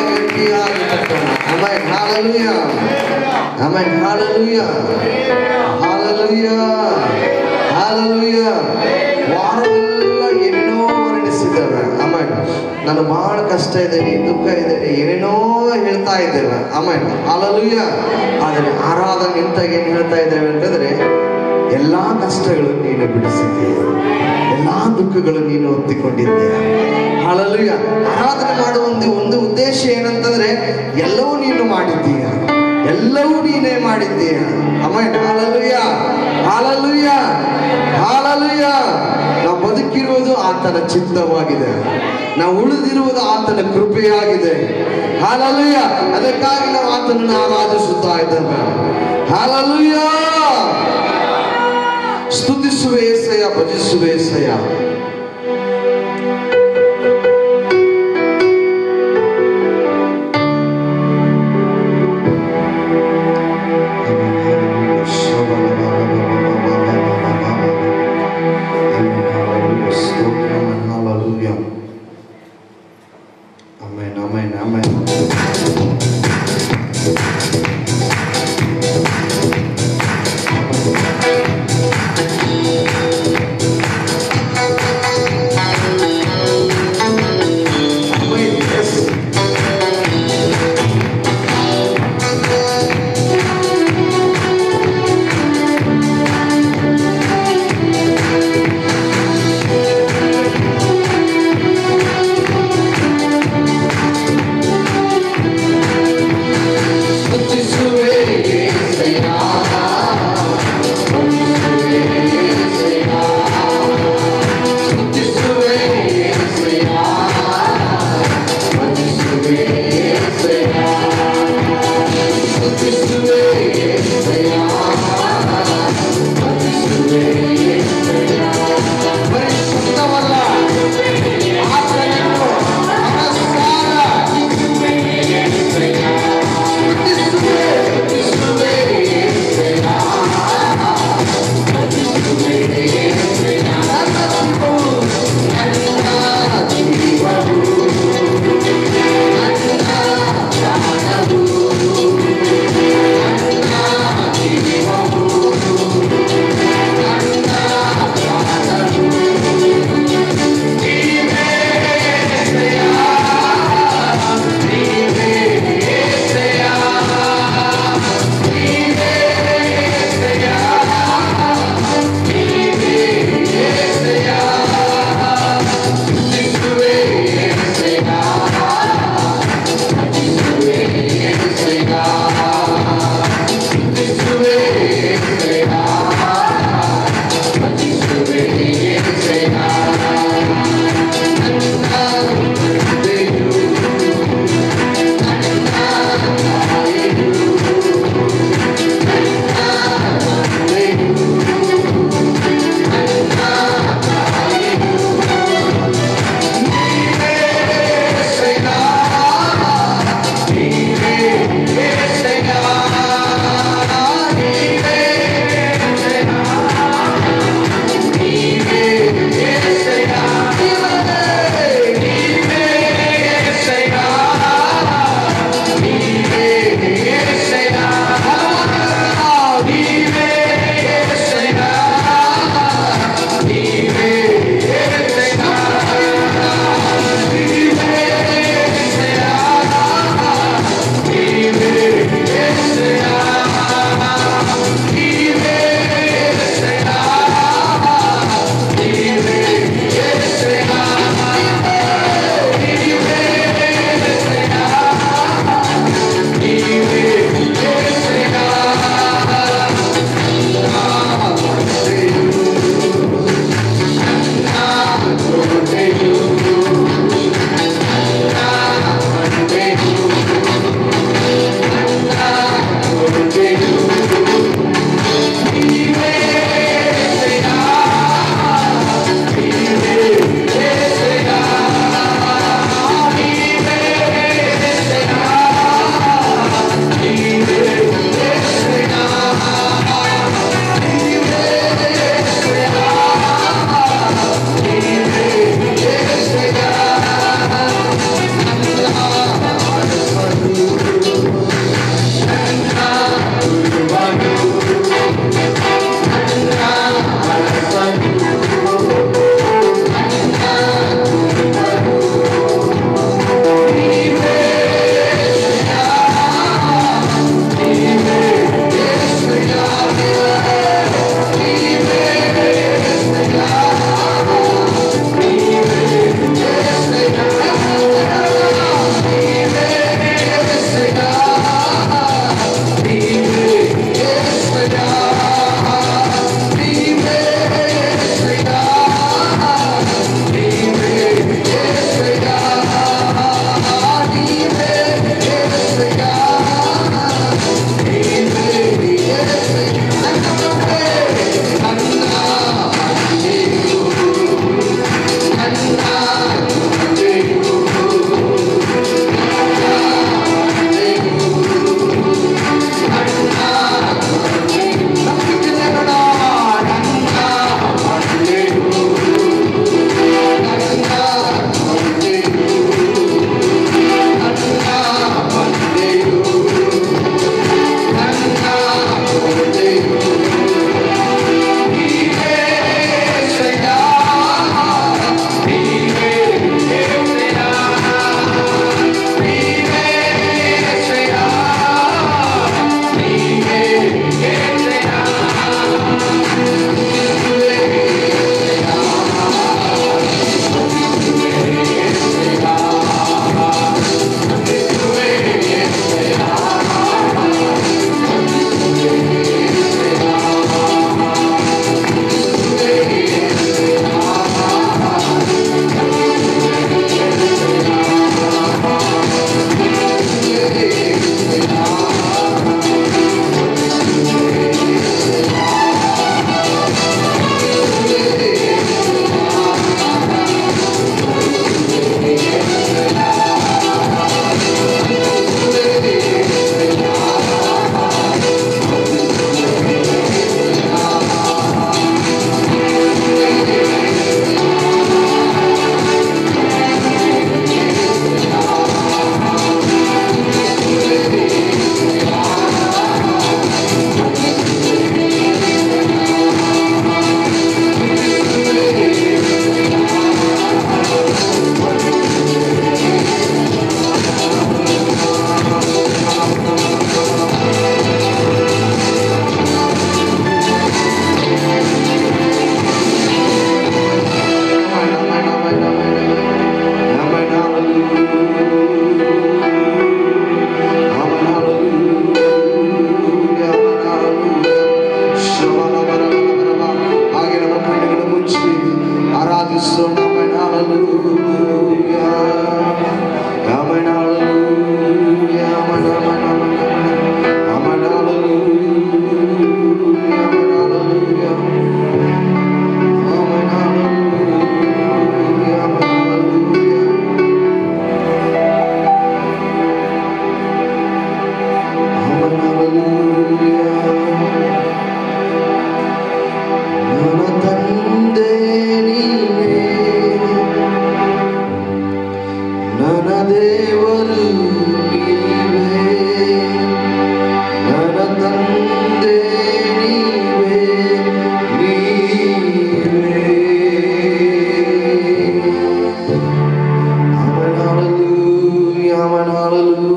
ಗಟ್ಟಿಯಾಗಿ ಕಟ್ಟೋಣ amen hallelujah amen hallelujah hallelujah hallelujah ವಾರವೆಲ್ಲ ಏನೇನೋ ವರ್ಣಿಸಿದ್ದೇವೆ ಆಮೇಲೆ ನಾನು ಬಹಳ ಕಷ್ಟ ಇದ್ದೇನೆ ದುಃಖ ಇದ್ದೇನೆ ಏನೇನೋ ಹೇಳ್ತಾ ಇದ್ದೇವೆ ಆಮೇಲೆ ಹಾಲೆಲೂಯ ಆದರೆ ಆರಾಧನೆ ನಿಂತಾಗ ಏನು ಹೇಳ್ತಾ ಇದ್ದೇವೆ ಅಂತಂದ್ರೆ ಎಲ್ಲಾ ಕಷ್ಟಗಳು ನೀನು ಬಿಡಿಸಿದ್ದೀಯ ಎಲ್ಲಾ ದುಃಖಗಳು ನೀನು ಒತ್ತಿಕೊಂಡಿದ್ದೀಯ ಹಾಲೆಲೂಯ ಆರಾಧನೆ ಮಾಡುವ ಒಂದು ಒಂದು ಉದ್ದೇಶ ಏನಂತಂದ್ರೆ ಎಲ್ಲವೂ ನೀನು ಮಾಡಿದ್ದೀಯ ಎಲ್ಲವೂ ನೀನೇ ಮಾಡಿದ್ದೀಯ ಆಮೇಲೆ ಹಾಲೆಲೂಯ ಹಾಲೆಲೂಯ ಹಾಲೆಲೂಯ ನಾವು ಬದುಕಿರುವುದು ಆತನ ಚಿತ್ತವಾಗಿದೆ ನಾವು ಉಳಿದಿರುವುದು ಆತನ ಕೃಪೆಯಾಗಿದೆ ಹಾಲೆಲೂಯ ಅದಕ್ಕಾಗಿ ನಾವು ಆತನನ್ನು ಆರಾಧಿಸುತ್ತಾ ಇದ್ದೇವೆ ಹಾಲೆಲೂಯ ಸ್ತುತಿಸುವೆ ಏಸಯ್ಯ ಭಜಿಸುವೆ ಏಸಯ್ಯ Amen, amen, amen. Amen, yes. ಸ್ತುತಿಸುವೆ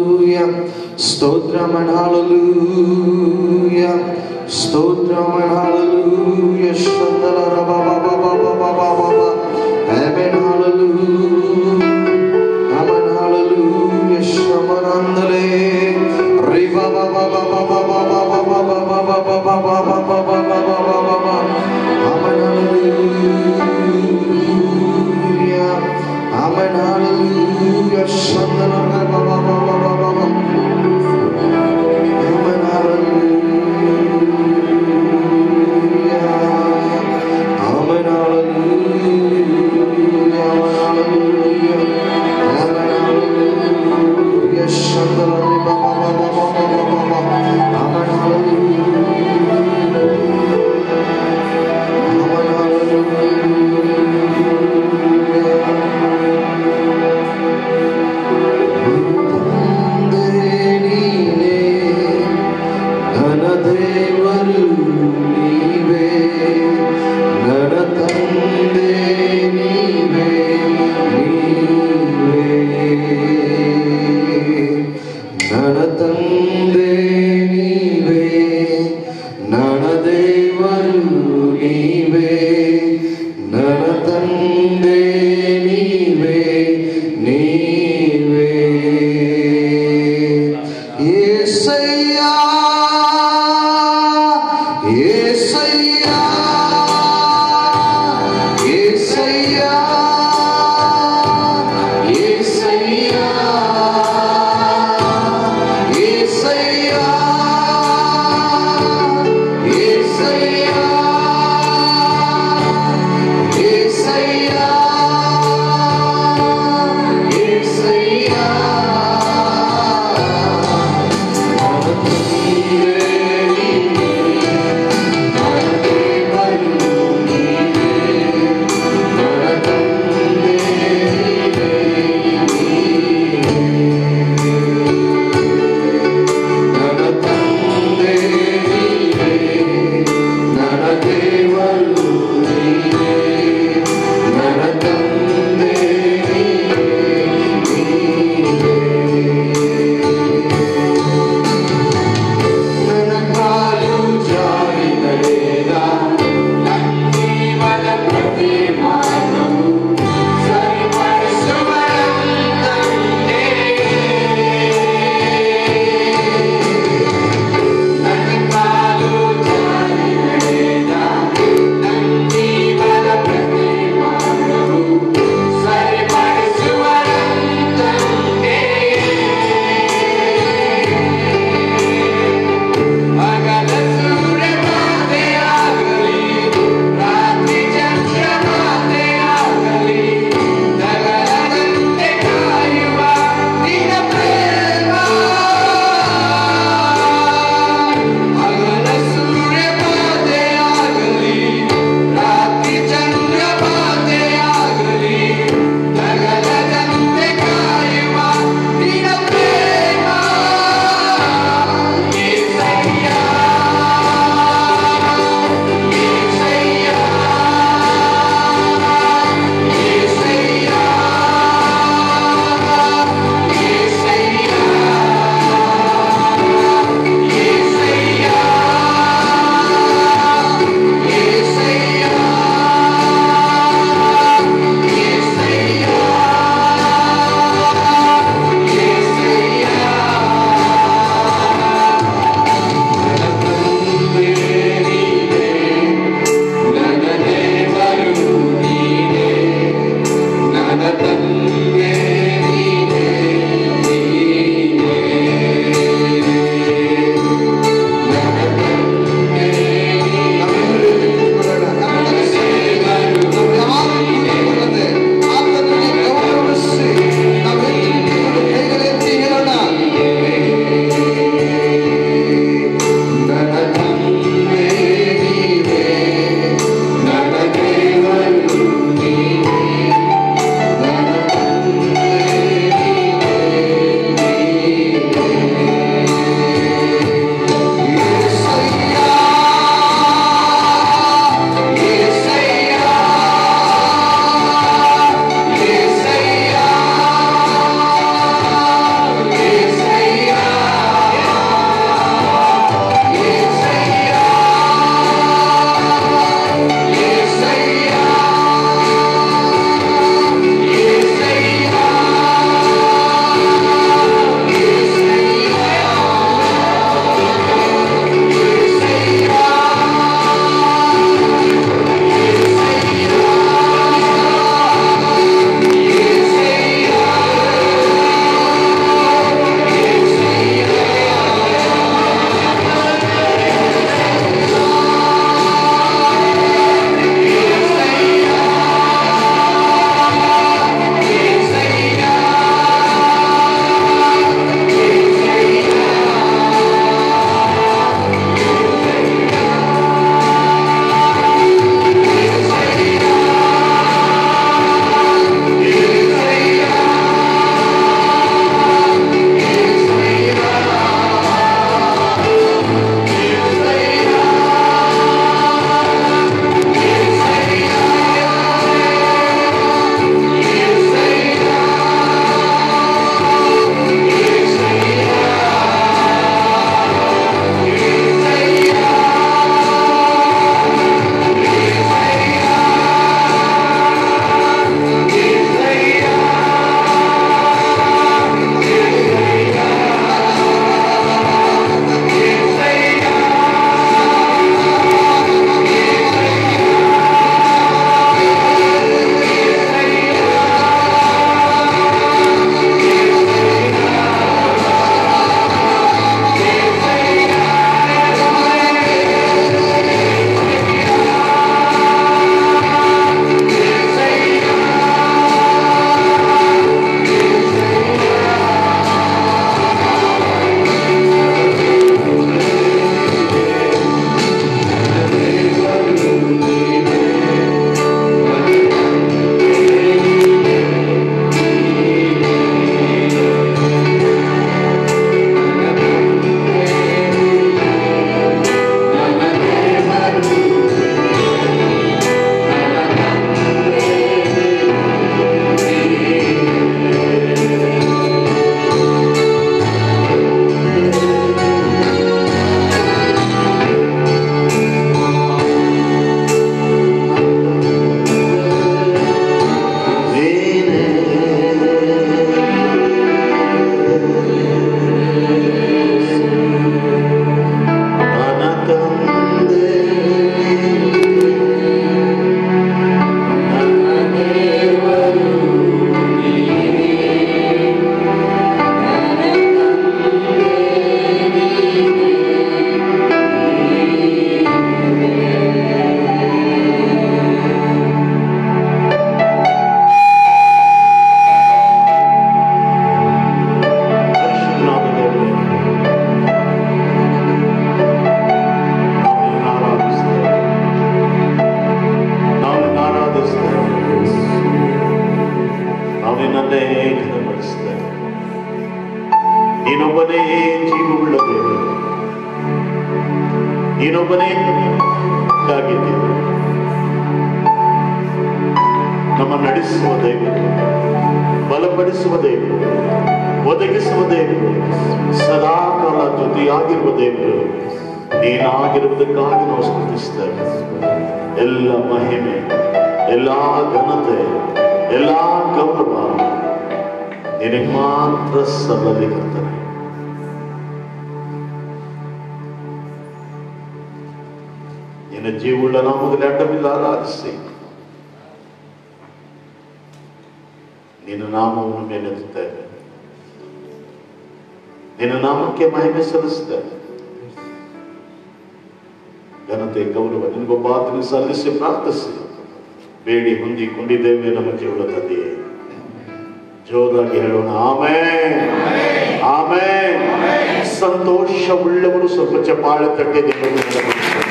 స్తోత్రం and hallelujah స్తోత్రం and hallelujah శందల రబ బబ బబ బబ బబ amen hallelujah amen hallelujah శమనందలే రిబ బబ బబ బబ బబ బబ బబ బబ బబ బబ బబ బబ amen hallelujah amen hallelujah శందల రబ బబ బబ బబ amen hallelujah amen hallelujah amen hallelujah శందల రబ బబ బబ బబ బబ amen hallelujah amen hallelujah ತಂದೆನೀನೇ ನನ್ನ ದೇವರು ನೀವೇ ನನ್ನ ತಂದೆ ನೀವೇ ನೀವೇ ನನ್ನ ತಂದೆ ನೀವೇ ನನ್ನ ದೇವರು ನೀವೇ ನನ್ನ ತಂದೆ ನೀವೇ ನೀವೇ ಏಸಯ್ಯ ಏಸಯ್ಯ ಏಸಯ್ಯ ಏಸಯ್ಯ ಏಸಯ್ಯ ಏಸಯ್ಯ ಏಸಯ್ಯ ಏಸಯ್ಯ ಜೀವವುಳ್ಳ ದೇವರು ನೀನೊಬ್ಬನೇ ಆಗಿದ್ದೀಯ ನಮ್ಮ ನಡೆಸುವ ದೇವರು ಬಲಪಡಿಸುವ ದೇವರು ಒದಗಿಸುವ ದೇವರು ಸದಾ ಕಾಲ ಜೊತೆಯಾಗಿರುವ ದೇವರು ನೀನಾಗಿರುವುದಕ್ಕಾಗಿ ನಾವು ಸ್ತುತಿಸ್ತೇವೆ ಎಲ್ಲ ಮಹಿಮೆ ಎಲ್ಲ ಘನತೆ ಎಲ್ಲ ಗೌರವ ನಿನಗೆ ಮಾತ್ರ ಸಲ್ಲಲಿರುತ್ತದೆ ನಿನ್ನ ಜೀವುಳ್ಳ ನಾಮದಲ್ಲಿ ಅಡ್ಡವಿಲ್ಲ ಆರಾಧಿಸಿ ನಿನ್ನ ನಾಮವನ್ನು ಮೇಲೆತ್ತುತ್ತೇವೆ ನಿನ್ನ ನಾಮಕ್ಕೆ ಮಹಿಮೆ ಸಲ್ಲಿಸ್ತೇವೆ ಘನತೆ ಗೌರವ ನಿನಗೊಬ್ಬ ಆತನಿಗೆ ಸಲ್ಲಿಸಿ ಪ್ರಾರ್ಥಿಸಿ ಬೇಡಿ ಹೊಂದಿಕೊಂಡಿದ್ದೇವೆ ನಮ್ಮ ಜೀವನ ತಂದೆಯೇ ಜೋರಾಗಿ ಹೇಳೋಣ ಆಮೇ ಆಮೇ ಸಂತೋಷವುಳ್ಳವರು ಸ್ವಲ್ಪ ಚಪಾಳೆ ತಟ್ಟೆ ದೇವರನ್ನು ನೆನಪಿಸೋಣ.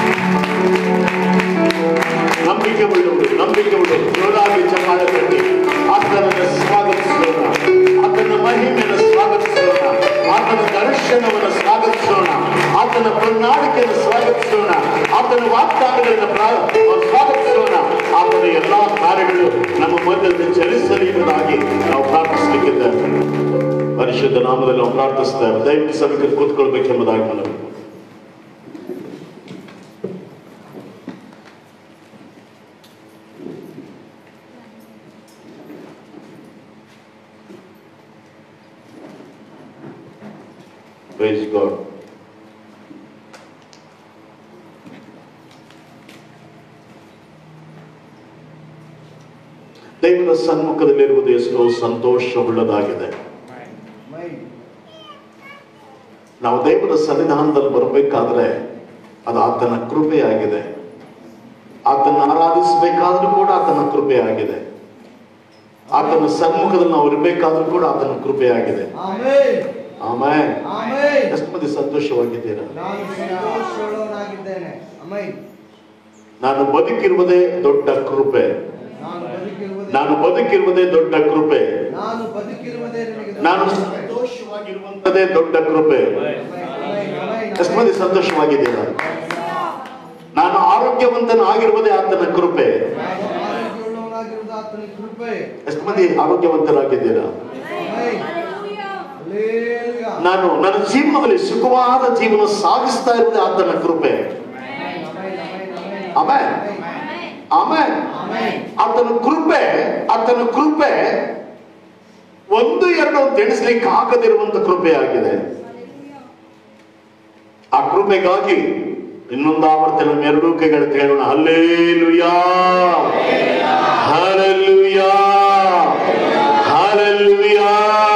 ನಂಬಿಕೆ ಉಳ್ಳವರು ನಂಬಿಕೆ ಉಳ್ಳವರು ಜೋರಾಗಿ ಚಪಾಳೆ ತಟ್ಟಿ ಆತನನ್ನು ಸ್ವಾಗತಿಸೋಣ ಆತನ ಮಹಿಮೆಯನ್ನು ಸ್ವಾಗತಿಸೋಣ ಆತನ ದರ್ಶನವನ್ನು ಸ್ವಾಗತಿಸೋಣ ಆತನ ಪ್ರಣಾಳಿಕೆಯನ್ನು ಸ್ವಾಗತಿಸೋಣ ಆತನ ವಾಗ್ದಾನಗಳನ್ನು ಪ್ರಾ- ಸ್ವಾಗತಿಸೋಣ ಆತನ ಎಲ್ಲಾ ಕಾರ್ಯಗಳು ನಮ್ಮ ಮಧ್ಯದಲ್ಲಿ ಚಲಿಸಲಿ ಎಂಬುದಾಗಿ ನಾವು ಪ್ರಾರ್ಥಿಸಲಿಕ್ಕಿದ್ದೇವೆ ಪರಿಶುದ್ಧ ನಾಮದಲ್ಲಿ ನಾವು ಪ್ರಾರ್ಥಿಸ್ತೇವೆ ದಯವಿಟ್ಟು ಸಭೆಗೆ ಕೂತ್ಕೊಳ್ಬೇಕೆಂಬುದಾಗಿ ಮನವಿ Praise God. ದೇವರ ಸನ್ಮುಖದಲ್ಲಿರುವುದು ಎಷ್ಟೋ ಸಂತೋಷವುಳ್ಳದಾಗಿದೆ ನಾವು ದೇವರ ಸನ್ನಿಧಾನದಲ್ಲಿ ಬರಬೇಕಾದ್ರೆ ಅದು ಆತನ ಕೃಪೆಯಾಗಿದೆ ಆತನ ಆರಾಧಿಸಬೇಕಾದ್ರೂ ಕೂಡ ಆತನ ಕೃಪೆಯಾಗಿದೆ ಆತನ ಸನ್ಮುಖದಲ್ಲಿ ನಾವು ಇರಬೇಕಾದ್ರೂ ಕೂಡ ಆತನ ಕೃಪೆಯಾಗಿದೆ ಆಮೇನ್ ಆಮೇಲೆ ಆಮೇನ್ ಎಷ್ಟು ಮಂದಿ ಸಂತೋಷವಾಗಿದ್ದೀರಾ ನಾನು ಸಂತೋಷವುಳ್ಳವನಾಗಿದ್ದೇನೆ ಆಮೇನ್ ನಾನು ಬದುಕಿರುವುದೇ ದೊಡ್ಡ ಕೃಪೆ ನಾನು ಬದುಕಿರುವುದೇ ನಾನು ಬದುಕಿರುವುದೇ ದೊಡ್ಡ ಕೃಪೆ ನಾನು ಬದುಕಿರುವುದೇ ನಿನಗೆ ದೊಡ್ಡ ನಾನು ಕೃಪೆ. ಸಂತೋಷವಾಗಿರುವಂತದೇ ದೊಡ್ಡ ಕೃಪೆ ಆಮೇನ್, ಆಮೇನ್, ಆಮೇನ್, ಎಷ್ಟು ಮಂದಿ ಸಂತೋಷವಾಗಿದ್ದೀರಾ ನಾನು ಆರೋಗ್ಯವಂತನಾಗಿರುವುದೇ ಆತನ ಕೃಪೆ ನಾನು ಆರೋಗ್ಯವುಳ್ಳವನಾಗಿರುವುದು ಆತನ ಕೃಪೆ ಎಷ್ಟು ಮಂದಿ ಆರೋಗ್ಯವಂತರಾಗಿದ್ದೀರಾ ಆಮೇನ್. ಹಲ್ಲೇಲೂಯಾ. ನಾನು ನನ್ನ ಜೀವನದಲ್ಲಿ ಸುಖವಾದ ಜೀವನ ಸಾಗಿಸ್ತಾ ಇರುವುದೇ ಆತನ ಕೃಪೆ ಆಮೇನ್, ಆಮೇನ್, ಆಮೇನ್, ಆಮೇನ್. ಆಮೇನ್. ಆಮೇಲೆ ಆಮೇನ್. ಆತನ ಕೃಪೆ ಆತನ ಕೃಪೆ ಒಂದು ಎರಡು ಅಂತ ಎಣಿಸ್ಲಿಕ್ಕೆ ಆಗದಿರುವಂತ ಕೃಪೆ ಆಗಿದೆ ಆ ಕೃಪೆಗಾಗಿ ಇನ್ನೊಂದು ಆವರ್ತನ ನಮ್ಮ ಎರಡೂ ಕೈಗಳು ಹೇಳೋಣ ಹಲ್ಲೇಲುಯಾ ಹಲ್ಲೇಲುಯಾ ಹಲ್ಲೇಲುಯಾ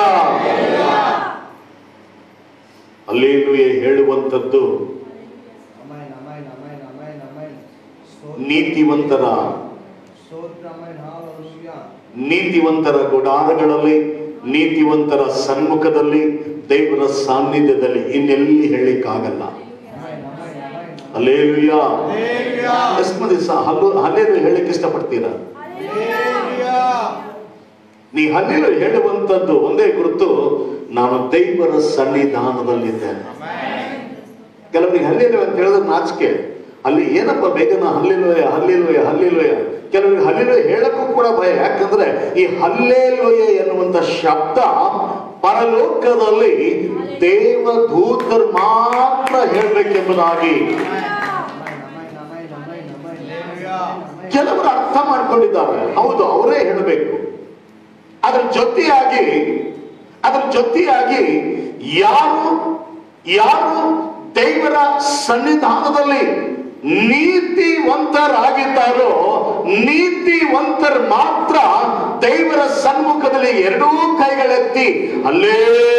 ಹಲ್ಲೇಲುಯಾ ಹೇಳುವಂಥದ್ದು ಆಮೇನ್, ಆಮೇನ್, ಆಮೇನ್, ಆಮೇನ್, ಆಮೇನ್. ಸ್ತೋತ್ರ. ನೀತಿವಂತರ ಸ್ತೋತ್ರ, ಆಮೇನ್, ಹಲ್ಲೇಲೂಯಾ. ನೀತಿವಂತರ ಗುಡಾರಗಳಲ್ಲಿ ನೀತಿವಂತರ ಸನ್ಮುಖದಲ್ಲಿ ದೇವರ ಸಾನ್ನಿಧ್ಯದಲ್ಲಿ ಇನ್ನೆಲ್ಲಿ ಹೇಳಲಿಕ್ಕಾಗಲ್ಲ ಆಮೇನ್, ಆಮೇನ್, ಆಮೇನ್. ಅಲ್ಲೇಲುಯಾ ಹಲ್ಲೇಲೂಯಾ. ಎಷ್ಟು ಮಂದಿ ಸಹ ಹಲ್ಲು ಹಲ್ಲೇಲು ಹೇಳಲಿಕ್ಕೆ ಇಷ್ಟಪಡ್ತೀರಾ ಹಲ್ಲೇಲೂಯಾ. ನೀ ಹಲ್ಲೇಲು ಹೇಳುವಂತದ್ದು ಒಂದೇ ಗುರುತು ನಾನು ದೇವರ ಸನ್ನಿಧಾನದಲ್ಲಿದ್ದೇನೆ ಕೆಲವರಿಗೆ ಹಲ್ಲೇಲು ಅಂತ ಹೇಳಿದ್ರೆ ನಾಚಿಕೆ ಅಲ್ಲಿ ಏನಪ್ಪ ಬೇಗನ ಹಲ್ಲಿಲೋಯ ಹಲ್ಲಿಲೋಯ ಹಲ್ಲಿಲೋಯ ಕೆಲವರಿಗೆ ಹಲ್ಲಿಲೋಯ ಹೇಳಕ್ಕೂ ಕೂಡ ಭಯ ಯಾಕಂದ್ರೆ ಈ ಹಲ್ಲೇಲೋಯ ಎನ್ನುವಂತ ಶಬ್ದ ಪರಲೋಕದಲ್ಲಿ ದೇವದೂತರು ಮಾತ್ರ ಹೇಳಬೇಕೆಂಬುದಾಗಿ ಆಮೇನ್, ಆಮೇನ್, ಆಮೇನ್, ಆಮೇನ್, ಆಮೇನ್. ಹಲ್ಲೇಲೂಯಾ. ಕೆಲವರು ಅರ್ಥ ಮಾಡ್ಕೊಂಡಿದ್ದಾರೆ ಹೌದು ಅವರೇ ಹೇಳಬೇಕು ಅದರ ಜೊತೆಯಾಗಿ ಅದರ ಜೊತೆಯಾಗಿ ಯಾರು ಯಾರು ದೇವರ ಸನ್ನಿಧಾನದಲ್ಲಿ ನೀತಿವಂತರಾಗಿದ್ದಾರೋ ನೀತಿವಂತರು ಮಾತ್ರ ದೇವರ ಸನ್ಮುಖದಲ್ಲಿ ಎರಡೂ ಕೈಗಳೆತ್ತಿ ಅಲ್ಲೇ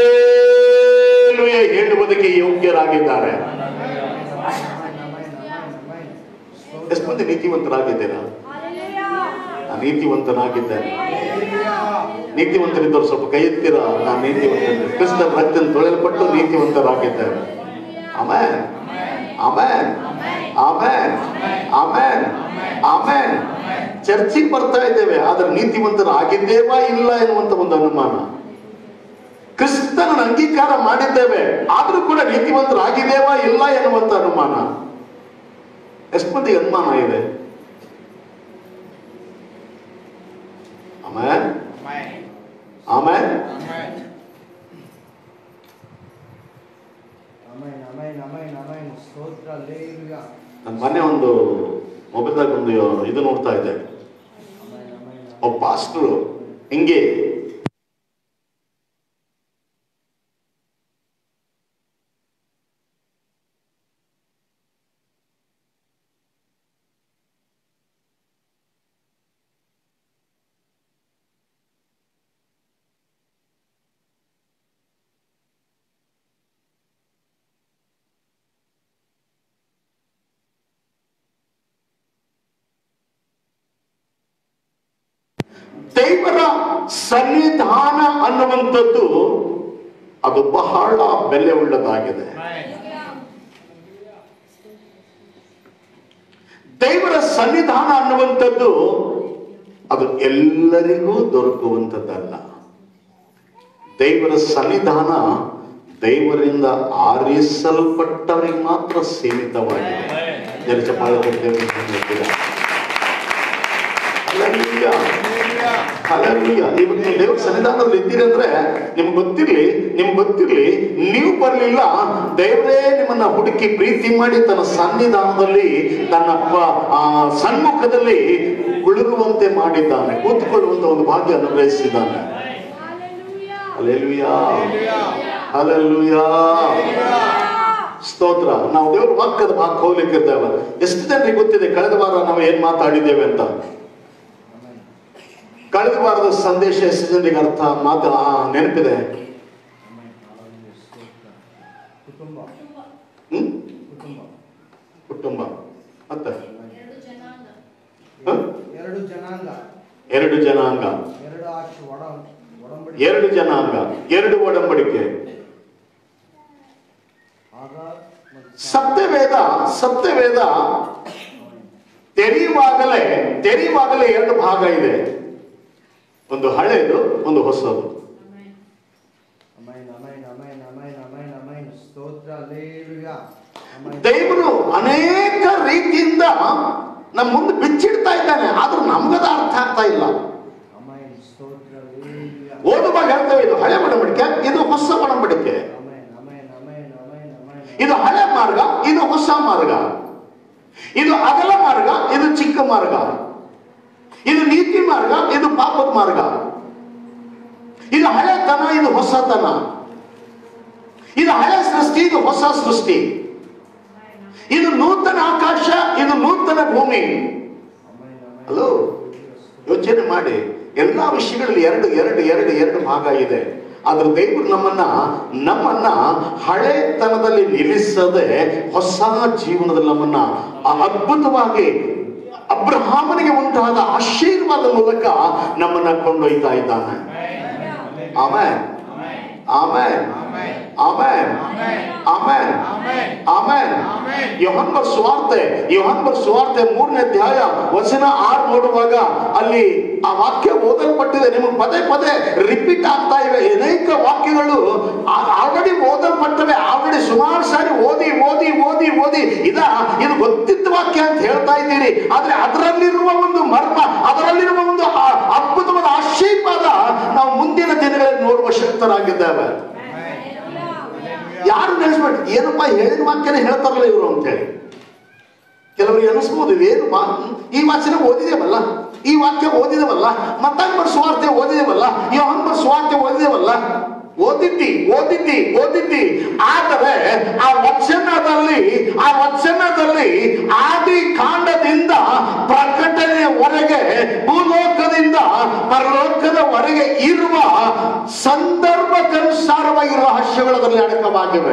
ಹೇಳುವುದಕ್ಕೆ ಯೋಗ್ಯರಾಗಿದ್ದಾರೆ ಎಷ್ಟು ಮಂದಿ ನೀತಿವಂತರಾಗಿದ್ದೀರಾ ನಾನು ನೀತಿವಂತನಾಗಿದ್ದೇನೆ ನೀತಿವಂತರಿದ್ದವರು ಸ್ವಲ್ಪ ಕೈ ಎತ್ತೀರಾ ನಾನು ನೀತಿವಂತ ಕ್ರಿಸ್ತನ ರಕ್ತ ತೊಳೆಯಲ್ಪಟ್ಟು ನೀತಿವಂತರಾಗಿದ್ದೇವೆ ಆಮೇನ್ ಆಮೇನ್ ಆಮೇನ್ ಆಮೇನ್ ಆಮೇನ್ ಚರ್ಚಿಗೆ ಬರ್ತಾ ಇದ್ದೇವೆ ಆದ್ರೆ ನೀತಿವಂತರಾಗಿದ್ದೇವಾ ಇಲ್ಲ ಎನ್ನುವಂತ ಒಂದು ಅನುಮಾನ ಕ್ರಿಸ್ತನ ಅಂಗೀಕಾರ ಮಾಡಿದ್ದೇವೆ ಆದ್ರೂ ಕೂಡ ನೀತಿವಂತರಾಗಿದ್ದೇವಾ ಇಲ್ಲ ಎನ್ನುವಂತ ಅನುಮಾನ ಎಷ್ಟು ಮಂದಿಗೆ ಅನುಮಾನ ಇದೆ ಆಮೇಲೆ ಆಮೇಲೆ ಅಮೈನ್ ಅಮೈನ್ ಅಮೈನ್ ಅಮೈನ್ ಸ್ತೋತ್ರ ಲೇಲುಯಾ ನನ್ನ ಮೊನ್ನೆ ಒಂದು ಮೊಬೈಲ್ದಾಗ ಒಂದು ಇದು ನೋಡ್ತಾ ಇದ್ದೆ ಅಮೈನ್ ಅಮೈನ್ ಒಬ್ಬ ಪಾಸ್ಟರು ಹಿಂಗೆ ದೇವರ ಸನ್ನಿಧಾನ ಅನ್ನುವಂಥದ್ದು ಅದು ಬಹಳ ಬೆಲೆ ಉಳ್ಳದಾಗಿದೆ ದೇವರ ಸನ್ನಿಧಾನ ಅನ್ನುವಂಥದ್ದು ಅದು ಎಲ್ಲರಿಗೂ ದೊರಕುವಂಥದ್ದಲ್ಲ ದೇವರ ಸನ್ನಿಧಾನ ದೇವರಿಂದ ಆರಿಸಲ್ಪಟ್ಟವರಿಗೆ ಮಾತ್ರ ಸೀಮಿತವಾಗಿದೆ ಜನ ಚಪ್ಪಾಳೆ ಕೊಟ್ಟು ದೇವರಿಗೆ ವಂದನೆಗಳು. Hallelujah. Hallelujah. ಇವತ್ತು ನೀವು ದೇವ್ರ ಸನ್ನಿಧಾನದಲ್ಲಿ ಇದ್ದೀರಿ ಅಂದ್ರೆ ನಿಮ್ಗೆ ಗೊತ್ತಿರ್ಲಿ ನಿಮ್ಗೆ ಗೊತ್ತಿರ್ಲಿ ನೀವು ಬರ್ಲಿಲ್ಲ ದೇವರೇ ನಿಮ್ಮನ್ನ ಹುಡುಕಿ ಪ್ರೀತಿ ಮಾಡಿ ತನ್ನ ಸನ್ನಿಧಾನದಲ್ಲಿ ತನ್ನ ಪ- ಆ, ಸನ್ಮುಖದಲ್ಲಿ ಕುಳಿರುವಂತೆ ಮಾಡಿದ್ದಾನೆ ಕೂತ್ಕೊಳ್ಳುವಂತ ಒಂದು ಭಾಗ್ಯ ಅನುಗ್ರಹಿಸಿದ್ದಾನೆ ಅಲ್ಲೆಲುಯಾ ಅಲ್ಲೆಲುಯಾ ಸ್ತೋತ್ರ ನಾವು ದೇವ್ರ ವಾಕ್ಯದ ಭಾಗ ಹೋಗ್ಲಿಕ್ಕಿದ್ದೇವೆ ಎಷ್ಟು ಜನರಿಗೆ ಗೊತ್ತಿದೆ ಕಳೆದ ವಾರ ನಾವು ಏನ್ ಮಾತಾಡಿದ್ದೇವೆ ಅಂತ ಅಮೈನ್ ಕಳೆದ ವಾರದ ಸಂದೇಶ ಎಷ್ಟು ಜನರಿಗೆ ಅರ್ಥ ಮಾತು ಆ, ನೆನಪಿದೆ ಅಮೈನ್ ಹಾಲೆಲೂಯಾ ಸ್ತೋತ್ರ ಕುಟುಂಬ ಹ್ಮ್ ಕುಟುಂಬ ಕುಟುಂಬ ಮತ್ತೆ ಹ? ಎರಡು ಜನಾಂಗ ಎರಡು ಜನಾಂಗ ಎರಡು ಆಶು ಒಡ ಒಡಂಬಡಿಕೆ ಎರಡು ಜನಾಂಗ ಎರಡು ಒಡಂಬಡಿಕೆ ಆಗ ಮತ್ತು ಸತ್ಯವೇದ ಸತ್ಯವೇದ ತೆರೆಯುವಾಗಲೇ ತೆರೆಯುವಾಗಲೇ ಎರಡು ಭಾಗ ಇದೆ ಒಂದು ಹಳೆಯದು ಒಂದು ಹೊಸದು amen amen amen amen amen amen ಸ್ತೋತ್ರ ಲೇಲುಯಾ ಅಮೈನ್ ದೇವರು ಅನೇಕ ರೀತಿಯಿಂದ ನಮ್ಮ ಮುಂದೆ ಬಿಚ್ಚಿಡ್ತಾ ಇದ್ದಾನೆ ಆದ್ರೂ ನಮ್ಗದ ಅರ್ಥ ಆಗ್ತಾ ಇಲ್ಲ ಅಮೈನ್ ಸ್ತೋತ್ರ ಲೇಲುಯಾ ಓದುವಾಗ ಹೇಳ್ತೇವೆ ಇದು ಹಳೆ ಒಡಂಬಡಿಕೆ ಇದು ಹೊಸ ಒಡಂಬಡಿಕೆ amen amen amen amen amen ಇದು ಹಳೆ ಮಾರ್ಗ ಇದು ಹೊಸ ಮಾರ್ಗ ಇದು ಅಗಲ ಮಾರ್ಗ ಇದು ಚಿಕ್ಕ ಮಾರ್ಗ ಇದು ನೀತಿ ಮಾರ್ಗ ಇದು ಪಾಪದ ಮಾರ್ಗ ಇದು ಹಳೆತನ ಇದು ಹೊಸತನ ಇದು ಹಳೆ ಸೃಷ್ಟಿ ಇದು ಹೊಸ ಸೃಷ್ಟಿ ಇದು ನೂತನ ಆಕಾಶ ಇದು ನೂತನ ಭೂಮಿ ಅಮೈನ್ ಅಮೈನ್ ಹಲೋ ಯೋಚನೆ ಮಾಡಿ ಎಲ್ಲಾ ವಿಷಯಗಳಲ್ಲಿ ಎರಡು ಎರಡು ಎರಡು ಎರಡು ಭಾಗ ಇದೆ ಆದ್ರೆ ದೇವರು ನಮ್ಮನ್ನ ನಮ್ಮನ್ನ ಹಳೆತನದಲ್ಲಿ ನಿಲ್ಲಿಸದೆ ಹೊಸ ಜೀವನದಲ್ಲಿ ನಮ್ಮನ್ನ ಆ ಅದ್ಭುತವಾಗಿ ಅಬ್ರಹಾಮನಿಗೆ ಉಂಟಾದ ಆಶೀರ್ವಾದ ಮೂಲಕ ನಮ್ಮನ್ನ ಕೊಂಡೊಯ್ತಾ ಇದ್ದಾನೆ ಆಮೇಲೆ ಆಮೇಲೆ ಆಮೇಲೆ ಆಮೇಲೆ ಆಮೇಲೆ ಯೋಹನ್ ಬರ್ ಸುವಾರ್ತೆ ಯೋಹನ್ ಬರ್ ಸುವಾರ್ತೆ ಮೂರನೇ ಅಧ್ಯಾಯ ವಚನ ಆರು ನೋಡುವಾಗ ಅಲ್ಲಿ ಆ ವಾಕ್ಯ ಓದಲ್ಪಟ್ಟಿದೆ ನಿಮಗೆ ಪದೇ ಪದೇ ರಿಪೀಟ್ ಆಗ್ತಾ ಇವೆ ಅನೇಕ ವಾಕ್ಯಗಳು ಆಲ್ರೆಡಿ ಓದಲ್ಪಟ್ಟವೆ ಆಲ್ರೆಡಿ ಸುಮಾರು ಸಾರಿ ಓದಿ ಓದಿ ಓದಿ ಓದಿ ಇದ ಇದು ಗೊತ್ತಿದ್ದ ವಾಕ್ಯ ಅಂತ ಹೇಳ್ತಾ ಇದ್ದೀರಿ ಆದ್ರೆ ಅದರಲ್ಲಿರುವ ಒಂದು ಮರ್ಮ ಅದರಲ್ಲಿರುವ ಒಂದು ಆ- ಅದ್ಭುತವಾದ ಆಶೀರ್ವಾದ ನಾವು ಮುಂದಿನ ದಿನಗಳಲ್ಲಿ ನೋಡುವ ಶಕ್ತರಾಗಿದ್ದೇವೆ ಯಾರು ನೆನೆಸ್ಬೇಕು ಏನಪ್ಪ ಹೇಳಿದ ವಾಕ್ಯನೇ ಹೇಳ್ತಾರಲ್ಲ ಇವರು ಅಂತ ಹೇಳಿ ಕೆಲವರಿಗೆ ಅನಿಸ್ಬೋದು ಏನು ವಾ- ಈ ವಾಚನ ಓದಿದೇವಲ್ಲ ಈ ವಾಕ್ಯ ಓದಿದೇವಲ್ಲ ಮತ್ತಂಬರ್ ಸುವಾರ್ತೆ ಓದಿದೇವಲ್ಲ ಈ ಹಂಬರ್ ಸುವಾರ್ತೆ ಓದಿದೇವಲ್ಲ ಓದಿದ್ದಿ ಓದಿದ್ದಿ ಓದಿದ್ದಿ ಆದರೆ ಆ ವಚನದಲ್ಲಿ ಆ ವಚನದಲ್ಲಿ ಆದಿ ಕಾಂಡದಿಂದ ಪ್ರಕಟಣೆಯವರೆಗೆ ಭೂಲೋಕದಿಂದ ಪರಲೋಕದವರೆಗೆ ಇರುವ ಸಂದರ್ಭಕ್ಕನುಸಾರವಾಗಿರುವ ರಹಸ್ಯಗಳು ಅದರಲ್ಲಿ ಅಡಕವಾಗಿವೆ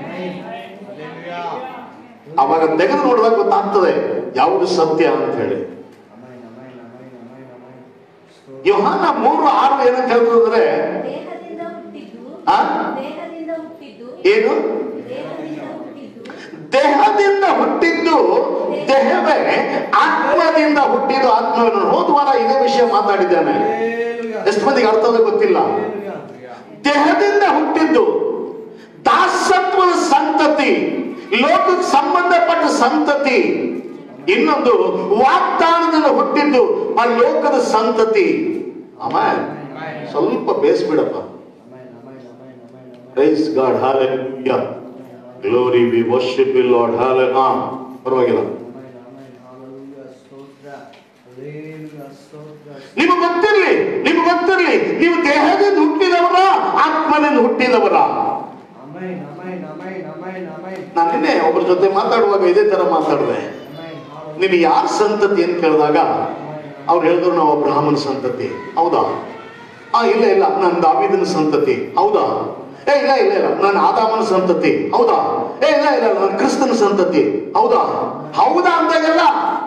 ಅವಾಗ ತೆಗೆದು ನೋಡುವಾಗ ಗೊತ್ತಾಗ್ತದೆ ಯಾವುದು ಸತ್ಯ ಅಂತ ಹೇಳಿ amen amen amen amen amen ಸ್ತೋತ್ರ ಯೋಹಾನ ಮೂರು ಆರು ಏನಂತ ಹೇಳ್ತದಂದ್ರೆ ದೇಹದಿಂದ ಹುಟ್ಟಿದ್ದು ಆ? ದೇಹದಿಂದ ಹುಟ್ಟಿದ್ದು ಏನು ದೇಹದಿಂದ ಹುಟ್ಟಿದ್ದು ದೇಹದಿಂದ ಹುಟ್ಟಿದ್ದು ದೇಹವೇ ಆತ್ಮದಿಂದ ಹುಟ್ಟಿದ್ದು ಆತ್ಮವನ್ನು ಹೋದ ವಾರ ಇದೇ ವಿಷಯ ಮಾತಾಡಿದ್ದೇನೆ ಲೇಲುಯಾ ಎಷ್ಟು ಮಂದಿಗೆ ಅರ್ಥವೇ ಗೊತ್ತಿಲ್ಲ ಲೇಲುಯಾ ದೇಹದಿಂದ ಹುಟ್ಟಿದ್ದು ದಾಸತ್ವದ ಸಂತತಿ ಲೋಕಕ್ಕೆ ಸಂಬಂಧಪಟ್ಟ ಸಂತತಿ ಇನ್ನೊಂದು ವಾಗ್ದಾನದಿಂದ ಹುಟ್ಟಿದ್ದು ಆ ಲೋಕದ ಸಂತತಿ ಆಮೇಲೆ ಸ್ವಲ್ಪ ಬೇಯಿಸ್ಬಿಡಪ್ಪ Amen, amen, amen, amen, amen. Praise God hallelujah glory we worship you lord ಹಾಲೆ ಹಾ ಪರವಾಗಿಲ್ಲ Amen, amen, hallelujah, ಸ್ತೋತ್ರ. Hallelujah, ಸ್ತೋತ್ರ. ನಿಮಗೆ ಗೊತ್ತಿರಲಿ ನಿಮಗೆ ಗೊತ್ತಿರಲಿ ನೀವು ದೇಹದಿಂದ ಹುಟ್ಟಿದವರ ಆತ್ಮದಿಂದ ಹುಟ್ಟಿದವರ Amen, amen, amen, amen, amen. ನಾನು ನಿನ್ನೆ ಒಬ್ಬರ ಜೊತೆ ಮಾತಾಡುವಾಗ ಇದೇ ತರ ಮಾತಾಡಿದೆ Amen, hallelujah. ನೀನು ಯಾರ ಸಂತತಿ ಅಂತ ಕೇಳಿದಾಗ ಅವ್ರು ಹೇಳಿದ್ರು ನಾವು ಬ್ರಾಹ್ಮಣ ಸಂತತಿ ಹೌದಾ ಆ ಇಲ್ಲ ಇಲ್ಲ ನಾನು ದಾವಿದನ ಸಂತತಿ ಹೌದಾ ಏ ಇಲ್ಲ ಇಲ್ಲ ಇಲ್ಲ ನಾನು ಆದಾಮನ ಸಂತತಿ ಹೌದಾ ಏ ಇಲ್ಲ ಇಲ್ಲ ನಾನು ಕ್ರಿಸ್ತನ ಸಂತತಿ ಹೌದಾ ಹೌದಾ ಅಂದಾಗೆಲ್ಲ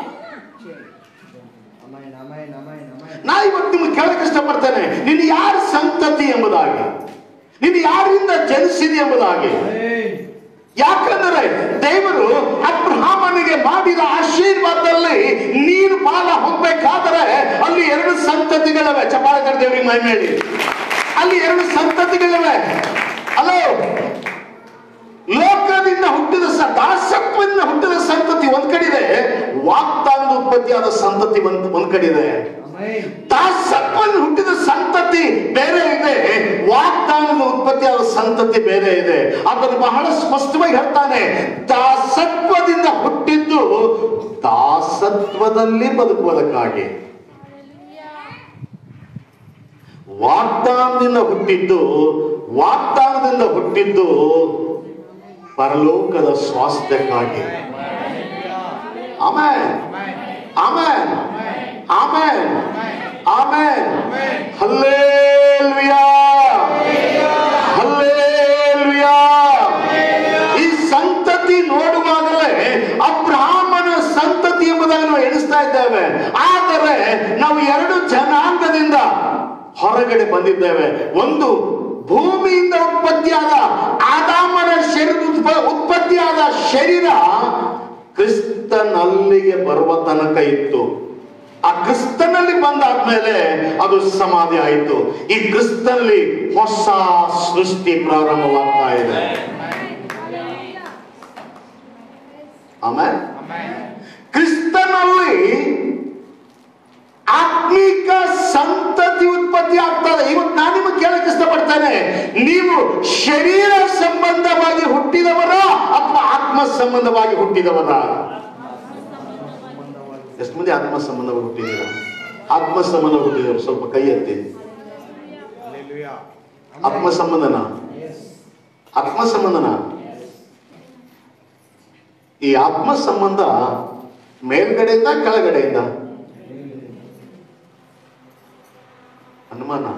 Amen, amen, amen, amen. ನಾ ಇವತ್ತು ನಿಮ್ಗೆ ಕೇಳಕ್ಕೆ ಇಷ್ಟಪಡ್ತೇನೆ ನೀನು ಯಾರ ಸಂತತಿ ಎಂಬುದಾಗಿ ನೀನು ಯಾರಿಂದ ಜನಿಸಿದೆ ಎಂಬುದಾಗಿ Amen. ಯಾಕಂದರೆ ದೇವರು ಅಬ್ರಹಾಮನಿಗೆ ಮಾಡಿದ ಆಶೀರ್ವಾದದಲ್ಲಿ ನೀನು ಪಾಲ ಹೋಗ್ಬೇಕಾದರೆ ಅಲ್ಲಿ ಎರಡು ಸಂತತಿಗಳಿವೆ ಚಪಾಳೆ ದೇವರಿಗೆ ಮೈ ಮೇಳಿ ಅಲ್ಲಿ ಎರಡು ಸಂತತಿಗಳಿವೆ ಅಲೋ ಲೋಕದಿಂದ ಹುಟ್ಟಿದ ಸ- ದಾಸತ್ವದಿಂದ ಹುಟ್ಟಿದ ಸಂತತಿ ಒಂದ್ ಕಡೆ ಇದೆ ವಾಗ್ದಾನದ ಉತ್ಪತ್ತಿಯಾದ ಸಂತತಿ ಒಂದ್ ಒಂದ್ ಕಡೆ ಇದೆ Amen. ದಾಸತ್ವದಿಂದ ಹುಟ್ಟಿದ ಸಂತತಿ ಬೇರೆ ಇದೆ ವಾಗ್ದಾನದ ಉತ್ಪತ್ತಿಯಾದ ಸಂತತಿ ಬೇರೆ ಇದೆ ಅದನ್ನು ಬಹಳ ಸ್ಪಷ್ಟವಾಗಿ ಹೇಳ್ತಾನೆ ದಾಸತ್ವದಿಂದ ಹುಟ್ಟಿದ್ದು ದಾಸತ್ವದಲ್ಲಿ ಬದುಕುವುದಕ್ಕಾಗಿ ವಾಗ್ದಾನದಿಂದ ಹುಟ್ಟಿದ್ದು ವಾಗ್ದಾನದಿಂದ ಹುಟ್ಟಿದ್ದು ಪರಲೋಕದ ಸ್ವಾಸ್ಥ್ಯಕ್ಕಾಗಿ ಆಮೇಲೆ ಆಮೇಲೆ ಆಮೇಲೆ ಆಮೇಲೆ ಹಲ್ಲೇಲುಯಾ ಹಲ್ಲೇಲುಯಾ ಈ ಸಂತತಿ ನೋಡುವಾಗಲೇ ಅಬ್ರಾಹ್ಮನ ಸಂತತಿ ಎಂಬುದಾಗಿ ನಾವು ಎಣಿಸ್ತಾ ಇದ್ದೇವೆ ಆದರೆ ನಾವು ಎರಡು ಜನಾಂಗದಿಂದ ಹೊರಗಡೆ ಬಂದಿದ್ದೇವೆ ಒಂದು ಭೂಮಿಯಿಂದ ಉತ್ಪತ್ತಿಯಾದ ಆದಾಮನ ಶರೀರ ಉತ್ಪ- ಉತ್ಪತ್ತಿಯಾದ ಶರೀರ ಕ್ರಿಸ್ತನಲ್ಲಿಗೆ ಬರುವ ತನಕ ಇತ್ತು ಆ ಕ್ರಿಸ್ತನಲ್ಲಿ ಬಂದಾದ್ಮೇಲೆ ಅದು ಸಮಾಧಿ ಆಯಿತು ಈ ಕ್ರಿಸ್ತನಲ್ಲಿ ಹೊಸ ಸೃಷ್ಟಿ ಪ್ರಾರಂಭವಾಗ್ತಾ ಇದೆ ಆಮೇಲೆ ಕ್ರಿಸ್ತನಲ್ಲಿ ಆತ್ಮಿಕ ಸಂತತಿ ಉತ್ಪತ್ತಿ ಆಗ್ತದೆ ಇವತ್ತು ನಾನು ನಿಮಗೆ ಕೇಳಕ್ಕೆ ಇಷ್ಟಪಡ್ತೇನೆ ನೀವು ಶರೀರ ಸಂಬಂಧವಾಗಿ ಹುಟ್ಟಿದವರ ಅಥವಾ ಆತ್ಮ ಸಂಬಂಧವಾಗಿ ಹುಟ್ಟಿದವರ ಎಷ್ಟು ಮಂದಿ ಆತ್ಮ ಸಂಬಂಧವಾಗಿ ಹುಟ್ಟಿದ್ದೀರ ಆತ್ಮ ಸಂಬಂಧ ಹುಟ್ಟಿದವರು ಸ್ವಲ್ಪ ಕೈ ಎತ್ತಿ ಆತ್ಮ ಸಂಬಂಧನ Yes. ಆತ್ಮ ಸಂಬಂಧನ ಈ ಆತ್ಮ ಸಂಬಂಧ ಮೇಲ್ಗಡೆಯಿಂದ ಕೆಳಗಡೆಯಿಂದ ಅನುಮಾನ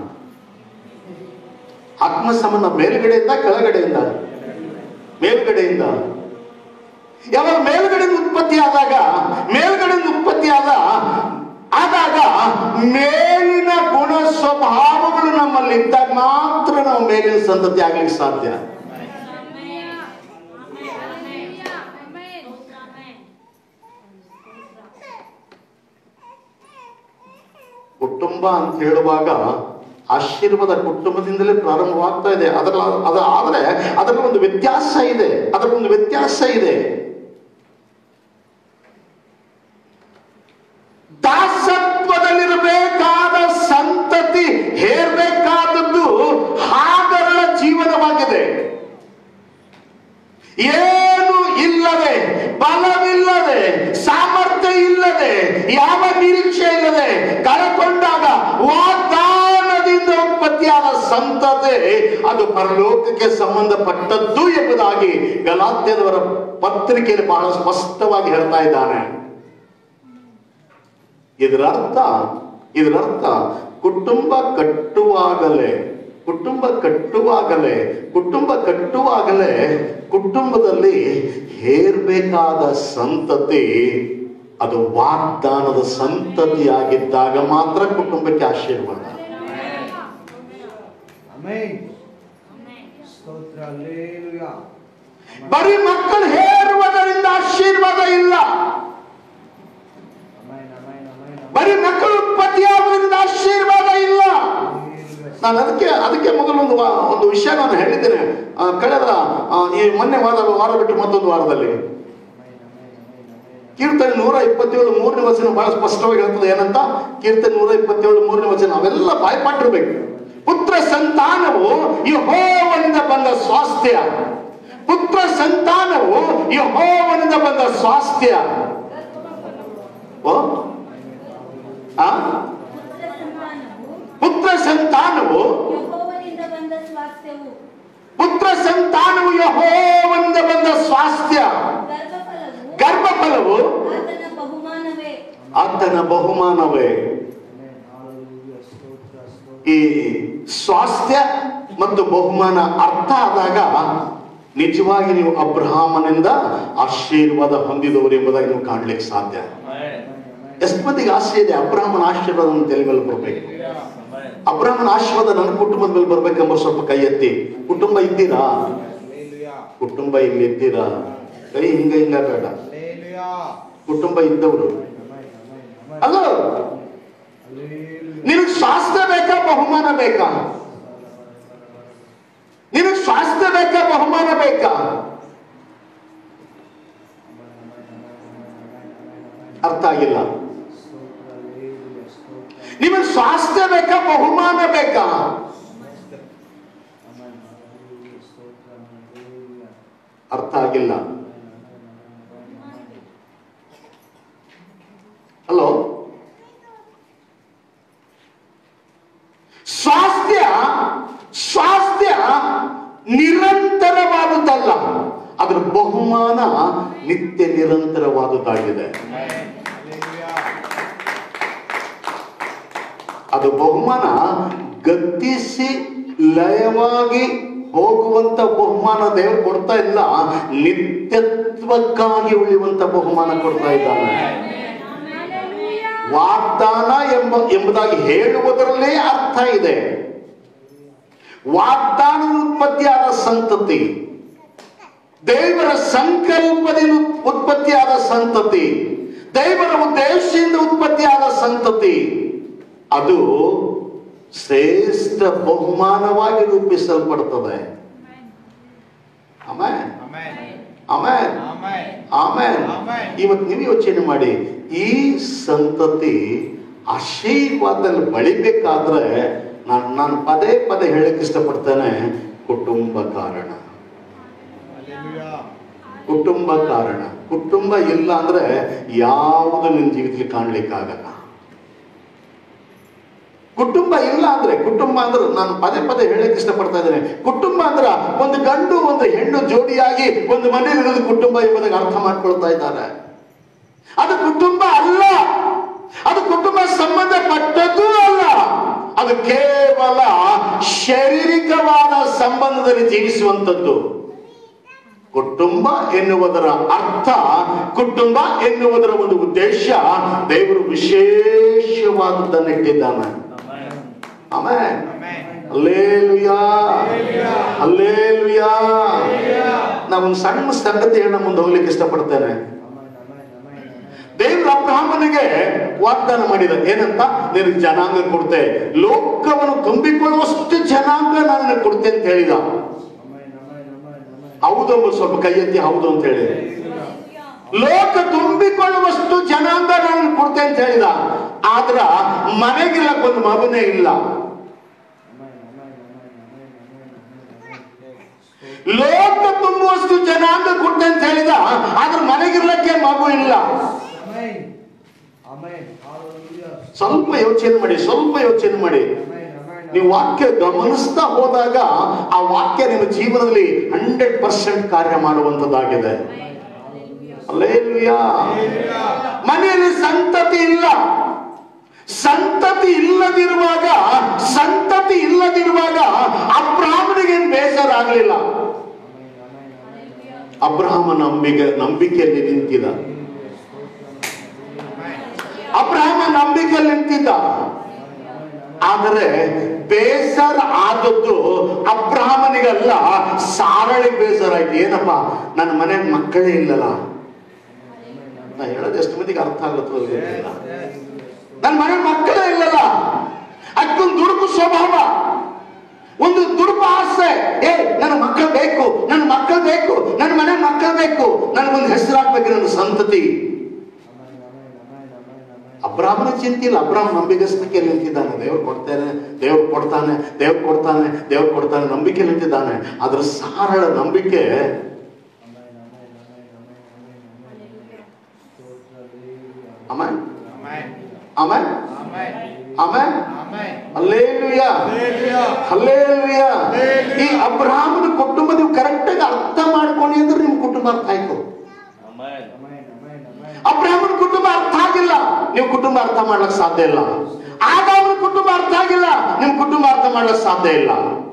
ಆತ್ಮ ಸಂಬಂಧ ಮೇಲ್ಗಡೆಯಿಂದ ಕೆಳಗಡೆಯಿಂದ ಮೇಲ್ಗಡೆಯಿಂದ ಯಾವಾಗ ಮೇಲ್ಗಡೆಯಿಂದ ಉತ್ಪತ್ತಿ ಆದಾಗ ಮೇಲ್ಗಡೆಯಿಂದ ಉತ್ಪತ್ತಿ ಆದ ಆದಾಗ ಮೇಲಿನ ಗುಣ ಸ್ವಭಾವಗಳು ನಮ್ಮಲ್ಲಿ ಇದ್ದಾಗ ಮಾತ್ರ ನಾವು ಮೇಲಿನ ಸಂತತಿ ಆಗ್ಲಿಕ್ಕೆ ಸಾಧ್ಯ ಕುಟುಂಬ ಅಂತ ಹೇಳುವಾಗ ಆಶೀರ್ವಾದ ಕುಟುಂಬದಿಂದಲೇ ಪ್ರಾರಂಭವಾಗ್ತಾ ಇದೆ ಅದರ ಅದ ಆದರೆ ಅದರ ಒಂದು ವ್ಯತ್ಯಾಸ ಇದೆ ಅದರ ಒಂದು ವ್ಯತ್ಯಾಸ ಇದೆ ದಾಸತ್ವದಲ್ಲಿರಬೇಕಾದ ಸಂತತಿ ಹೇರ್ಬೇಕಾದದ್ದು ಹಾಗರಳ ಜೀವನವಾಗಿದೆ ಏನು ಇಲ್ಲದೆ ಬಲವಿಲ್ಲದೆ ಸಾಮರ್ಥ್ಯ ಇಲ್ಲದೆ ಯಾವ ನಿರೀಕ್ಷೆ ಇಲ್ಲದೆ ಕಳಕೊಂಡಾಗ ವಾಗ್ದಾನದಿಂದ ಉತ್ಪತ್ತಿಯಾದ ಸಂತತೆ ಅದು ಪರಲೋಕಕ್ಕೆ ಸಂಬಂಧಪಟ್ಟದ್ದು ಎಂಬುದಾಗಿ ಗಲಾತ್ಯದವರ ಪತ್ರಿಕೆಯಲ್ಲಿ ಬಹಳ ಸ್ಪಷ್ಟವಾಗಿ ಹೇಳ್ತಾ ಇದ್ದಾನೆ ಇದರ ಅರ್ಥ ಇದರ ಅರ್ಥ ಕುಟುಂಬ ಕಟ್ಟುವಾಗಲೇ ಕುಟುಂಬ ಕಟ್ಟುವಾಗಲೇ ಕುಟುಂಬ ಕಟ್ಟುವಾಗಲೇ ಕುಟುಂಬದಲ್ಲಿ ಹೇರ್ಬೇಕಾದ ಸಂತತಿ ಅದು ವಾಗ್ದಾನದ ಸಂತತಿಯಾಗಿದ್ದಾಗ ಮಾತ್ರ ಕುಟುಂಬಕ್ಕೆ ಆಶೀರ್ವಾದ Amen. ಸ್ತೋತ್ರ Hallelujah. ಬರೀ ಮಕ್ಕಳು ಹೇರುವುದರಿಂದ ಆಶೀರ್ವಾದ ಇಲ್ಲ Amen, amen, amen, amen. ಬರೀ ಮಕ್ಕಳು ಉತ್ಪತ್ತಿಯಾಗುವುದರಿಂದ ಆಶೀರ್ವಾದ ಇಲ್ಲ Hallelujah. ನಾನು ಅದಕ್ಕೆ ಅದಕ್ಕೆ ಮೊದಲು ಒಂದು ವಾ- ಒಂದು ವಿಷಯ ನಾನು ಹೇಳಿದ್ದೇನೆ ಆ, ಕಳೆದ ಆ, ಈ ಮೊನ್ನೆ ವಾರ ವಾರ ಬಿಟ್ಟು ಮತ್ತೊಂದು ವಾರದಲ್ಲಿ ಕೀರ್ತನೆ ನೂರ ಇಪ್ಪತ್ತೇಳು ಮೂರನೇ ವಚನ ಬಹಳ ಸ್ಪಷ್ಟವಾಗಿ ಹೇಳ್ತದೆ ಏನಂತ ಕೀರ್ತನೆ ನೂರ ಇಪ್ಪತ್ತೇಳು ಮೂರನೇ ವಚನ ಅವೆಲ್ಲ ಬಾಯ್ಪಾಟಿರ್ಬೇಕು ಪುತ್ರ ಸಂತಾನವು ಯಹೋವನಿಂದ ಬಂದ ಸ್ವಾಸ್ಥ್ಯ ಪುತ್ರ ಸಂತಾನವು ಯಹೋವನಿಂದ ಬಂದ ಸ್ವಾಸ್ಥ್ಯ ಓ ಆ? ಪುತ್ರ ಸಂತಾನವು ಪುತ್ರ ಸಂತಾನವು ಯೆಹೋವನಿಂದ ಬಂದ ಸ್ವಾಸ್ಥ್ಯವು ಪುತ್ರ ಸಂತಾನವು ಯಹೋವನಿಂದ ಬಂದ ಸ್ವಾಸ್ಥ್ಯ ಗರ್ಭಫಲವು ಗರ್ಭಫಲವು ಆತನ ಬಹುಮಾನವೇ ಆತನ ಬಹುಮಾನವೇ Amen. Hallelujah. ಸ್ತೋತ್ರ, ಸ್ತೋತ್ರ. ಈ ಸ್ವಾಸ್ಥ್ಯ ಮತ್ತು ಬಹುಮಾನ ಅರ್ಥ ಆದಾಗ ನಿಜವಾಗಿ ನೀವು ಅಬ್ರಹಾಮನಿಂದ ಆಶೀರ್ವಾದ ಹೊಂದಿದವರು ಎಂಬುದಾಗಿ ನೀವು ಕಾಣ್ಲಿಕ್ಕೆ ಸಾಧ್ಯ ಎಷ್ಟು ಮಂದಿಗೆ ಆಸೆ ಇದೆ ಅಬ್ರಹಾಮನ ಆಶೀರ್ವಾದ ನನ್ನ ತಲೆ ಮೇಲೆ ಬರಬೇಕು ಅಬ್ರಹಾಮನ ಆಶೀರ್ವಾದ ನನ್ನ ಕುಟುಂಬದ ಮೇಲೆ ಬರ್ಬೇಕೆಂಬ ಸ್ವಲ್ಪ ಕೈ ಎತ್ತಿ ಕುಟುಂಬ ಇದ್ದೀರಾ Hallelujah. ಕುಟುಂಬ ಇಲ್ಲಿ ಇದ್ದೀರಾ ಕೈ ಹಿಂಗ ಹಿಂಗ ಬೇಡ Hallelujah. ಕುಟುಂಬ ಇದ್ದವರು Amen. Amen. Amen. ಅಲ್ಲ Hallelujah. ನಿನಗೆ ಸ್ವಾಸ್ಥ್ಯ ಬೇಕಾ ಬಹುಮಾನ ಬೇಕಾ ನಿನಗೆ ಸ್ವಾಸ್ಥ್ಯ ಬೇಕಾ ಬಹುಮಾನ ಬೇಕಾ ಅರ್ಥ ಆಗಿಲ್ಲ ಸ್ತೋತ್ರ, hallelujah. ಸ್ತೋತ್ರ. ನಿಮಗೆ ಸ್ವಾಸ್ಥ್ಯ ಬೇಕಾ ಬಹುಮಾನ ಬೇಕಾ Amen. Hallelujah. ಸ್ತೋತ್ರ, hallelujah. ಅರ್ಥ ಆಗಿಲ್ಲ Amen. Amen. Amen. ಹಲೋ ಸ್ವಾಸ್ಥ್ಯ ಸ್ವಾಸ್ಥ್ಯ ನಿರಂತರವಾದುದಲ್ಲ ಅದರ ಬಹುಮಾನ ನಿತ್ಯ ನಿರಂತರವಾದುದಾಗಿದೆ Hallelujah. ಅದು ಬಹುಮಾನ ಗತಿಸಿ ಲಯವಾಗಿ ಹೋಗುವಂತ ಬಹುಮಾನ ದೇವರು ಕೊಡ್ತಾ ಇಲ್ಲ ನಿತ್ಯತ್ವಕ್ಕಾಗಿ ಉಳಿಯುವಂತ ಬಹುಮಾನ ಕೊಡ್ತಾ ಇದ್ದಾನೆ ವಾಗ್ದಾನ ಎಂಬ ಎಂಬುದಾಗಿ ಹೇಳುವುದರಲ್ಲೇ ಅರ್ಥ ಇದೆ ವಾಗ್ದಾನದ ಉತ್ಪತ್ತಿಯಾದ ಸಂತತಿ ದೇವರ ಸಂಕಲ್ಪದಿಂದ ಉತ್ಪತ್ತಿಯಾದ ಸಂತತಿ ದೇವರ ಉದ್ದೇಶದಿಂದ ಉತ್ಪತ್ತಿಯಾದ ಸಂತತಿ ಅದು ಶ್ರೇಷ್ಠ ಬಹುಮಾನವಾಗಿ ರೂಪಿಸಲ್ಪಡ್ತದೆ ಆಮೇಲೆ Amen. ಆಮೇಲೆ Amen. ಆಮೇಲೆ Amen. ಇವತ್ತು ನೀವು ಯೋಚನೆ ಮಾಡಿ ಈ ಸಂತತಿ ಆಶೀರ್ವಾದದಲ್ಲಿ ಬೆಳಿಬೇಕಾದ್ರೆ ನಾನು ನಾನು ಪದೇ ಪದೇ ಹೇಳಕ್ ಇಷ್ಟಪಡ್ತೇನೆ ಕುಟುಂಬ ಕಾರಣ Hallelujah. ಕುಟುಂಬ ಕಾರಣ ಕುಟುಂಬ ಇಲ್ಲ ಅಂದ್ರೆ ಯಾವುದು ನಿನ್ನ ಜೀವಿತದಲ್ಲಿ ಕಾಣ್ಲಿಕ್ಕಾಗಲ್ಲ ಕುಟುಂಬ ಇಲ್ಲ ಅಂದ್ರೆ ಕುಟುಂಬ ಅಂದ್ರೆ ನಾನು ಪದೇ ಪದೇ ಹೇಳಕ್ ಇಷ್ಟಪಡ್ತಾ ಇದ್ದೇನೆ ಕುಟುಂಬ ಅಂದ್ರ ಒಂದು ಗಂಡು ಒಂದು ಹೆಣ್ಣು ಜೋಡಿಯಾಗಿ ಒಂದು ಮನೆಯಲ್ಲಿರೋದು ಕುಟುಂಬ ಎಂಬುದಾಗಿ ಅರ್ಥ ಮಾಡ್ಕೊಳ್ತಾ ಇದ್ದಾರೆ ಅದು ಕುಟುಂಬ ಅಲ್ಲ ಅದು ಕುಟುಂಬ ಸಂಬಂಧಪಟ್ಟದ್ದು ಅಲ್ಲ ಅದು ಕೇವಲ ಶಾರೀರಿಕವಾದ ಸಂಬಂಧದಲ್ಲಿ ಜೀವಿಸುವಂಥದ್ದು ಕುಟುಂಬ ಎನ್ನುವುದರ ಅರ್ಥ ಕುಟುಂಬ ಎನ್ನುವುದರ ಒಂದು ಉದ್ದೇಶ ದೇವರು ವಿಶೇಷವಾದದ್ದನ್ನು ಇಟ್ಟಿದ್ದಾನೆ ಆಮೇಲೆ Amen. ಅಲ್ಲೇಲುಯಾ ಅಲ್ಲೇಲುಯಾ ನಾವೊಂದು ಸಣ್ಣ ಸಂಗತಿ ಹೇಳ ಮುಂದೆ ಹೋಗ್ಲಿಕ್ಕೆ ಇಷ್ಟಪಡ್ತೇನೆ Amen. Amen. Amen. Amen. ದೇವ್ರ ಅಬ್ರಹಾಮನಿಗೆ ವಾಗ್ದಾನ ಮಾಡಿದ ಏನಂತ ನಿನಗೆ ಜನಾಂಗ ಕೊಡ್ತೆ ಲೋಕವನ್ನು ತುಂಬಿಕೊಳ್ಳುವಷ್ಟು ಜನಾಂಗ ನಾನು ಕೊಡ್ತೆ ಅಂತ ಹೇಳಿದ Amen. Amen. Amen. Amen. ಹೌದು ಅಂಬ ಸ್ವಲ್ಪ ಕೈ ಎತ್ತಿ ಹೌದು ಅಂತ ಹೇಳಿ ಲೋಕ ತುಂಬಿಕೊಳ್ಳುವಷ್ಟು ಜನಾಂಗ ನಾನು ಕೊಡ್ತೆ ಅಂತ ಹೇಳಿದ ಆದ್ರ ಮನೆಗಿಲ್ಲಕ್ಕೆ ಒಂದು ಮಗುನೇ ಇಲ್ಲ Amen. Amen. Amen. Amen. Amen. Amen. Amen. ಲೋಕ ತುಂಬುವಷ್ಟು ಜನಾಂಗ ಕೊಡ್ತೆ ಅಂತ ಹೇಳಿದ ಆದ್ರೆ ಮನೆಗಿರ್ಲಕ್ಕೆ ಮಗು ಇಲ್ಲ Amen. Amen. Hallelujah. ಸ್ವಲ್ಪ ಯೋಚನೆ ಮಾಡಿ ಸ್ವಲ್ಪ ಯೋಚನೆ ಮಾಡಿ Amen. Amen. ನೀವು ವಾಕ್ಯ ಗಮನಿಸ್ತಾ ಹೋದಾಗ ಆ ವಾಕ್ಯ ನಿಮ್ಮ ಜೀವನದಲ್ಲಿ ಹಂಡ್ರೆಡ್ ಪರ್ಸೆಂಟ್ ಕಾರ್ಯ ಮಾಡುವಂತದ್ದಾಗಿದೆ ಅಲ್ಲೇಲುಯಾ ಮನೆಯಲ್ಲಿ ಸಂತತಿ ಇಲ್ಲ ಸಂತತಿ ಇಲ್ಲದಿರುವಾಗ ಸಂತತಿ ಇಲ್ಲದಿರುವಾಗ ಅಬ್ರಾಹ್ಮನಿಗೇನು ಬೇಸರ ಆಗಲಿಲ್ಲ ಅಬ್ರಾಹ್ಮ ನಂಬಿಕೆ ನಂಬಿಕೆಯಲ್ಲಿ ನಿಂತಿದ ಅಬ್ರಾಹ್ಮ ನಂಬಿಕೆಯಲ್ಲಿ ನಿಂತಿದ್ದ ಆದರೆ ಬೇಸರ ಆದದ್ದು ಅಬ್ರಾಹ್ಮನಿಗಲ್ಲ ಸಾರಳಿಗೆ ಬೇಸರ ಆಯ್ತು ಏನಪ್ಪ ನನ್ನ ಮನೆ ಮಕ್ಕಳೇ ಇಲ್ಲಲ್ಲ ನಾ ಹೇಳೋದು ಎಷ್ಟು ಮಂದಿಗೆ ಅರ್ಥ ಆಗುತ್ತೋ ಗೊತ್ತಿಲ್ಲ ನನ್ನ ಮನೆ ಮಕ್ಕಳೇ ಇಲ್ಲಲ್ಲ ಅದಕ್ಕೊಂದು ದುಡುಕು ಸ್ವಭಾವ ಒಂದು ದುರ್ಬ ಆಸೆ ಏ ನನ್ನ ಮಕ್ಕಳು ಬೇಕು ನನ್ನ ಮಕ್ಕಳು ಬೇಕು ನನ್ನ ಮನೆ ಮಕ್ಕಳು ಬೇಕು ನನಗೊಂದು ಹೆಸರಾಗ್ಬೇಕು ನನ್ನ ಸಂತತಿ ಅಬ್ರಾಹ್ಮನ ಚಿಂತೆ ಇಲ್ಲ ಅಬ್ರಾಹ್ಮ ನಂಬಿಕಸ್ತಕ್ಕೆ ನಿಂತಿದ್ದಾನೆ ದೇವ್ರು ಕೊಡ್ತಾನೆ ದೇವ್ರು ಕೊಡ್ತಾನೆ ದೇವ್ರು ಕೊಡ್ತಾನೆ ದೇವ್ರು ಕೊಡ್ತಾನೆ ನಂಬಿಕೆ ನಿಂತಿದ್ದಾನೆ ಅದ್ರ ಸಾರಳ ನಂಬಿಕೆ ಆಮೇಲೆ ಆಮೇಲೆ ಆಮೇಲೆ ಅಲ್ಲೇಲುಯ್ಯ ಅಲ್ಲೇಲುಯ್ಯ ಈ ಅಬ್ರಾಹ್ಮನ ಕುಟುಂಬ ನೀವು ಕರೆಕ್ಟ್ ಆಗಿ ಅರ್ಥ ಮಾಡ್ಕೊಂಡು ಅಂದ್ರೆ ನಿಮ್ ಕುಟುಂಬ ಅರ್ಥ ಆಯ್ತು ಅಬ್ರಾಹ್ಮನ ಕುಟುಂಬ ಅರ್ಥ ಆಗಿಲ್ಲ ನೀವು ಕುಟುಂಬ ಅರ್ಥ ಮಾಡ್ಲಕ್ ಸಾಧ್ಯ ಇಲ್ಲ ಆದಾಮನ ಕುಟುಂಬ ಅರ್ಥ ಆಗಿಲ್ಲ ನಿಮ್ ಕುಟುಂಬ ಅರ್ಥ ಮಾಡ್ಲಕ್ ಸಾಧ್ಯ ಇಲ್ಲ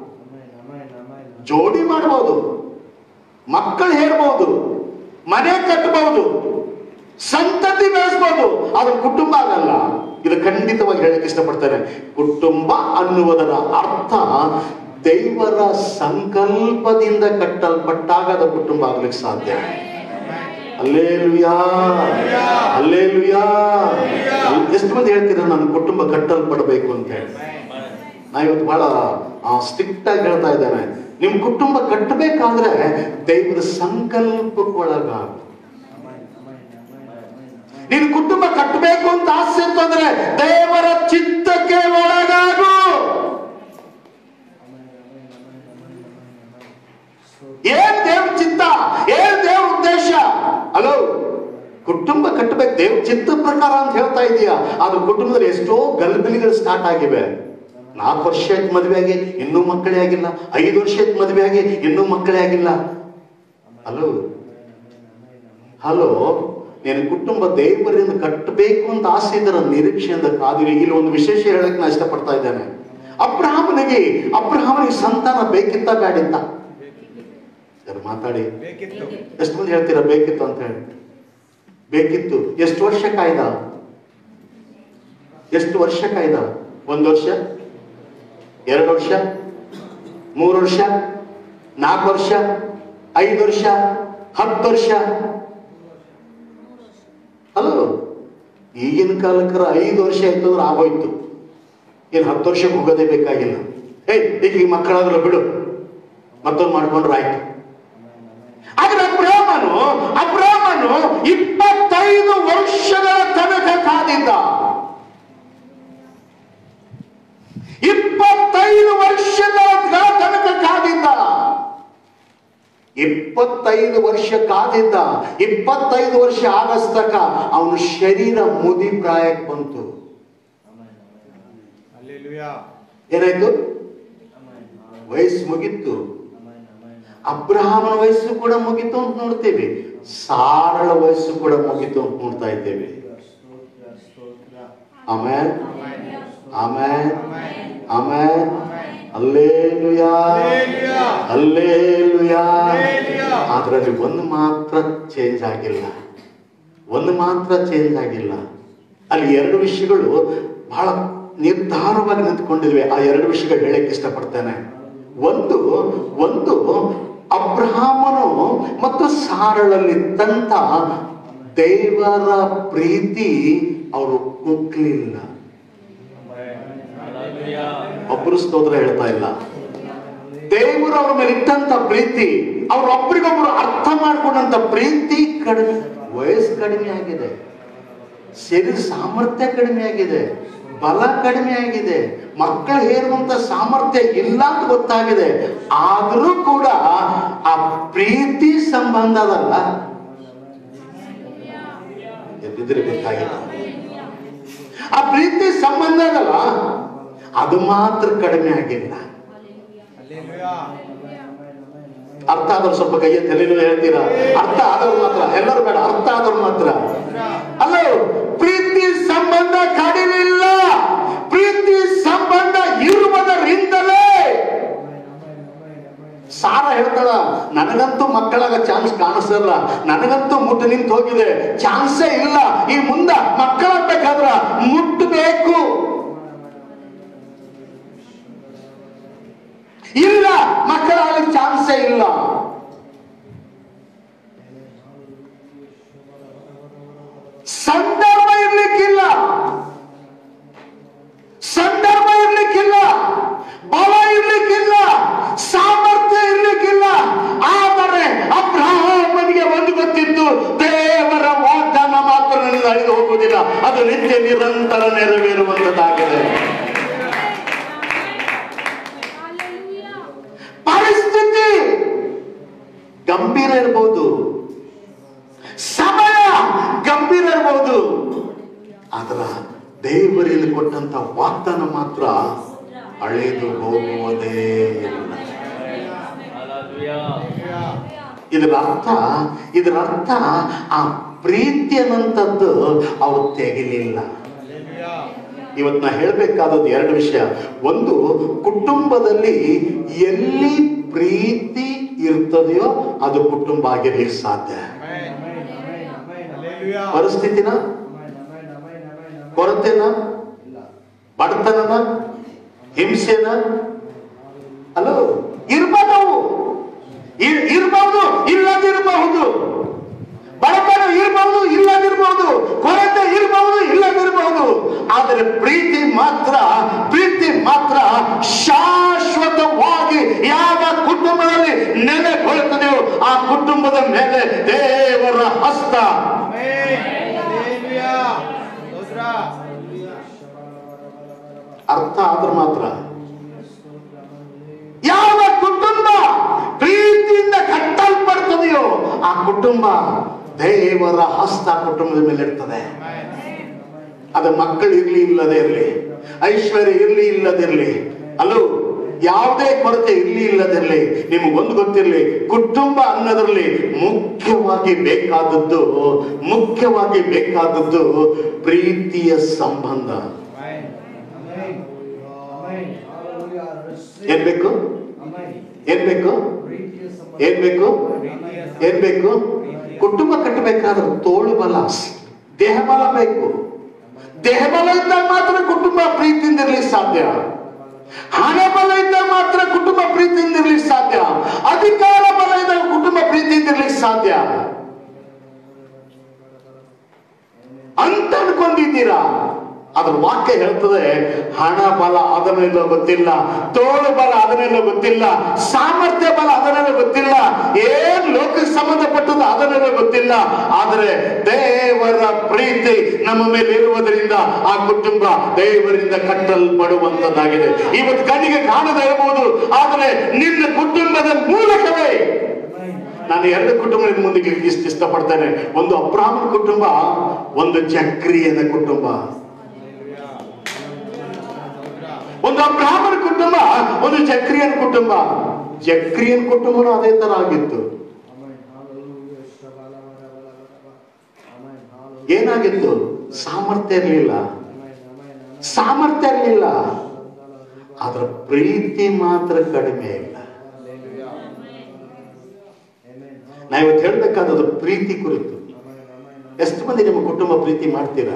ಜೋಡಿ ಮಾಡಬಹುದು ಮಕ್ಕಳು ಹೇಳ್ಬಹುದು ಮನೆ ಕಟ್ಟಬಹುದು ಸಂತತಿ ಬೆಳೆಸಬಹುದು ಆದ್ರೆ ಕುಟುಂಬ ಆಗಲ್ಲ ಇದು ಖಂಡಿತವಾಗಿ ಹೇಳಕ್ ಇಷ್ಟಪಡ್ತಾರೆ ಕುಟುಂಬ ಅನ್ನುವುದರ ಅರ್ಥ ದೈವರ ಸಂಕಲ್ಪದಿಂದ ಕಟ್ಟಲ್ಪಟ್ಟಾಗ ಅದು ಕುಟುಂಬ ಆಗ್ಲಿಕ್ಕೆ ಸಾಧ್ಯ ಅಲ್ಲೇಲುಯಾ ಅಲ್ಲೇಲುಯಾ ಎಷ್ಟು ಮಂದಿ ಹೇಳ್ತೀರ ನನ್ನ ಕುಟುಂಬ ಕಟ್ಟಲ್ಪಡಬೇಕು ಅಂತ ಹೇಳಿ ನಾ ಇವತ್ತು ಬಹಳ ಸ್ಟ್ರಿಕ್ಟ್ ಆಗಿ ಹೇಳ್ತಾ ಇದ್ದೇನೆ ನಿಮ್ ಕುಟುಂಬ ಕಟ್ಟಬೇಕಾದ್ರೆ ದೇವರ ಸಂಕಲ್ಪಕ್ಕೊಳಗಾಗ ನಿನ್ ಕುಟುಂಬ ಕಟ್ಟಬೇಕು ಅಂತ ಆಸೆ ಇತ್ತು ಅಂದ್ರೆ ದೇವರ ಚಿತ್ತಕ್ಕೆ ಒಳಗಾಗು ಏನ್ ದೇವ್ರ ಚಿತ್ತ ಏನ್ ದೇವ್ರ ಉದ್ದೇಶ ಹಲೋ ಕುಟುಂಬ ಕಟ್ಟಬೇಕು ದೇವ್ರ ಚಿತ್ತ ಪ್ರಕಾರ ಅಂತ ಹೇಳ್ತಾ ಇದೀಯಾ ಅದು ಕುಟುಂಬದಲ್ಲಿ ಎಷ್ಟೋ ಗಲ್ಬಿಲಿಗಳು ಸ್ಟಾರ್ಟ್ ಆಗಿವೆ ನಾಲ್ಕು ವರ್ಷ ಆಯ್ತು ಮದುವೆ ಆಗಿ ಇನ್ನೂ ಮಕ್ಕಳೇ ಆಗಿಲ್ಲ ಐದು ವರ್ಷ ಆಯ್ತು ಮದುವೆ ಆಗಿ ಇನ್ನೂ ಮಕ್ಕಳೇ ಆಗಿಲ್ಲ ಹಲೋ ಹಲೋ ನಿನ್ನ ಕುಟುಂಬ ದೇವರಿಂದ ಕಟ್ಟಬೇಕು ಅಂತ ಆಸೆ ಇದರ ನಿರೀಕ್ಷೆಯಿಂದ ಕಾದಿರಿ ಇಲ್ಲಿ ಒಂದು ವಿಶೇಷ ಹೇಳಕ್ ನಾ ಇಷ್ಟಪಡ್ತಾ ಇದ್ದೇನೆ ಅಬ್ರಹಾಮನಿಗೆ ಅಬ್ರಹಾಮನಿಗೆ ಸಂತಾನ ಬೇಕಿತ್ತ ಬೇಡಿತ್ತ ಸರ್ ಮಾತಾಡಿ ಬೇಕಿತ್ತು ಎಷ್ಟು ಮಂದಿ ಹೇಳ್ತೀರಾ ಬೇಕಿತ್ತು ಅಂತ ಹೇಳಿ ಬೇಕಿತ್ತು ಎಷ್ಟು ವರ್ಷ ಕಾಯ್ದ ಎಷ್ಟು ವರ್ಷ ಕಾಯ್ದ ಒಂದು ವರ್ಷ ಎರಡು ವರ್ಷ ಮೂರು ವರ್ಷ ನಾಲ್ಕು ವರ್ಷ ಐದು ವರ್ಷ ಹತ್ತು ವರ್ಷ ಅಲ್ಲ ಈಗಿನ ಕಾಲಕ್ಕರ ಐದು ವರ್ಷ ಆಯ್ತು ಅಂದ್ರೆ ಆಗೋಯ್ತು ಇನ್ನು ಹತ್ತು ವರ್ಷಕ್ಕೆ ಹೋಗೋದೇ ಬೇಕಾಗಿಲ್ಲ ಏಯ್ ಈಗ ಈ ಮಕ್ಕಳಾದ್ರೂ ಬಿಡು ಮತ್ತೊಂದು ಮಾಡ್ಕೊಂಡ್ರೆ ಆಯ್ತು ಆದ್ರೆ ಅಬ್ರಾಹ್ಮನು ಅಬ್ರಾಹ್ಮನು ಇಪ್ಪತ್ತೈದು ವರ್ಷಗಳ ತನಕ ಕಾದಿದ್ದ ಇಪ್ಪತ್ತೈದು ವರ್ಷಗಳ ತನಕ ಕಾದಿದ್ದ ಇಪ್ಪತ್ತೈದು ವರ್ಷ ಕಾದಿದ್ದ ಇಪ್ಪತ್ತೈದು ವರ್ಷ ಆಗಸ್ತಕ ಅವನ ಶರೀರ ಮುದಿ ಪ್ರಾಯಕ್ಕೆ ಬಂತು ಅಲ್ಲೆಲುಯಾ ಏನಾಯ್ತು ವಯಸ್ಸು ಮುಗಿತ್ತು ಅಬ್ರಹಾಮನ ವಯಸ್ಸು ಕೂಡ ಮುಗಿತು ಅಂತ ನೋಡ್ತೇವೆ ಸಾರಳ ವಯಸ್ಸು ಕೂಡ ಮುಗಿತು ಅಂತ ನೋಡ್ತಾ ಇದ್ದೇವೆ ಆಮೇಲೆ ಆಮೇಲೆ ಆಮೇಲೆ ಅಲ್ಲೇಲುಯಾ ಅಲ್ಲೇಲುಯಾ ಅದರಲ್ಲಿ ಒಂದು ಮಾತ್ರ ಚೇಂಜ್ ಆಗಿಲ್ಲ ಒಂದು ಮಾತ್ರ ಚೇಂಜ್ ಆಗಿಲ್ಲ ಅಲ್ಲಿ ಎರಡು ವಿಷಯಗಳು ಬಹಳ ನಿರ್ಧಾರವಾಗಿ ನಿಂತ್ಕೊಂಡಿದ್ವಿ ಆ ಎರಡು ವಿಷಯಗಳು ಹೇಳಕ್ಕೆ ಇಷ್ಟಪಡ್ತೇನೆ ಒಂದು ಒಂದು ಅಬ್ರಹಾಮನು ಮತ್ತು ಸಾರಳಲ್ಲಿದ್ದಂತ ದೇವರ ಪ್ರೀತಿ ಅವರು ಕುಗ್ಲಿಲ್ಲ ಒಬ್ಬರು ಸ್ತೋತ್ರ ಹೇಳ್ತಾ ಇಲ್ಲ ದೇವರು ಅವ್ರ ಮೇಲೆ ಇಟ್ಟಂತ ಪ್ರೀತಿ ಅವ್ರ ಒಬ್ರಿಗೊಬ್ರು ಅರ್ಥ ಮಾಡ್ಕೊಂಡಂತ ಪ್ರೀತಿ ಕಡಿಮೆ ವಯಸ್ಸು ಕಡಿಮೆ ಆಗಿದೆ ಶರೀರ ಸಾಮರ್ಥ್ಯ ಕಡಿಮೆ ಆಗಿದೆ ಬಲ ಕಡಿಮೆ ಆಗಿದೆ ಮಕ್ಕಳು ಹೇರುವಂತ ಸಾಮರ್ಥ್ಯ ಇಲ್ಲ ಅಂತ ಗೊತ್ತಾಗಿದೆ ಆದರೂ ಕೂಡ ಆ ಪ್ರೀತಿ ಸಂಬಂಧ ಅದಲ್ಲ ಎದ್ದಿದ್ರೆ ಗೊತ್ತಾಗಿಲ್ಲ ಆ ಪ್ರೀತಿ ಸಂಬಂಧ ಅದಲ್ಲ ಅದು ಮಾತ್ರ ಕಡಿಮೆ ಆಗಿಲ್ಲ ಅಲ್ಲೆಲುಯಾ ಅರ್ಥ ಆದವ್ರು ಸ್ವಲ್ಪ ಕೈಯ ತಲೆನೂ ಹೇಳ್ತೀರಾ ಅರ್ಥ ಆದವ್ರು ಮಾತ್ರ ಎಲ್ಲರೂ ಬೇಡ ಅರ್ಥ ಆದವ್ರು ಮಾತ್ರ ಅಲ್ಲ ಪ್ರೀತಿ ಸಂಬಂಧ ಕಡಿಲಿಲ್ಲ ಪ್ರೀತಿ ಸಂಬಂಧ ಇರುವುದರಿಂದಲೇ ಸಾರ ಹೇಳ್ತಾಳ ನನಗಂತೂ ಮಕ್ಕಳಾಗ ಚಾನ್ಸ್ ಕಾಣಿಸಲ್ಲ ನನಗಂತೂ ಮುಟ್ಟು ನಿಂತು ಹೋಗಿದೆ ಚಾನ್ಸೇ ಇಲ್ಲ ಈ ಮುಂದ ಮಕ್ಕಳಾಗ್ಬೇಕಾದ್ರ ಮುಟ್ಟಬೇಕು ಇಲ್ಲ ಮಕ್ಕಳಾಗಲಿಕ್ಕೆ ಚಾನ್ಸೇ ಇಲ್ಲ ಸಂದರ್ಭ ಇರ್ಲಿಕ್ಕಿಲ್ಲ ಸಂದರ್ಭ ಇರ್ಲಿಕ್ಕಿಲ್ಲ ಬಲ ಇರ್ಲಿಕ್ಕಿಲ್ಲ ಅದು ನಿತ್ಯ ನಿರಂತರ ನೆರವೇರುವಂತದ್ದಾಗಿದೆ ಪರಿಸ್ಥಿತಿ ಗಂಭೀರ ಇರಬಹುದು ಸಮಯ ಗಂಭೀರ ಇರಬಹುದು ಆದ್ರ ದೇವರಲ್ಲಿ ಕೊಟ್ಟಂತ ವಾಗ್ದಾನ ಮಾತ್ರ ಅಳೆದು ಹೋಗುವುದೇ ಇಲ್ಲ ಇದರ ಅರ್ಥ ಇದರ ಅರ್ಥ ಆ ಪ್ರೀತಿ ಅನ್ನಂಥದ್ದು ಅವ್ರು ತೆಗಿಲಿಲ್ಲ ಇವತ್ತು ನಾ ಹೇಳಬೇಕಾದದ್ದು ಎರಡು ವಿಷಯ ಒಂದು ಕುಟುಂಬದಲ್ಲಿ ಎಲ್ಲಿ ಪ್ರೀತಿ ಇರ್ತದೆಯೋ ಅದು ಕುಟುಂಬ ಆಗಿರ್ಲಿಕ್ಕೆ ಸಾಧ್ಯ ಪರಿಸ್ಥಿತಿನ ಕೊರತೆನ ಬಡತನನ ಹಿಂಸೆನ ಅಲೋ ಇರ್ಬೋದು ಅವು. ಇರ್- ಇರ್ಬಹುದು ಇಲ್ಲದಿರಬಹುದು ಬಡತನ ಇರಬಹುದು ಇಲ್ಲದಿರಬಹುದು ಕೊರತೆ ಇರಬಹುದು ಇಲ್ಲದಿರಬಹುದು ಆದರೆ ಪ್ರೀತಿ ಮಾತ್ರ ಪ್ರೀತಿ ಮಾತ್ರ ಶಾಶ್ವತವಾಗಿ ಯಾವ ಕುಟುಂಬದಲ್ಲಿ ನೆಲೆಗೊಳ್ಳುತ್ತದೆಯೋ ಆ ಕುಟುಂಬದ ಮೇಲೆ ದೇವರ ಹಸ್ತ ಅರ್ಥ ಆದ್ರೆ ಮಾತ್ರ ಯಾವ ಕುಟುಂಬ ಪ್ರೀತಿಯಿಂದ ಕಟ್ಟಲ್ಪಡ್ತದೆಯೋ ಆ ಕುಟುಂಬ ದೇವರ ಹಸ್ತ ಕುಟುಂಬದ ಮೇಲೆ ಇರ್ತದೆ ಅದು ಮಕ್ಕಳು ಇರ್ಲಿ ಇಲ್ಲದೆ ಇರ್ಲಿ ಐಶ್ವರ್ಯ ಇರ್ಲಿ ಇಲ್ಲದಿರ್ಲಿ ಅಲ್ಲೂ ಯಾವುದೇ ಕೊರತೆ ಇರ್ಲಿ ಇಲ್ಲದಿರ್ಲಿ ನಿಮಗೊಂದು ಗೊತ್ತಿರ್ಲಿ ಕುಟುಂಬ ಅನ್ನೋದ್ರಲ್ಲಿ ಮುಖ್ಯವಾಗಿ ಬೇಕಾದದ್ದು ಮುಖ್ಯವಾಗಿ ಬೇಕಾದದ್ದು ಪ್ರೀತಿಯ ಸಂಬಂಧ ಏನ್ ಬೇಕು ಏನ್ ಬೇಕು ಏನ್ ಬೇಕು ಏನ್ ಬೇಕು ಕುಟುಂಬ ಕಟ್ಟಬೇಕಾದ್ರೆ ತೋಳು ಬಲ ದೇಹ ಬಲ ಬೇಕು ದೇಹ ಬಲ ಇದ್ದಾಗ ಮಾತ್ರ ಕುಟುಂಬ ಪ್ರೀತಿಯಿಂದ ಇರ್ಲಿಕ್ಕೆ ಸಾಧ್ಯ ಹಣ ಬಲ ಇದ್ದಾಗ ಮಾತ್ರ ಕುಟುಂಬ ಪ್ರೀತಿಯಿಂದ ಇರ್ಲಿಕ್ಕೆ ಸಾಧ್ಯ ಅಧಿಕಾರ ಬಲ ಇದ್ದಾಗ ಕುಟುಂಬ ಪ್ರೀತಿಯಿಂದ ಇರ್ಲಿಕ್ಕೆ ಸಾಧ್ಯ ಅಂತ ಅನ್ಕೊಂಡಿದ್ದೀರಾ ಅದ್ರ ವಾಕ್ಯ ಹೇಳ್ತದೆ ಹಣ ಬಲ ಅದನ್ನೆಲ್ಲ ಗೊತ್ತಿಲ್ಲ ತೋಳು ಬಲ ಅದನ್ನೆಲ್ಲ ಗೊತ್ತಿಲ್ಲ ಸಾಮರ್ಥ್ಯ ಬಲ ಅದನ್ನೆಲ್ಲ ಗೊತ್ತಿಲ್ಲ ಏನ್ ಲೋಕಕ್ಕೆ ಸಂಬಂಧಪಟ್ಟದ್ದು ಅದನ್ನೆಲ್ಲ ಗೊತ್ತಿಲ್ಲ ಆದರೆ ದೇವರ ಪ್ರೀತಿ ನಮ್ಮ ಮೇಲೆ ಇರುವುದರಿಂದ ಆ ಕುಟುಂಬ ದೇವರಿಂದ ಕಟ್ಟಲ್ಪಡುವಂತದ್ದಾಗಿದೆ ಇವತ್ತು ಕಣ್ಣಿಗೆ ಕಾಣದೇ ಇರಬಹುದು ಆದರೆ ನಿನ್ನ ಕುಟುಂಬದ ಮೂಲಕವೇ ನಾನು ಎರಡು ಕುಟುಂಬದ ಮುಂದೆ ಇಷ್ಟ ಇಷ್ಟಪಡ್ತೇನೆ ಒಂದು ಅಬ್ರಾಹ್ಮಣ ಕುಟುಂಬ ಒಂದು ಚಕ್ರಿಯದ ಕುಟುಂಬ ಒಂದು ಬ್ರಾಹ್ಮಣ ಕುಟುಂಬ ಒಂದು ಚಕ್ರಿಯನ್ ಕುಟುಂಬ ಚಕ್ರಿಯನ್ ಕುಟುಂಬನೂ ಅದೇ ತರ ಆಗಿತ್ತು ಏನಾಗಿತ್ತು ಸಾಮರ್ಥ್ಯ ಇರಲಿಲ್ಲ ಸಾಮರ್ಥ್ಯ ಇರಲಿಲ್ಲ ಅದರ ಪ್ರೀತಿ ಮಾತ್ರ ಕಡಿಮೆ ಇಲ್ಲ ನಾ ಇವತ್ತು ಹೇಳ್ಬೇಕಾದದ್ದು ಪ್ರೀತಿ ಕುರಿತು ಎಷ್ಟು ಮಂದಿ ನಿಮ್ಮ ಕುಟುಂಬ ಪ್ರೀತಿ ಮಾಡ್ತೀರಾ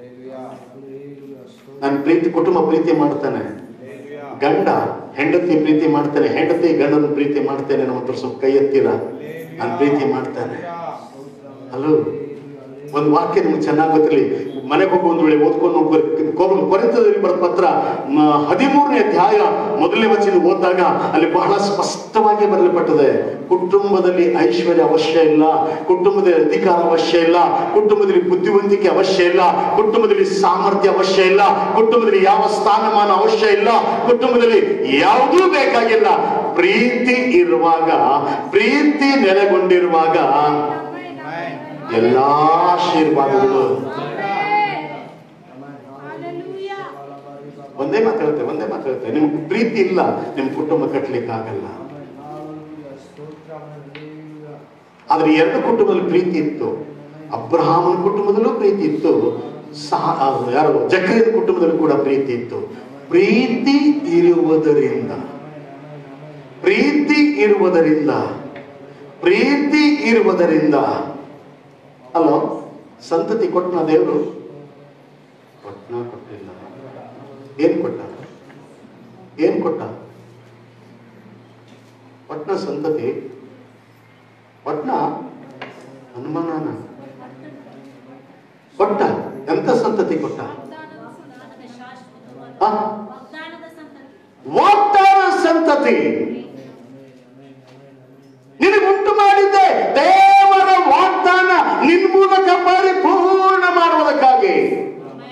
ನನ್ನ ಪ್ರೀತಿ ಕುಟುಂಬ ಪ್ರೀತಿ ಮಾಡ್ತಾನೆ ಗಂಡ ಹೆಂಡತಿ ಪ್ರೀತಿ ಮಾಡ್ತಾನೆ ಹೆಂಡತಿ ಗಂಡನ ಪ್ರೀತಿ ಮಾಡ್ತೇನೆ ನಮ್ಮ ಹತ್ರ ಸ್ವಲ್ಪ ಕೈ ಎತ್ತೀರ ನಾನು ಪ್ರೀತಿ ಮಾಡ್ತಾನೆ ಹಲೋ ಒಂದು ವಾಕ್ಯ ನಿಮ್ಗೆ ಚೆನ್ನಾಗಿ ಗೊತ್ತಿರಲಿ ಮನೆಗೆ ಹೋಗಿ ಒಂದು ವೇಳೆ ಓದ್ಕೊಂಡು ಹೋಗ್ಬೇಕು ಕೊರೆತದಲ್ಲಿ ಬರೆದ ಪತ್ರ ಮ- ಹದಿಮೂರನೇ ಅಧ್ಯಾಯ ಮೊದಲನೇ ವಚನ ಓದಿದಾಗ ಅಲ್ಲಿ ಬಹಳ ಸ್ಪಷ್ಟವಾಗಿ ಬರಲ್ಪಟ್ಟದೆ ಕುಟುಂಬದಲ್ಲಿ ಐಶ್ವರ್ಯ ಅವಶ್ಯ ಇಲ್ಲ ಕುಟುಂಬದಲ್ಲಿ ಅಧಿಕಾರ ಅವಶ್ಯ ಇಲ್ಲ ಕುಟುಂಬದಲ್ಲಿ ಬುದ್ಧಿವಂತಿಕೆ ಅವಶ್ಯ ಇಲ್ಲ ಕುಟುಂಬದಲ್ಲಿ ಸಾಮರ್ಥ್ಯ ಅವಶ್ಯ ಇಲ್ಲ ಕುಟುಂಬದಲ್ಲಿ ಯಾವ ಸ್ಥಾನಮಾನ ಅವಶ್ಯ ಇಲ್ಲ ಕುಟುಂಬದಲ್ಲಿ ಯಾವುದೂ ಬೇಕಾಗಿಲ್ಲ ಪ್ರೀತಿ ಇರುವಾಗ ಪ್ರೀತಿ ನೆಲೆಗೊಂಡಿರುವಾಗ ಎಲ್ಲಾ ಆಶೀರ್ವಾದಗಳು ಒಂದೇ ಮಾತಾಡುತ್ತೆ ಒಂದೇ ಮಾತಾಡುತ್ತೆ ನಿಮ್ಗೆ ಪ್ರೀತಿ ಇಲ್ಲ ನಿಮ್ ಕುಟುಂಬ ಕಟ್ಲಿಕ್ಕೆ ಆಗಲ್ಲ ಆದ್ರೆ ಎರಡು ಕುಟುಂಬದಲ್ಲಿ ಪ್ರೀತಿ ಇತ್ತು ಅಬ್ರಹಾಮನ ಕುಟುಂಬದಲ್ಲೂ ಪ್ರೀತಿ ಇತ್ತು ಸಹ ಆ, ಯಾರು ಜಕ್ರಿಯನ ಕುಟುಂಬದಲ್ಲೂ ಕೂಡ ಪ್ರೀತಿ ಇತ್ತು ಪ್ರೀತಿ ಇರುವುದರಿಂದ ಪ್ರೀತಿ ಇರುವುದರಿಂದ ಪ್ರೀತಿ ಇರುವುದರಿಂದ ಅಲೋ ಸಂತತಿ ಕೊಟ್ಟನ ದೇವರು ಕೊಟ್ಟನ ಕೊಟ್ಟಿಲ್ಲ ಏನ್ ಕೊಟ್ಟ ಏನ್ ಕೊಟ್ಟ ಪಟ್ನ ಸಂತತಿ ಪಟ್ನ ಹನುಮಾನನ ಕೊಟ್ಟ ಎಂತ ಸಂತತಿ ಕೊಟ್ಟ ಆ? ವಾಗ್ದಾನ ಸಂತತಿ ನಿನಗುಂಟು ಮಾಡಿದ್ದೆ ದೇವರ ವಾಗ್ದಾನ ನಿನ್ ಮೂಲಕ ಪರಿಪೂರ್ಣ ಮಾಡುವುದಕ್ಕಾಗಿ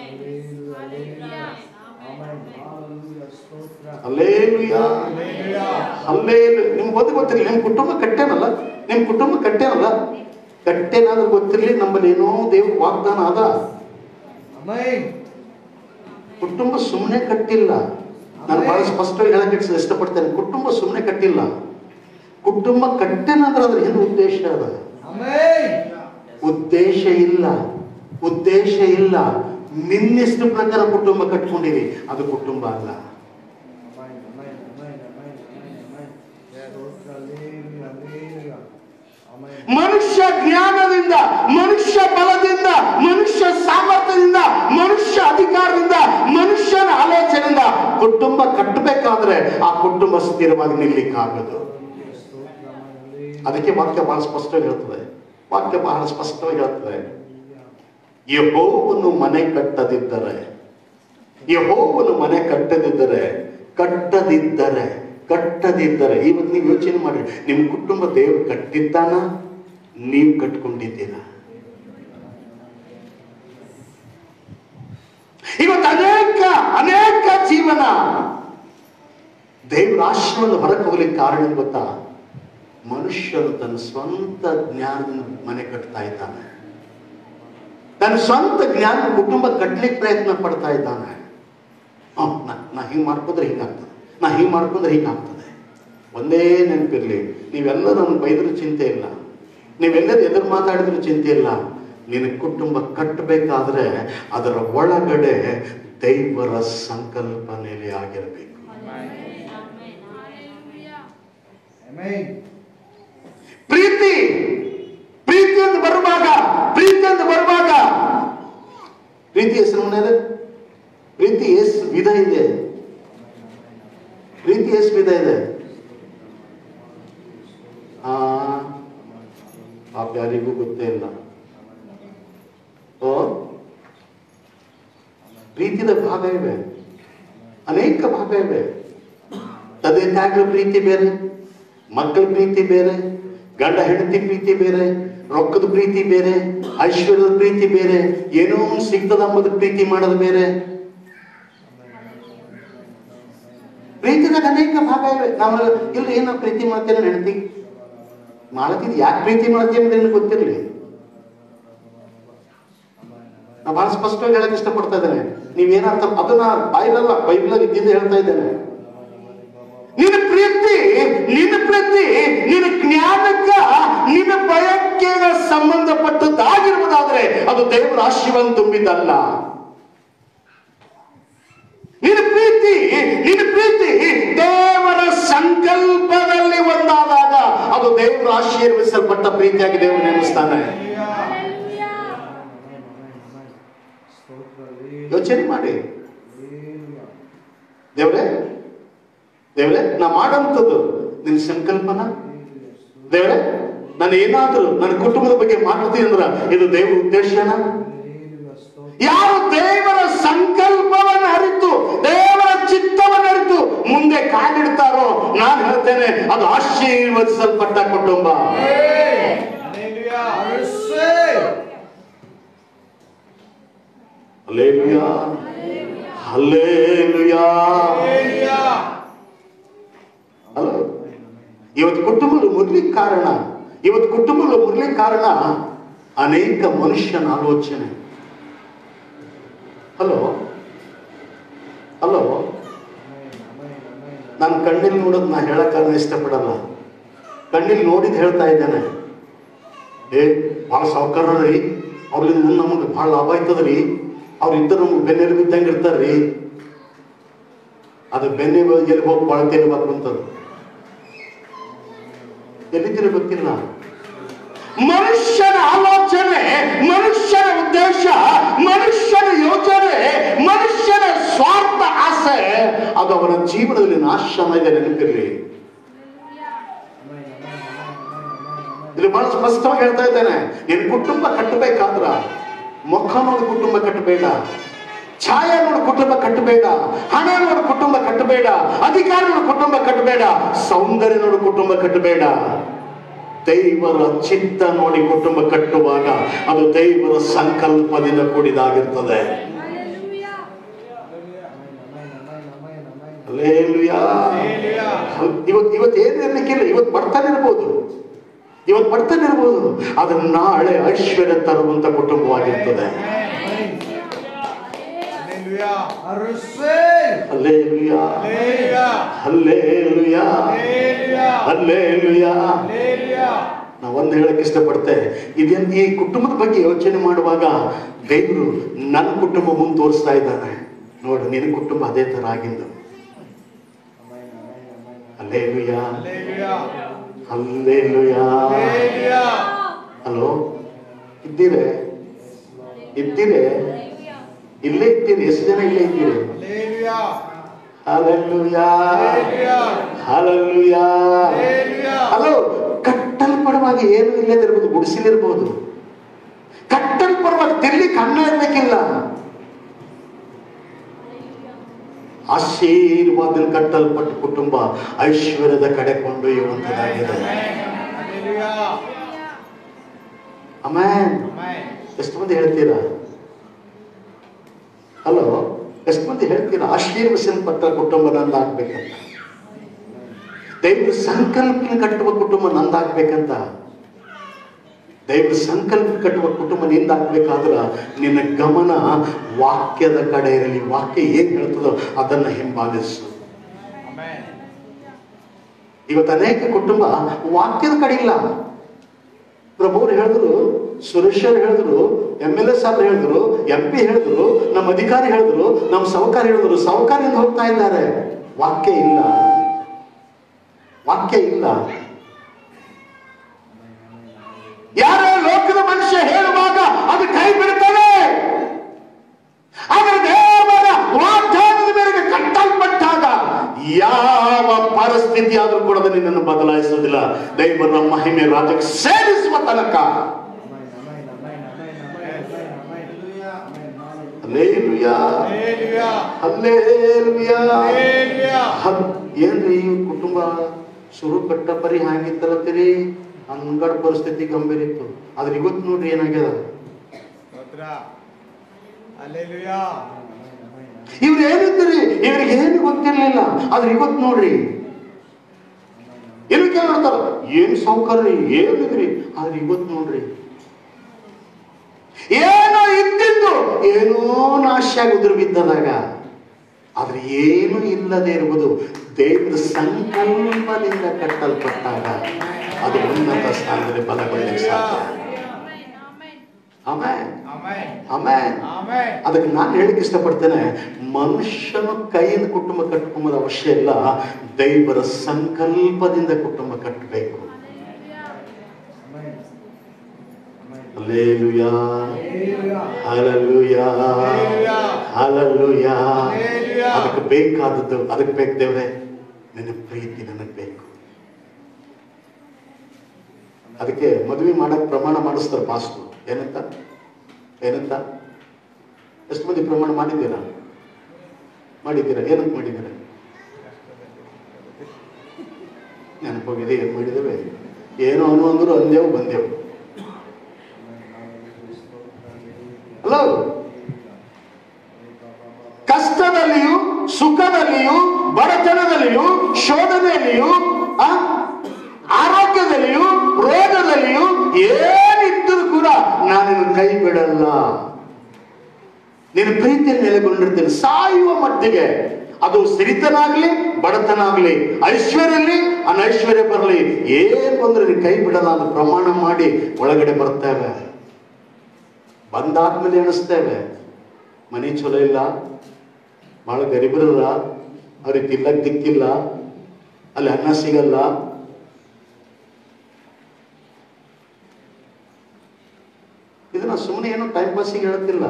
ಕುಟುಂಬ ಕಟ್ಟೇನಲ್ಲ ಕಟ್ಟೇನಾದ್ರೂ ಗೊತ್ತಿರಲಿ ನಮ್ಮಲ್ಲಿ ಏನೋ ದೇವ್ರ ವಾಗ್ದಾನ ಅದ ಆಮೆನ್ ಕುಟುಂಬ ಸುಮ್ಮನೆ ಕಟ್ಟಿಲ್ಲ ನಾನು ಬಹಳ ಸ್ಪಷ್ಟವಾಗಿ ಹೇಳಕ್ಕೆ ಇಷ್ಟಪಡ್ತೇನೆ ಕುಟುಂಬ ಸುಮ್ಮನೆ ಕಟ್ಟಿಲ್ಲ ಕುಟುಂಬ ಕಟ್ಟೇನಾದ್ರೆ ಅದ್ರ ಏನು ಉದ್ದೇಶ ಅದ ಆಮೆನ್ ಉದ್ದೇಶ ಇಲ್ಲ ಉದ್ದೇಶ ಇಲ್ಲ ನಿನ್ನಿಷ್ಟ ಪ್ರಕಾರ ಕುಟುಂಬ ಕಟ್ಕೊಂಡಿರಿ ಅದು ಕುಟುಂಬ ಅಲ್ಲ amen amen amen amen amen amen ಸ್ತೋತ್ರ ಹಲ್ಲೆಲೂಯಾ ಹಲ್ಲೆಲೂಯಾ ಆಮೆನ್ ಮನುಷ್ಯ ಜ್ಞಾನದಿಂದ ಮನುಷ್ಯ ಬಲದಿಂದ ಮನುಷ್ಯ ಸಾಮರ್ಥ್ಯದಿಂದ ಮನುಷ್ಯ ಅಧಿಕಾರದಿಂದ ಮನುಷ್ಯನ ಆಲೋಚನೆಯಿಂದ ಕುಟುಂಬ ಕಟ್ಟಬೇಕಾದ್ರೆ ಆ ಕುಟುಂಬ ಸ್ಥಿರವಾಗಿ ನಿಲ್ಲಿಕ್ಕಾಗದು ಸ್ತೋತ್ರ ಹಲ್ಲೆಲೂಯಾ ಅದಕ್ಕೆ ವಾಕ್ಯ ಬಹಳ ಸ್ಪಷ್ಟವಾಗಿ ಹೇಳ್ತದೆ ವಾಕ್ಯ ಬಹಳ ಸ್ಪಷ್ಟವಾಗಿ ಹೇಳ್ತದೆ ಯಹೋವನು ಮನೆ ಕಟ್ಟದಿದ್ದರೆ ಯಹೋವನು ಮನೆ ಕಟ್ಟದಿದ್ದರೆ ಕಟ್ಟದಿದ್ದರೆ ಕಟ್ಟದಿದ್ದರೆ ಇವತ್ತು ನೀವು ಯೋಚನೆ ಮಾಡಿ ನಿಮ್ಮ ಕುಟುಂಬ ದೇವರು ಕಟ್ಟಿದ್ದಾನ ನೀವು ಕಟ್ಕೊಂಡಿದ್ದೀರಾ ಇವತ್ತು ಅನೇಕ ಅನೇಕ ಜೀವನ ದೇವರ ಆಶ್ರಮದ ಹೊರಗೆ ಹೋಗ್ಲಿಕ್ಕೆ ಕಾರಣ ಏನ್ ಗೊತ್ತಾ ಮನುಷ್ಯನು ತನ್ನ ಸ್ವಂತ ಜ್ಞಾನದಿಂದ ಮನೆ ಕಟ್ತಾ ಇದ್ದಾನೆ ತನ್ನ ಸ್ವಂತ ಜ್ಞಾನ ಕುಟುಂಬ ಕಟ್ಲಿಕ್ಕೆ ಪ್ರಯತ್ನ ಪಡ್ತಾ ಇದ್ದಾನೆ ಹ್ಮ್, ನಾ ನಾ ಹಿಂಗೆ ಮಾಡ್ಕೊಂಡ್ರೆ ಹಿಂಗಾಗ್ತದೆ ನಾ ಹಿಂಗೆ ಮಾಡ್ಕೊಂಡ್ರೆ ಹಿಂಗಾಗ್ತದೆ ಒಂದೇ ನೆನಪಿರ್ಲಿ ನೀವೆಲ್ಲ ನನ್ನ ಬೈದರೂ ಚಿಂತೆ ಇಲ್ಲ ನೀವೆಲ್ಲರೂ ಎದುರು ಮಾತಾಡಿದ್ರು ಚಿಂತೆ ಇಲ್ಲ ನಿನ್ನ ಕುಟುಂಬ ಕಟ್ಟಬೇಕಾದ್ರೆ ಅದರ ಒಳಗಡೆ ದೈವರ ಸಂಕಲ್ಪನೆಯಲ್ಲಿ ಆಗಿರಬೇಕು ಆಮೆನ್ ಪ್ರೀತಿ ಪ್ರೀತಿ ಅಂತ ಬರುವಾಗ ಪ್ರೀತಿ ಅಂತ ಬರುವಾಗ ಪ್ರೀತಿ ಹೆಸರು ಮನೆಯದು ಪ್ರೀತಿ ಎಷ್ಟು ವಿಧ ಇದೆ ಪ್ರೀತಿ ಎಷ್ಟು ವಿಧ ಇದೆ ಆ ಪಾಪ ಯಾರಿಗೂ ಗೊತ್ತೇ ಇಲ್ಲ ಓ ಪ್ರೀತಿದ ಭಾಗ ಇವೆ ಅನೇಕ ಭಾಗ ಇವೆ ತಂದೆ ತಾಯಿಗಳ ಪ್ರೀತಿ ಬೇರೆ ಮಕ್ಕಳ ಪ್ರೀತಿ ಬೇರೆ ಗಂಡ ಹೆಂಡತಿ ಪ್ರೀತಿ ಬೇರೆ ರೊಕ್ಕದ ಪ್ರೀತಿ ಬೇರೆ ಐಶ್ವರ್ಯದ ಪ್ರೀತಿ ಬೇರೆ ಏನೋ ಒಂದು ಸಿಗ್ತದ ಅಂಬುದು ಪ್ರೀತಿ ಮಾಡೋದು ಬೇರೆ ಪ್ರೀತಿದಾಗ ಅನೇಕ ಭಾಗ ಇವೆ ನಾವು ಇಲ್ಲ ಏನೋ ಪ್ರೀತಿ ಮಾಡ್ತೇನೆ ಹೆಂಡತಿ ಮಾಡ್ತಿದ್ ಯಾಕೆ ಪ್ರೀತಿ ಮಾಡ್ತೀವಿ ಅಂದ್ರೆ ನಿನಗೆ ಗೊತ್ತಿರಲಿ ನಾ ಬಹಳ ಸ್ಪಷ್ಟವಾಗಿ ಹೇಳಕ್ ಇಷ್ಟಪಡ್ತಾ ಇದ್ದೇನೆ ನೀವೇನ ಅರ್ಥ ಅದನ್ನ ಬಾಯಿಲಲ್ಲ ಬೈಬಲ್ ಇದ್ದಿದ್ದು ಹೇಳ್ತಾ ಇದ್ದೇನೆ ನಿನ್ನ ಪ್ರೀತಿ ನಿನ್ನ ಪ್ರೀತಿ ನಿನ್ನ ಜ್ಞಾನಕ್ಕ ನಿನ್ನ ಭಯಕ್ಕೆ ಸಂಬಂಧಪಟ್ಟದ್ದಾಗಿರುವುದಾದ್ರೆ ಅದು ದೇವರ ಆಶೀರ್ವಾದ ತುಂಬಿದ್ದಲ್ಲ ನಿನ್ನ ಪ್ರೀತಿ ನಿನ್ನ ಪ್ರೀತಿ ದೇವರ ಸಂಕಲ್ಪದಲ್ಲಿ ಒಂದಾದಾಗ ಅದು ದೇವರ ಆಶೀರ್ವಿಸಲ್ಪಟ್ಟ ಪ್ರೀತಿಯಾಗಿ ದೇವರು ನೆನೆಸ್ತಾನೆ ಸ್ತೋತ್ರ ಹಲ್ಲೆಲೂಯಾ ಯೋಚನೆ ಮಾಡಿ ಹಲ್ಲೆಲೂಯಾ ದೇವ್ರೆ ದೇವ್ರೆ ನಾ ಮಾಡಂತದ್ದು ನಿನ್ನ ಸಂಕಲ್ಪನ ದೇವ್ರೆ ನಾನು ಏನಾದ್ರೂ ನನ್ನ ಕುಟುಂಬದ ಬಗ್ಗೆ ಮಾಡ್ತೀನಿ ಅಂದ್ರ ಇದು ದೇವರ ಉದ್ದೇಶನ ಹಲ್ಲೆಲೂಯಾ ಸ್ತೋತ್ರ ಯಾರು ದೇವರ ಸಂಕಲ್ಪವನ್ನು ಅರಿತು ದೇವರ ಚಿತ್ತವನ್ನು ಅರಿತು ಮುಂದೆ ಕಾಲಿಡ್ತಾರೋ ನಾನು ಹೇಳ್ತೇನೆ ಅದು ಆಶೀರ್ವದಿಸಲ್ಪಟ್ಟ ಕುಟುಂಬ ಹಲ್ಲೆಲೂಯಾ receive ಅಲ್ಲೇಲುಯಾ ಅಲ್ಲೇಲುಯಾ ಹಲ್ಲೆಲೂಯಾ ಅಲ್ಲ ಇವತ್ತು ಕುಟುಂಬಗಳು ಮುರ್ಲಿಕ್ಕೆ ಕಾರಣ ಇವತ್ತು ಕುಟುಂಬಗಳು ಮುರ್ಲಿಕ್ಕೆ ಕಾರಣ ಅನೇಕ ಮನುಷ್ಯನ ಆಲೋಚನೆ hello hello amen amen amen ನಾನು ಕಣ್ಣಿಲ್ ನೋಡೋದು ನಾ ಹೇಳಕ್ ಕಾರಣ ಇಷ್ಟಪಡಲ್ಲ ಕಣ್ಣಿಲ್ ನೋಡಿದ್ ಹೇಳ್ತಾ ಇದ್ದೇನೆ ಏ ಭಾಳ ಸಾವುಕಾರ ರೀ ಅವ್ರಿಂದ ಮುಂದೆ ನಮಗೆ ಭಾಳ ಲಾಭ ಆಯ್ತದ್ರಿ ಅವ್ರ ಇದ್ದರು ನಮ್ಗೆ ಬೆನ್ನೆಲು ಬಿದ್ದಂಗೆ ಇರ್ತಾರ್ರಿ ಅದು ಬೆನ್ನೆ ಎಲ್ಲಿ ಹೋಗಿ ಬಾಳ ತಿನ್ಬೇಕು ಅಂತದ್ದು ಎಲ್ಲಿದ್ದೀರಿ ಗೊತ್ತಿಲ್ಲ ಮನುಷ್ಯನ ಆಲೋಚನೆ ಮನುಷ್ಯನ ಉದ್ದೇಶ ಮನುಷ್ಯನ ಯೋಚನೆ ಮನುಷ್ಯನ ಸ್ವಾರ್ಥ ಆಸೆ ಅದು ಅವನ ಜೀವನದಲ್ಲಿ ನಾಶ ಇದೆ ನೆನಪಿರ್ಲಿ ಆಮೆನ್ ಆಮೆನ್ ಆಮೆನ್ ಆಮೆನ್ ಇಲ್ಲಿ ಬಹಳ ಸ್ಪಷ್ಟವಾಗಿ ಹೇಳ್ತಾ ಇದ್ದೇನೆ ನಿನ್ ಕುಟುಂಬ ಕಟ್ಟಬೇಕಾದ್ರ ಮುಖ ನೋಡಿ ಕುಟುಂಬ ಕಟ್ಟಬೇಡ ಛಾಯೆ ನೋಡಿ ಕುಟುಂಬ ಕಟ್ಟಬೇಡ ಹಣ ನೋಡಿ ಕುಟುಂಬ ಕಟ್ಟಬೇಡ ಅಧಿಕಾರ ನೋಡಿ ಕುಟುಂಬ ಕಟ್ಟಬೇಡ ಸೌಂದರ್ಯ ನೋಡಿ ಕುಟುಂಬ ಕಟ್ಟಬೇಡ ದೈವರ ಚಿತ್ತ ನೋಡಿ ಕುಟುಂಬ ಕಟ್ಟುವಾಗ ಅದು ದೈವರ ಸಂಕಲ್ಪದಿಂದ ಕೂಡಿದಾಗಿರ್ತದೆ ಅಲ್ಲೇಲುಯಾ ಇವತ್ತು ಇವತ್ತು ಏನು ಇರ್ಲಿಕ್ಕಿಲ್ಲ ಇವತ್ತು ಬರ್ತಾನೆ ಇರ್ಬೋದು ಇವತ್ತು ಬಡತನ ಇರ್ಬೋದು ಆದ್ರೆ ನಾಳೆ ಐಶ್ವರ್ಯ ತರುವಂತ ಕುಟುಂಬವಾಗಿರ್ತದೆ Hallelujah. Receive. ಅಲ್ಲೇಲುಯಾ Hallelujah. ಅಲ್ಲೇಲುಯಾ Hallelujah. ಅಲ್ಲೇಲುಯಾ Hallelujah. ನಾವು ಒಂದು ಹೇಳಕ್ ಇಷ್ಟಪಡ್ತೆ ಇದೇನ್ ಈ ಕುಟುಂಬದ ಬಗ್ಗೆ ಯೋಚನೆ ಮಾಡುವಾಗ ದೇವರು ನನ್ನ ಕುಟುಂಬ ಮುಂದೆ ತೋರಿಸ್ತಾ ಇದ್ದಾನೆ ನೋಡು ನಿನ್ನ ಕುಟುಂಬ ಅದೇ ತರ ಆಗಿದ್ದು Amen, amen, amen. ಅಲ್ಲೇಲುಯಾ Hallelujah. ಅಲ್ಲೇಲುಯಾ Hallelujah. Hello ಇದ್ದೀರೆ ಇದ್ದೀರೆ ಇಲ್ಲೇ ಇದ್ದೀರಿ ಎಷ್ಟು ಜನ ಇಲ್ಲೇ ಇದ್ದೀರಿ Hallelujah. ಹಲಲ್ಲುಯಾ Hallelujah. ಹಲಲ್ಲುಯಾ Hallelujah. ಹಲೋ ಕಟ್ಟಲ್ಪಡುವಾಗ ಏನು ಇಲ್ಲದಿರ್ಬೋದು ಗುಡಿಸಿಲಿರ್ಬೋದು ಕಟ್ಟಲ್ಪಡುವಾಗ ತಿರ್ಲಿಕ್ಕೆ ಅನ್ನ ಇರ್ಬೇಕಿಲ್ಲ ಆಶೀರ್ವಾದ ಕಟ್ಟಲ್ಪಟ್ಟ ಕುಟುಂಬ ಐಶ್ವರ್ಯದ ಕಡೆ ಕೊಂಡೊಯ್ಯುವಂತದಾಗಿದೆ Hallelujah. ಅಮ್ಯಾನ್ Amen. ಎಷ್ಟು ಮಂದಿ ಹೇಳ್ತೀರಾ ಹಲೋ ಎಷ್ಟು ಮಂದಿ ಹೇಳ್ತೀರಾ ಆಶೀರ್ವಸಲ್ಪಟ್ಟ ಕುಟುಂಬ ನಂದಾಗ್ಬೇಕಂತ ದೈವ ಸಂಕಲ್ಪ ಕಟ್ಟುವ ಕುಟುಂಬ ನಂದಾಗ್ಬೇಕಂತ ದೈವ ಸಂಕಲ್ಪ ಕಟ್ಟುವ ಕುಟುಂಬ ನಿಂದಾಗ್ಬೇಕಾದ್ರ ನಿನ್ನ ಗಮನ ವಾಕ್ಯದ ಕಡೆ ಇರಲಿ ವಾಕ್ಯ ಏನ್ ಹೇಳ್ತದೋ ಅದನ್ನ ಹಿಂಬಾಲಿಸು Amen. ಇವತ್ತು ಅನೇಕ ಕುಟುಂಬ ವಾಕ್ಯದ ಕಡೆ ಇಲ್ಲ ಪ್ರಭುವ್ರು ಹೇಳಿದ್ರು ಸುರೇಶರ್ ಹೇಳಿದ್ರು ಎಮ್ ಎಲ್ ಎ ಸಾಹೇಬ್ ಹೇಳಿದ್ರು ಎಂ ಪಿ ಹೇಳಿದ್ರು ನಮ್ಮ ಅಧಿಕಾರಿ ಹೇಳಿದ್ರು ನಮ್ಮ ಸಹಕಾರಿ ಹೇಳಿದ್ರು ಸಹಕಾರಿಯಿಂದ ಹೋಗ್ತಾ ಇದ್ದಾರೆ ವಾಕ್ಯ ಇಲ್ಲ ವಾಕ್ಯ ಇಲ್ಲ ಯಾರೋ ಲೋಕದ ಮನುಷ್ಯ ಹೇಳುವಾಗ ಅದು ಕೈ ಬಿಡುತ್ತದೆ ಆದರೆ ದೇವರ ವಾಗ್ದಾನದ ಮೇರೆಗೆ ಕಟ್ಟಲ್ಪಟ್ಟಾಗ ಯಾವ ಪರಿಸ್ಥಿತಿ ಆದ್ರೂ ಕೂಡ ಅದು ನಿನ್ನನ್ನು ಬದಲಾಯಿಸುವುದಿಲ್ಲ ದೇವರ ಮಹಿಮೆ ರಾಜ್ಯಕ್ಕೆ ಸೇರಿಸುವ ತನಕ Amen, amen, amen, amen, amen, amen, amen. Hallelujah. ಅಲ್ಲೇಲುಯಾ Hallelujah. ಅಲ್ಲೇಲುಯಾ Hallelujah. ಹದ್- ಏನ್ರಿ ಈ ಕುಟುಂಬ ಶುರು ಕಟ್ಟ ಪರಿ ಹ್ಯಾಂಗಿತ್ತಲತ್ತೀರಿ ಅಂಗಡ ಪರಿಸ್ಥಿತಿ ಗಂಭೀರ ಇತ್ತು ಆದ್ರೆ ಇವತ್ತು ನೋಡ್ರಿ ಏನಾಗ್ಯದ ಸ್ತೋತ್ರ. Hallelujah. ಇವ್ರು ಏನಿದ್ರಿ ಇವ್ರಿಗೆ ಏನು ಗೊತ್ತಿರ್ಲಿಲ್ಲ ಆದ್ರೆ ಇವತ್ತು ನೋಡ್ರಿ ಏನು ಕೇಳ್ತಾರ ಏನ್ ಸೌಕರ್ಯ ಏನಿದ್ರಿ ಆದ್ರೆ ಇವತ್ತು ನೋಡ್ರಿ ಏನೋ ಇದ್ದಿದ್ದು ಏನೋ ನಾಶ ಉದುರು ಬಿದ್ದದಾಗ ಆದ್ರೆ ಏನು ಇಲ್ಲದೆ ಇರುವುದು ದೇವರ ಸಂಕಲ್ಪದಿಂದ ಕಟ್ಟಲ್ಪಟ್ಟಾಗ ಅದು ಉನ್ನತ ಸ್ಥಾನದಲ್ಲಿ ಬಲಗೊಳ್ಳಲಿಕ್ಕೆ ಸಾಧ್ಯ ಆಮೇಲೆ Amen. ಆಮೇಲೆ Amen. ಅದಕ್ಕೆ ನಾನು ಹೇಳಿಕ್ಕೆ ಇಷ್ಟಪಡ್ತೇನೆ ಮನುಷ್ಯನ ಕೈಯಿಂದ ಕುಟುಂಬ ಕಟ್ಕೊಂಬುದು ಅವಶ್ಯ ಇಲ್ಲ ದೈವರ ಸಂಕಲ್ಪದಿಂದ ಕುಟುಂಬ ಕಟ್ಟಬೇಕು Amen. Amen. ಅಲ್ಲೇಲುಯಾ Hallelujah. ಹಲಲುಯಾ Hallelujah. ಹಲಲುಯಾ Hallelujah. ಅದಕ್ಕೆ ಬೇಕಾದದ್ದು ಅದಕ್ಕೆ ಬೇಕು ದೇವ್ರೆ ನಿನ್ನ ಪ್ರೀತಿ ನನಗೆ ಬೇಕು ಅದಕ್ಕೆ ಮದುವೆ ಮಾಡಕ್ ಪ್ರಮಾಣ ಮಾಡಿಸ್ತಾರೆ ಪಾಸ್ಟು ಏನಂತ ಏನಂತ ಎಷ್ಟು ಮಂದಿ ಪ್ರಮಾಣ ಮಾಡಿದ್ದೀರಾ ಮಾಡಿದ್ದೀರಾ ಏನಂತ ಮಾಡಿದ್ದೀರಾ ನೆನಪೋಗಿದೆ ಏನು ಮಾಡಿದ್ದೇವೆ ಏನು ಅನು ಅಂದ್ರು ಅಂದೆವು ಬಂದೆವು ಹಲೋ ಕಷ್ಟದಲ್ಲಿಯೂ ಸುಖದಲ್ಲಿಯೂ ಬಡತನದಲ್ಲಿಯೂ ಶೋಧನೆಯಲ್ಲಿಯೂ ಆ, ಆರೋಗ್ಯದಲ್ಲಿಯೂ ರೋಗದಲ್ಲಿಯೂ ಏನಿದ್ದರೂ ಕೂಡ ನಾನು ಕೈ ಬಿಡಲ್ಲ ನಿನ್ನ ಪ್ರೀತಿಯಲ್ಲಿ ನೆಲೆಗೊಂಡಿರ್ತೇನೆ ಸಾಯುವ ಮಟ್ಟಿಗೆ ಅದು ಸಿರಿತನಾಗ್ಲಿ ಬಡತನ ಆಗ್ಲಿ ಐಶ್ವರ್ಯಲ್ಲಿ ಅನೈಶ್ವರ್ಯ ಬರಲಿ ಏನ್ ಬಂದ್ರೆ ನೀನು ಕೈ ಬಿಡಲ್ಲ ಅಂತ ಪ್ರಮಾಣ ಮಾಡಿ ಒಳಗಡೆ ಬರ್ತೇವೆ ಬಂದಾದ್ಮೇಲೆ ಎಣಿಸ್ತೇವೆ ಮನೆ ಚಲೋ ಇಲ್ಲ ಬಹಳ ಗರೀಬರಲ್ಲ ಅವ್ರಿಗೆ ತಿಲ್ಲಕ್ ದಿಕ್ಕಿಲ್ಲ ಅಲ್ಲಿ ಅನ್ನ ಸಿಗಲ್ಲ ಇದನ್ನ ಸುಮ್ಮನೆ ಏನು ಟೈಮ್ ಪಾಸಿಗೆ ಹೇಳುತ್ತಿಲ್ಲ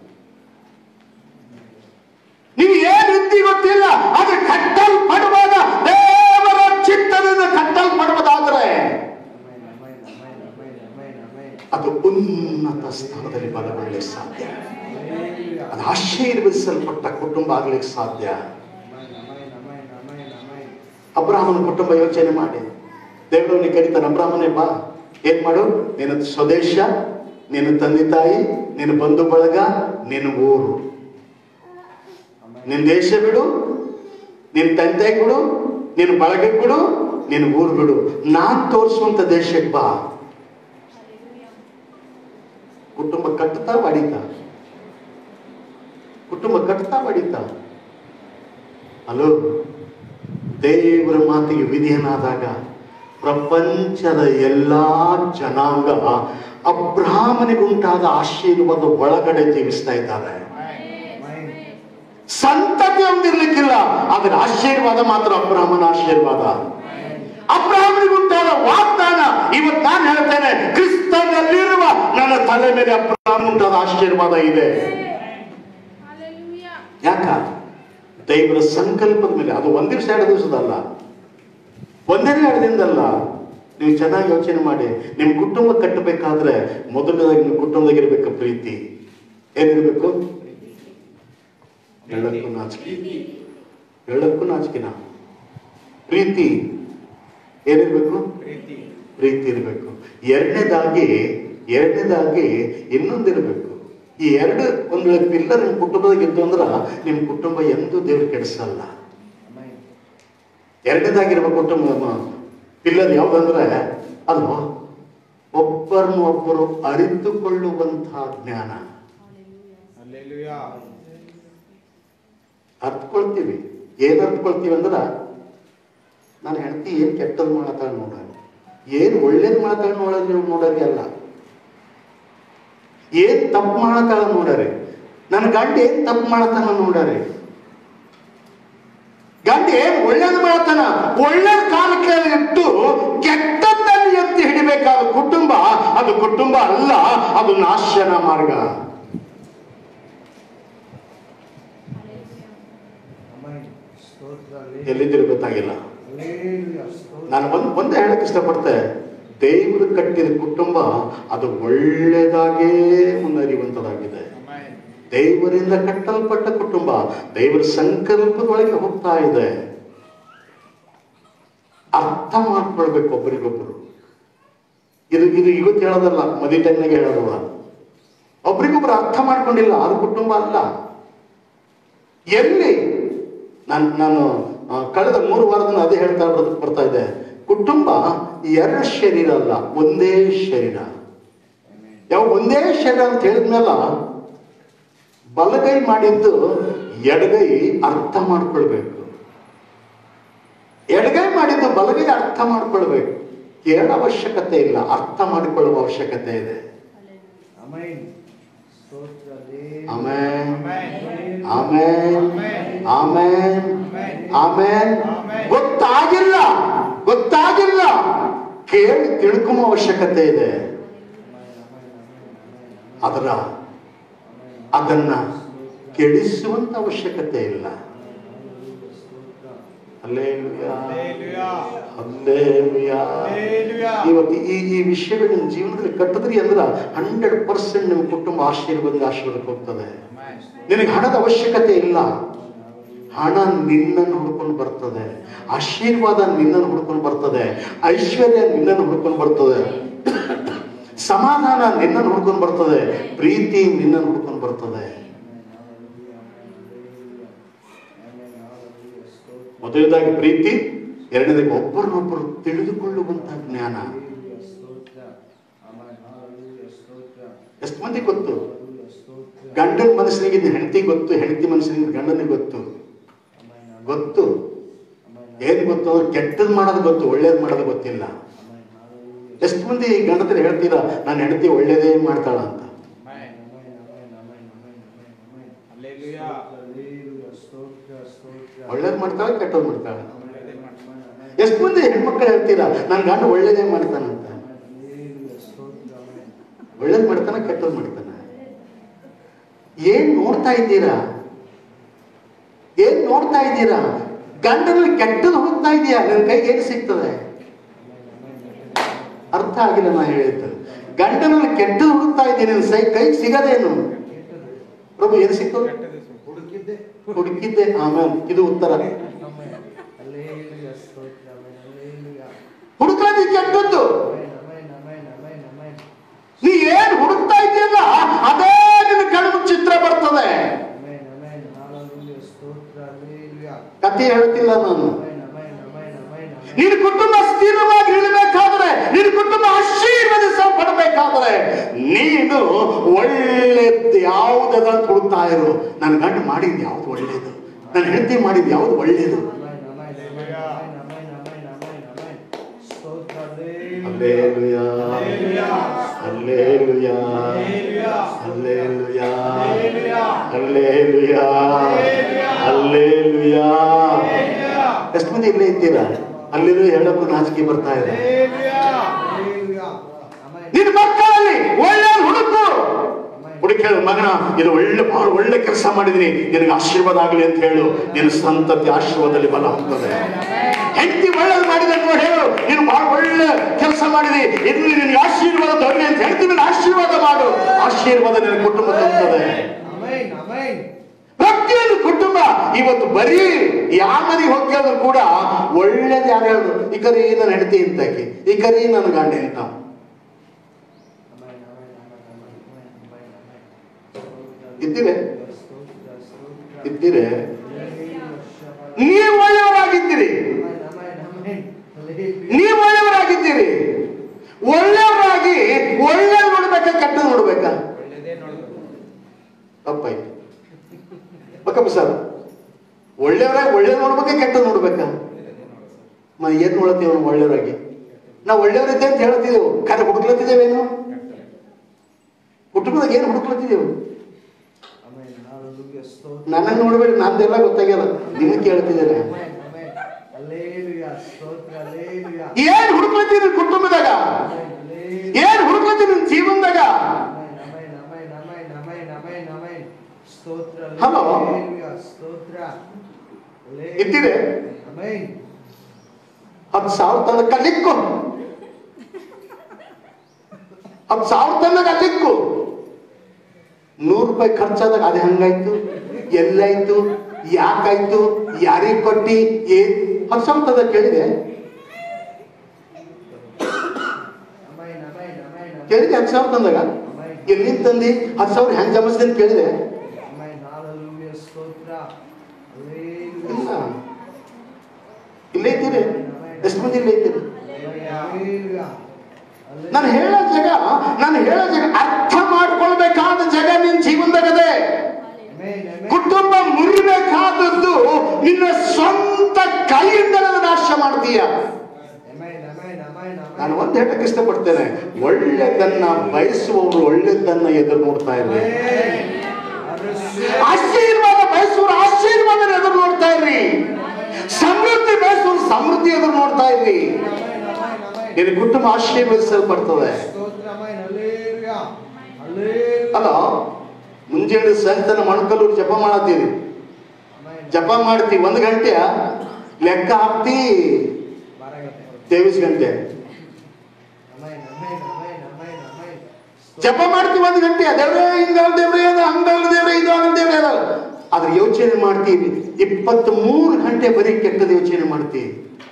ನೀವು ಏನು ಇದ್ದಿ ಗೊತ್ತಿಲ್ಲ ಅದು ಕಟ್ಟಲ್ಪಡುವಾಗ ದೇವರ ಚಿತ್ತದಿಂದ ಕಟ್ಟಲ್ಪಡುವುದಾದ್ರೆ Amen, amen, amen, amen, amen, amen. ಅದು ಉನ್ನತ ಸ್ಥಾನದಲ್ಲಿ ಬಲಗೊಳ್ಳಲಿಕ್ಕೆ ಸಾಧ್ಯ Hallelujah. ಅದು ಆಶೀರ್ವದಿಸಲ್ಪಟ್ಟ ಕುಟುಂಬ ಆಗ್ಲಿಕ್ಕೆ ಸಾಧ್ಯ Amen, amen, amen, amen, amen. ಅಬ್ರಾಹ್ಮನ ಕುಟುಂಬ ಯೋಚನೆ ಮಾಡಿ ದೇವರವನಿಗೆ ಕರೀತಾನೆ ಅಬ್ರಾಹ್ಮನೇ ಬಾ ಏನ್ ಮಾಡು ನಿನ್ನ ಸ್ವದೇಶ ನಿನ್ನ ತಂದೆ ತಾಯಿ ನಿನ್ನ ಬಂಧು ಬಳಗ ನಿನ್ನ ಊರು ನಿನ್ನ ದೇಶ ಬಿಡು ನಿನ್ನ ತಂದೆ ಬಿಡು ನಿನ್ನ ಬಳಗ ಬಿಡು ನೀನು ಊರು ಬಿಡು ನಾನ್ ತೋರಿಸುವಂತ ದೇಶಕ್ಕೆ ಬಾ ಕುಟುಂಬ ಕಟ್ಟುತ್ತಾ ಬಡಿತಾ ಕುಟುಂಬ ಕಟ್ತಾ ಬಡಿತಾ ಹಲೋ ದೇವರ ಮಾತಿಗೆ ವಿಧಿಯನಾದಾಗ ಪ್ರಪಂಚದ ಎಲ್ಲಾ ಜನಾಂಗ ಅಬ್ರಾಹ್ಮನಿಗುಂಟಾದ ಆಶೀರ್ವಾದ ಒಳಗಡೆ ಜೀವಿಸ್ತಾ ಇದ್ದಾರೆ ಸಂತತಿ ಒಂದಿರ್ಲಿಕ್ಕಿಲ್ಲ ಆದ್ರೆ ಆಶೀರ್ವಾದ ಮಾತ್ರ ಅಬ್ರಾಹ್ಮನ ಆಶೀರ್ವಾದ ಅಬ್ರಾಹ್ಮನಿಗುಂಟಾದ ವಾಗ್ದಾನ ಇವತ್ತು ನಾನು ಹೇಳ್ತೇನೆ ಕ್ರಿಸ್ತನಲ್ಲಿರುವ ನನ್ನ ತಲೆ ಮೇಲೆ ಅಬ್ರಾಹ್ಮಣ ಉಂಟಾದ ಆಶೀರ್ವಾದ ಇದೆ ಯಾಕ ದೈವರ ಸಂಕಲ್ಪದ ಮೇಲೆ ಅದು ಒಂದ್ ದಿವಸ ಎರಡು ದಿವಸದಲ್ಲ ಒಂದೇ ಎರಡು ದಿನದಲ್ಲ ನೀವು ಚೆನ್ನಾಗಿ ಯೋಚನೆ ಮಾಡಿ ನಿಮ್ಮ ಕುಟುಂಬ ಕಟ್ಟಬೇಕಾದ್ರೆ ಮೊದಲನೇದಾಗಿ ನಿಮ್ಮ ಕುಟುಂಬದಾಗಿರ್ಬೇಕು ಪ್ರೀತಿ ಏನಿರ್ಬೇಕು ಹೇಳಕ್ಕೂ ನಾಚಿಕೆ ಹೇಳಕ್ಕೂ ನಾಚಿಕೆನ ಪ್ರೀತಿ ಏನಿರ್ಬೇಕು ಪ್ರೀತಿ ಪ್ರೀತಿ ಇರಬೇಕು ಎರಡನೇದಾಗಿ ಎರಡನೇದಾಗಿ ಇನ್ನೊಂದಿರಬೇಕು ಈ ಎರಡು ಒಂದು ವೇಳೆ ಪಿಲ್ಲರ್ ನಿಮ್ಮ ಕುಟುಂಬದಾಗ ಇದ್ದು ಅಂದ್ರ ನಿಮ್ಮ ಕುಟುಂಬ ಎಂದೂ ದೇವ್ರು ಕೆಡಿಸಲ್ಲ ಅಮ್ಮಾಯಿ ಎರಡನೇದಾಗಿರುವ ಕುಟುಂಬ ಪಿಲ್ಲರ್ ಯಾವ್ದಂದ್ರೆ ಅದು ಒಬ್ಬರನ್ನು ಒಬ್ಬರು ಅರಿತುಕೊಳ್ಳುವಂತಹ ಜ್ಞಾನ ಅಲ್ಲೆಲುಯಾ ಅರ್ಥಕೊಳ್ತೀವಿ ಏನ್ ಅರ್ಥಕೊಳ್ತೀವಿ ಅಂದ್ರ ನಾನು ಹೆಂಡತಿ ಏನ್ ಕೆಟ್ಟದ್ ಮಾಡತ್ತಾಳ ನೋಡ ಏನ್ ಒಳ್ಳೇದ್ ಮಾಡತ್ತಾಳ ನೋಡೋದು ನೋಡೋರಿ ಅಲ್ಲ ಏನ್ ತಪ್ಪು ಮಾಡತ್ತಾಳ ನೋಡರಿ ನನ್ನ ಗಂಡ ಏನ್ ತಪ್ಪು ಮಾಡತ್ತಾನ ನೋಡರಿ ಗಂಡ ಏನ್ ಒಳ್ಳೇದು ಮಾಡತ್ತಾನ ಒಳ್ಳೇದ್ ಕಾಲಕ್ಕೆ ಇಟ್ಟು ಕೆಟ್ಟದ್ದನ್ನು ಎತ್ತಿ ಹಿಡಿಬೇಕಾದ ಕುಟುಂಬ ಅದು ಕುಟುಂಬ ಅಲ್ಲ ಅದು ನಾಶನ ಮಾರ್ಗ ಅಮ್ಮಾಯಿ ಸ್ತೋತ್ರ ಎಲ್ಲಿದ್ದಿರೋ ಗೊತ್ತಾಗಿಲ್ಲ ಅಲ್ಲೇಲುಯಾ ಸ್ತೋತ್ರ ನಾನು ಒಂದ್ ಒಂದೇ ಹೇಳಕ್ ಇಷ್ಟಪಡ್ತೆ ದೇವರು ಕಟ್ಟಿದ ಕುಟುಂಬ ಅದು ಒಳ್ಳೆದಾಗೇ ಮುನ್ನರಿಯುವಂತದಾಗಿದೆ ಅಮ್ಮಾಯಿ ದೇವರಿಂದ ಕಟ್ಟಲ್ಪಟ್ಟ ಕುಟುಂಬ ದೇವರ ಸಂಕಲ್ಪದೊಳಗೆ ಹೋಗ್ತಾ ಇದೆ ಅರ್ಥ ಮಾಡ್ಕೊಳ್ಬೇಕು ಒಬ್ಬರಿಗೊಬ್ಬರು ಇದು ಇದು ಇವತ್ತು ಹೇಳೋದಲ್ಲ ಮದಿ ಟೈಮ್ನಾಗ ಹೇಳೋದಲ್ಲ ಒಬ್ರಿಗೊಬ್ರು ಅರ್ಥ ಮಾಡ್ಕೊಂಡಿಲ್ಲ ಅದು ಕುಟುಂಬ ಅಲ್ಲ ಎಲ್ಲಿ ನಾನು ನಾನು ಆ, ಕಳೆದ ಮೂರು ವಾರದಿಂದ ಅದೇ ಹೇಳ್ತಾ ಬರ್- ಬರ್ತಾ ಇದೆ ಕುಟುಂಬ ಎರಡು ಶರೀರ ಅಲ್ಲ ಒಂದೇ ಶರೀರ ಯಾವ ಒಂದೇ ಶರೀರ ಅಂತ ಹೇಳಿದ್ಮೇಲ ಬಲಗೈ ಮಾಡಿದ್ದು ಎಡಗೈ ಅರ್ಥ ಮಾಡ್ಕೊಳ್ಬೇಕು ಎಡಗೈ ಮಾಡಿದ್ದು ಬಲಗೈ ಅರ್ಥ ಮಾಡ್ಕೊಳ್ಬೇಕು ಕೇಳ ಅವಶ್ಯಕತೆ ಇಲ್ಲ ಅರ್ಥ ಮಾಡಿಕೊಳ್ಳುವ ಅವಶ್ಯಕತೆ ಇದೆ ಅಮ್ಮಾಯಿ ಸ್ತೋತ್ರ ಆಮೇನ್ ಅಮ್ಮಾಯಿ ಆಮೇನ್ ಆಮೇನ್ ಆಮೇನ್ ಗೊತ್ತಾಗಿಲ್ಲ ಗೊತ್ತಾಗಿಲ್ಲ ಕೇಳಿ ತಿಳ್ಕೊಂಬ ಅವಶ್ಯಕತೆ ಇದೆ ಅದರ ಅದನ್ನ ಕೆಡಿಸುವಂತ ಅವಶ್ಯಕತೆ ಇಲ್ಲ ಅಲ್ಲೇಲುಯಾ ಅಲ್ಲೇಲುಯಾ ಅಲ್ಲೇಲುಯಾ ಅಲ್ಲೇಲುಯಾ ಇವತ್ತು ಈ ಈ ವಿಷಯಗಳು ನಿಮ್ಮ ಜೀವನದಲ್ಲಿ ಕಟ್ಟಿದ್ರಿ ಅಂದ್ರ ಹಂಡ್ರೆಡ್ ಪರ್ಸೆಂಟ್ ನಿಮ್ಮ ಕುಟುಂಬ ಆಶೀರ್ವಾದ ಆಶೀರ್ವಾದಕ್ಕೆ ಹೋಗ್ತದೆ ಅಮ್ಮಾಯಿ ನಿನಗೆ ಹಣದ ಅವಶ್ಯಕತೆ ಇಲ್ಲ ಹಣ ನಿನ್ನನ್ನು ಹುಡ್ಕೊಂಡು ಬರ್ತದೆ ಆಶೀರ್ವಾದ ನಿನ್ನನ್ನು ಹುಡ್ಕೊಂಡು ಬರ್ತದೆ ಐಶ್ವರ್ಯ ನಿನ್ನನ್ನು ಹುಡ್ಕೊಂಡು ಬರ್ತದೆ ಸಮಾಧಾನ ನಿನ್ನನ್ನು ಹುಡ್ಕೊಂಡು ಬರ್ತದೆ ಪ್ರೀತಿ ನಿನ್ನನ್ನು ಹುಡ್ಕೊಂಡು ಬರ್ತದೆ ಮೊದಲನೇದಾಗಿ ಪ್ರೀತಿ ಎರಡನೇದಾಗಿ ಒಬ್ಬರನ್ನೊಬ್ಬರು ತಿಳಿದುಕೊಳ್ಳುವಂತಹ ಜ್ಞಾನ ಸ್ತೋತ್ರ ಅಮ್ಮಾಯಿ ಹಾಲೆಲೂಯಾ ಸ್ತೋತ್ರ ಎಷ್ಟು ಮಂದಿ ಗೊತ್ತು ಹಾಲೆಲೂಯಾ ಸ್ತೋತ್ರ ಗಂಡನ ಮನಸ್ಸಿನಿಗೆ ಹೆಂಡತಿ ಗೊತ್ತು ಹೆಂಡತಿ ಮನಸ್ಸಿನಿಗೆ ಗಂಡನಿಗೆ ಗೊತ್ತು ಅಮ್ಮಾಯಿ ಗೊತ್ತು ಅಮ್ಮಾಯಿ ಏನ್ ಗೊತ್ತು ಅವ್ರು ಕೆಟ್ಟದ್ ಮಾಡೋದು ಗೊತ್ತು ಒಳ್ಳೇದ್ ಮಾಡೋದು ಗೊತ್ತಿಲ್ಲ ಅಮ್ಮಾಯಿ ಹಾಲೆಲೂಯಾ ಎಷ್ಟು ಮಂದಿ ಗಂಡತ್ರ ಹೇಳ್ತೀರಾ ನನ್ನ ಹೆಂಡತಿ ಒಳ್ಳೇದೇ ಮಾಡ್ತಾಳ ಅಂತ ಅಮ್ಮಾಯಿ ಅಮ್ಮಾಯಿ ಅಮ್ಮಾಯಿ ಅಮ್ಮಾಯಿ ಅಮ್ಮಾಯಿ ಅಮ್ಮಾಯಿ ಅಲ್ಲೇಲುಯಾ ಅಲ್ಲೇಲುಯಾ ಸ್ತೋತ್ರ ಸ್ತೋತ್ರ ಒಳ್ಳೇದ್ ಮಾಡ್ತಾಳ ಕೆಟ್ಟದ್ ಮಾಡ್ತಾಳ ಒಳ್ಳೆಯದೇ ಮಾಡ್ತಾನೆ ಅಮ್ಮಾಯಿ ಎಷ್ಟು ಮಂದಿ ಹೆಣ್ಮಕ್ಳು ಹೇಳ್ತೀರಾ ನನ್ನ ಗಂಡ ಒಳ್ಳೇದೇ ಮಾಡ್ತಾನಂತ ಅಲ್ಲೇಲುಯಾ ಸ್ತೋತ್ರ ಅಮ್ಮಾಯಿ ಒಳ್ಳೇದ್ ಮಾಡ್ತಾನ ಕೆಟ್ಟದ್ ಮಾಡ್ತಾನ ಏನ್ ನೋಡ್ತಾ ಇದ್ದೀರಾ ಏನ್ ನೋಡ್ತಾ ಇದ್ದೀರಾ ಗಂಡನಲ್ಲಿ ಕೆಟ್ಟದ್ ಹುಡುಕ್ತಾ ಇದೀಯಾ ನಿನ್ ಕೈಗೆ ಏನ್ ಸಿಗ್ತದೆ ಅರ್ಥ ಆಗಿಲ್ಲ ನಾ ಹೇಳಿದ್ದು ಗಂಡನಲ್ಲಿ ಕೆಟ್ಟದ್ ಹುಡುಕ್ತಾ ಇದ್ದೀನಿ ನಿನ್ ಸೈ ಕೈಗೆ ಸಿಗದೇನು ಪ್ರಭು ಏನ್ ಸಿಗ್ತದೆ ಹುಡುಕಿದ್ದೆ ಹುಡುಕಿದ್ದೆ ಆಮೇಲೆ ಇದು ಉತ್ತರ ಅಮ್ಮಾಯಿ ಅಲ್ಲೇಲುಯಾ ಸ್ತೋತ್ರ ಅಮ್ಮಾಯಿ ಅಲ್ಲೇಲುಯಾ ಹುಡುಕಾದಿ ಕೆಟ್ಟದ್ದು ಅಮ್ಮಾಯಿ ಅಮ್ಮಾಯಿ ಅಮ್ಮಾಯಿ ಅಮ್ಮಾಯಿ ಅಮ್ಮಾಯಿ ನೀ ಏನ್ ಹುಡುಕ್ತಾ ಇದೆಯಲ್ಲ ಅದೇ ನಿನ್ನ ಕಣ್ಣು ಚಿತ್ರ ಬರ್ತದೆ ಅಮ್ಮಾಯಿ ಅಮ್ಮಾಯಿ ಹಾಲೆಲೂಯಾ ಸ್ತೋತ್ರ ಅಲ್ಲೇಲುಯಾ ಕತೆ ಹೇಳ್ತಿಲ್ಲ ನಾನು ಅಮ್ಮಾಯಿ ಅಮ್ಮಾಯಿ ಅಮ್ಮಾಯಿ ಅಮ್ಮಾಯಿ ಅಮ್ಮಾಯಿ ನಿನ್ನ ಕುಟುಂಬ ಸ್ಥಿರವಾಗಿ ಇರಬೇಕಾದ್ರೆ ನಿನ್ನ ಕುಟುಂಬ ಆಶೀರ್ವದಿಸಲ್ಪಡಬೇಕಾದ್ರೆ ನೀನು ಒಳ್ಳೆದ್ದು ಯಾವುದದ ಹುಡುಕ್ತಾ ಇರು ನನ್ನ ಗಂಡ ಮಾಡಿದ್ ಯಾವ್ದು ಒಳ್ಳೇದು ನನ್ನ ಹೆಂಡತಿ ಮಾಡಿದ್ ಯಾವ್ದು ಒಳ್ಳೇದು ಅಲ್ಲೇಲುಯಾ ಅಲ್ಲೇಲುಯಾ ಅಲ್ಲೇಲುಯಾ ಅಲ್ಲೇಲುಯಾ ಅಲ್ಲೇಲುಯಾ ಎಷ್ಟು ಮಂದಿ ಇಲ್ಲೇ ಇದ್ದೀರಾ ಅಲ್ಲಿರೋ ಹೇಳಕ್ಕೂ ನಾಚಿಕೆ ಬರ್ತಾ ಇದೆ ನಿನ್ನ ಮಕ್ಕಳಲ್ಲಿ ಒಳ್ಳೆ ಹುಡುಕು ಹುಡುಕಿ ಹೇಳು ಮಗನ ಇದು ಒಳ್ಳೆ ಬಹಳ ಒಳ್ಳೆ ಕೆಲಸ ಮಾಡಿದೀನಿ ನಿನಗೆ ಆಶೀರ್ವಾದ ಆಗಲಿ ಅಂತ ಹೇಳು ನಿನ್ನ ಸಂತತಿ ಆಶೀರ್ವಾದದಲ್ಲಿ ಬಲ ಹೋಗ್ತದೆ ಹೆಂಡತಿ ಒಳ್ಳೇದು ಮಾಡಿದೆ ಅಂತ ಹೇಳು ನೀನು ಬಹಳ ಒಳ್ಳೆ ಕೆಲಸ ಮಾಡಿದಿ ಇನ್ನು ನಿನಗೆ ಆಶೀರ್ವಾದ ದೊರಕಲಿ ಅಂತ ಹೇಳ್ತೀನಿ ನೀನು ಆಶೀರ್ವಾದ ಮಾಡು ಆಶೀರ್ವಾದ ನಿನ್ನ ಕುಟುಂಬ ತುಂಬುತ್ತದೆ ಪ್ರತಿಯೊಂದು ಕುಟುಂಬ ಇವತ್ತು ಬರೀ ಯಾವ ಮನೆಗೆ ಹೋಗಿ ಕೇಳಿದ್ರು ಕೂಡ ಒಳ್ಳೇದು ಯಾರು ಹೇಳುದು ಈ ಕರಿ ನನ್ನ ಹೆಂಡತಿ ಇಂತಾಕಿ ಈ ಕರಿ ನನ್ನ ಗಂಡ ಇಂತ ಇದ್ದೀರೆ ಇದ್ದೀರೆ ನೀವು ಒಳ್ಳೆಯವರಾಗಿದ್ದೀರಿ ನೀವು ಒಳ್ಳೆಯವರಾಗಿದ್ದೀರಿ ಒಳ್ಳೆಯವರಾಗಿ ಒಳ್ಳೆ ನೋಡ್ಬೇಕಾ ಕೆಟ್ಟ ನೋಡ್ಬೇಕಾ ತಪ್ಪಾಯ್ತು ಬಕ್ಕಪ್ಪ ಸರ್ ಒಳ್ಳೆಯವರಾಗಿ ಒಳ್ಳೆ ನೋಡ್ಬೇಕಾ ಕೆಟ್ಟ ನೋಡ್ಬೇಕಾ ಮ ಏನ್ ನೋಡತ್ತೀವಿ ಅವ್ನು ಒಳ್ಳೆಯವರಾಗಿ ನಾವು ಒಳ್ಳೆಯವರಿದ್ದೆ ಅಂತ ಹೇಳ್ತಿದ್ದೆವು ಖರೆ ಹುಡುಕ್ಲತ್ತಿದ್ದೇವೇನು ಕುಟುಂಬದಾಗ ಏನು ಹುಡುಕ್ಲತ್ತಿದ್ದೆವು ನನ್ನನ್ನು ನೋಡ್ಬೇಡಿ ನಂದೆಲ್ಲ ಗೊತ್ತಾಗ್ಯದ ನಿಮಗೆ ಕೇಳ್ತಿದ್ದೇನೆ ಏನ್ ಹುಡುಕ್ಲತ್ತೀನಿ ಕುಟುಂಬದಾಗ ಏನ್ ಹುಡುಕ್ಲತ್ತೀನಿ ನಿನ್ ಜೀವನದಾಗ ಹಲೋ ಇದ್ದೀರಿ ಹತ್ತು ಸಾವಿರ ತಂದ ಕಲಿಕ್ಕು ಹತ್ತು ಸಾವಿರ ತಂದಾಗ ಅಲ್ಲಿಕ್ಕು ನೂರು ರೂಪಾಯಿ ಖರ್ಚಾದಾಗ ಅದು ಹಂಗಾಯ್ತು ಎಲ್ಲಾಯ್ತು ಯಾಕಾಯ್ತು ಯಾರಿಗೆ ಕೊಟ್ಟಿ ಏನ್ ಹತ್ತು ಸಾವಿರ ತಂದ ಕೇಳಿದೆ ಕೇಳಿದೆ ಹತ್ತು ಸಾವಿರ ತಂದಾಗ ಎಲ್ಲಿಂದ ತಂದಿ ಹತ್ತು ಸಾವಿರ ಹೆಂಗ್ ಜಮಿಸ್ದೆ ಅಂತ ಕೇಳಿದೆ ಇಲ್ಲ ಇಲ್ಲೇ ಇದ್ದೀರಿ ಎಷ್ಟು ಮಂದಿ ಇಲ್ಲೇ ಇದ್ದೀರಿ ನಾನು ಹೇಳೋ ಜಾಗ ನಾನು ಹೇಳೋ ಜಾಗ ಅರ್ಥ ಮಾಡ್ಕೊಳ್ಬೇಕಾದ ಜಾಗ ನಿನ್ ಜೀವನದಾಗದೆ ಕುಟುಂಬ ಮುರಿಬೇಕಾದದ್ದು ನಿನ್ನ ಸ್ವಂತ ಕೈಯಿಂದ ನಾಶ ಮಾಡ್ತೀಯ ನಾನು ಒಂದು ಹೇಳಕ್ ಇಷ್ಟಪಡ್ತೇನೆ ಒಳ್ಳೆದನ್ನ ಬಯಸುವವರು ಒಳ್ಳೆದನ್ನ ಎದುರು ನೋಡ್ತಾ ಇರ್ರಿ ಆಶೀರ್ವಾದ ಬಯಸುವರು ಆಶೀರ್ವಾದ ಎದುರು ನೋಡ್ತಾ ಇರ್ರಿ ಸಮೃದ್ಧಿ ಬಯಸುವರು ಸಮೃದ್ಧಿ ಎದುರು ನೋಡ್ತಾ ಇರ್ರಿ ನಿನ್ನ ಕುಟುಂಬ ಆಶೀರ್ವದಿಸಲ್ಪಡ್ತದೆ ಅಲ್ಲ ಮುಂಜಾನೆ ಸಂತನ ಮಣ್ಕಲ್ಲೂರು ಜಪ ಮಾಡತ್ತೀರಿ ಜಪ ಮಾಡ್ತಿ ಒಂದು ಗಂಟೆ ಲೆಕ್ಕ ಹಾಕ್ತಿ ತೇವಿಸ್ ಗಂಟೆ ಜಪ ಮಾಡ್ತೀವಿ ಒಂದು ಗಂಟೆ ದೇವ್ರೇ ಹಿಂಗಲ್ ದೇವ್ರೇ ಅದು ಹಂಗಲ್ ದೇವ್ರೇ ಇದು ಆಗಲ್ ದೇವ್ರೇ ಅದು ಅದ್ರ ಯೋಚನೆ ಮಾಡ್ತೀವಿ ಇಪ್ಪತ್ತ್ ಮೂರು ಗಂಟೆ ಬರೀ ಕೆಟ್ಟದ ಯೋಚನೆ ಮಾಡ್ತೀವಿ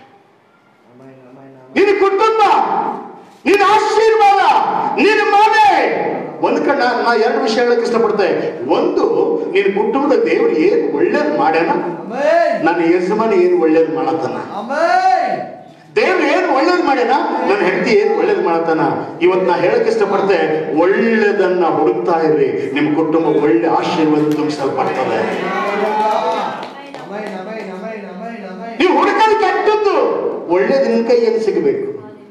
ನಿನ್ನ ಕುಟುಂಬ ನಿನ್ನ ಆಶೀರ್ವಾದ ನಿನ್ನ ಮನೆ ಒಂದ್ ಕಡೆ ನಾ ನಾ ಎರಡು ವಿಷಯ ಹೇಳಕ್ ಇಷ್ಟಪಡ್ತೆ ಒಂದು ನಿನ್ನ ಕುಟುಂಬದ ದೇವ್ರು ಏನ್ ಒಳ್ಳೇದ್ ಮಾಡ್ಯಾನ ನನ್ನ ಯಜಮಾನ ಏನ್ ಒಳ್ಳೇದ್ ಮಾಡತ್ತಾನ ದೇವ್ರು ಏನ್ ಒಳ್ಳೇದ್ ಮಾಡ್ಯಾನ ನನ್ನ ಹೆಂಡತಿ ಏನ್ ಒಳ್ಳೇದ್ ಮಾಡತ್ತಾನ ಇವತ್ ನಾ ಹೇಳಕ್ ಇಷ್ಟಪಡ್ತೆ ಒಳ್ಳೇದನ್ನ ಹುಡುಕ್ತಾ ಇರ್ರಿ ನಿಮ್ ಕುಟುಂಬ ಒಳ್ಳೆ ಆಶೀರ್ವಾದ ತುಂಬಿಸಲ್ಪಡ್ತದೆ ನೀವು ಹುಡುಕಲು ಕೆಟ್ಟದ್ದು ಒಳ್ಳೇದು ನಿನ್ ಕೈ ಏನ್ ಸಿಗಬೇಕು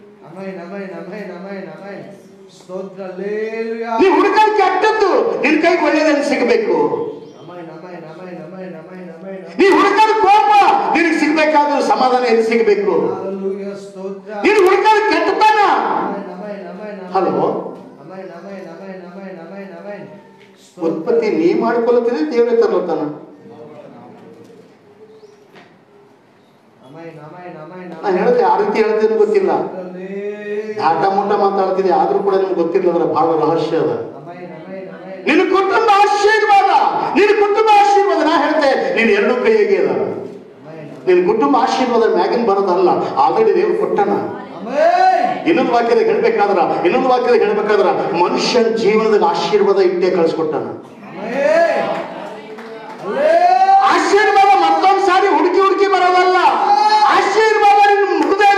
ಸ್ತೋತ್ರ ನೀವು ಹುಡುಕಲು ಕೆಟ್ಟದ್ದು ನಿನ್ ಕೈಗೆ ಒಳ್ಳೇದೇನು ಸಿಗಬೇಕು ನೀವು ಹುಡುಕಲು ಕೋಪ ನಿನಗೆ ಸಿಗ್ಬೇಕಾದ್ರೂ ಸಮಾಧಾನ ಎಲ್ಲಿ ಸಿಗಬೇಕು ಸ್ತೋತ್ರ ನೀನು ಹುಡುಕಲು ಕೆಟ್ಟತನ ಹಲೋ ಉತ್ಪತ್ತಿ ನೀ ಮಾಡ್ಕೊಳತ್ತಿದ್ರೆ ದೇವರೇ ತರ್ಲತ್ತಾನ ನಾನು ಹೇಳದೆ ಆ ರೀತಿ ಹೇಳ್ತೀನಿ ಗೊತ್ತಿಲ್ಲ ಆಟ ಮುಟ್ಟ ಮಾತಾಡ್ತಿದ್ದೆ ಆದ್ರೂ ಕೂಡ ನಿಮ್ಗೆ ಗೊತ್ತಿಲ್ಲ ಅದ್ರ ಬಹಳ ರಹಸ್ಯ ಅದ ನಿನ್ನ ಕುಟುಂಬ ಆಶೀರ್ವಾದ ನಿನ್ನ ಕುಟುಂಬ ಆಶೀರ್ವಾದ ನಾ ಹೇಳ್ತೆ ನೀನು ಎರಡು ಕೈಯಾಗೆ ಅದ ನಿನ್ನ ಕುಟುಂಬ ಆಶೀರ್ವಾದ ಮ್ಯಾಗಿನ್ ಬರೋದಲ್ಲ ಆಲ್ರೆಡಿ ದೇವ್ರು ಕೊಟ್ಟನ ಇನ್ನೊಂದು ವಾಕ್ಯದಾಗ ಹೇಳ್ಬೇಕಾದ್ರ ಇನ್ನೊಂದು ವಾಕ್ಯದಾಗ ಹೇಳ್ಬೇಕಾದ್ರ ಮನುಷ್ಯನ ಜೀವನದಾಗ ಆಶೀರ್ವಾದ ಇಟ್ಟೆ ಕಳಿಸ್ಕೊಟ್ಟಾನ ಆಶೀರ್ವಾದ ಮತ್ತೊಂದು ಸಾರಿ ಹುಡುಕಿ ಹುಡುಕಿ ಬರೋದಲ್ಲ ಆಶೀರ್ವಾದ ನಿನ್ನ ಹೃದಯ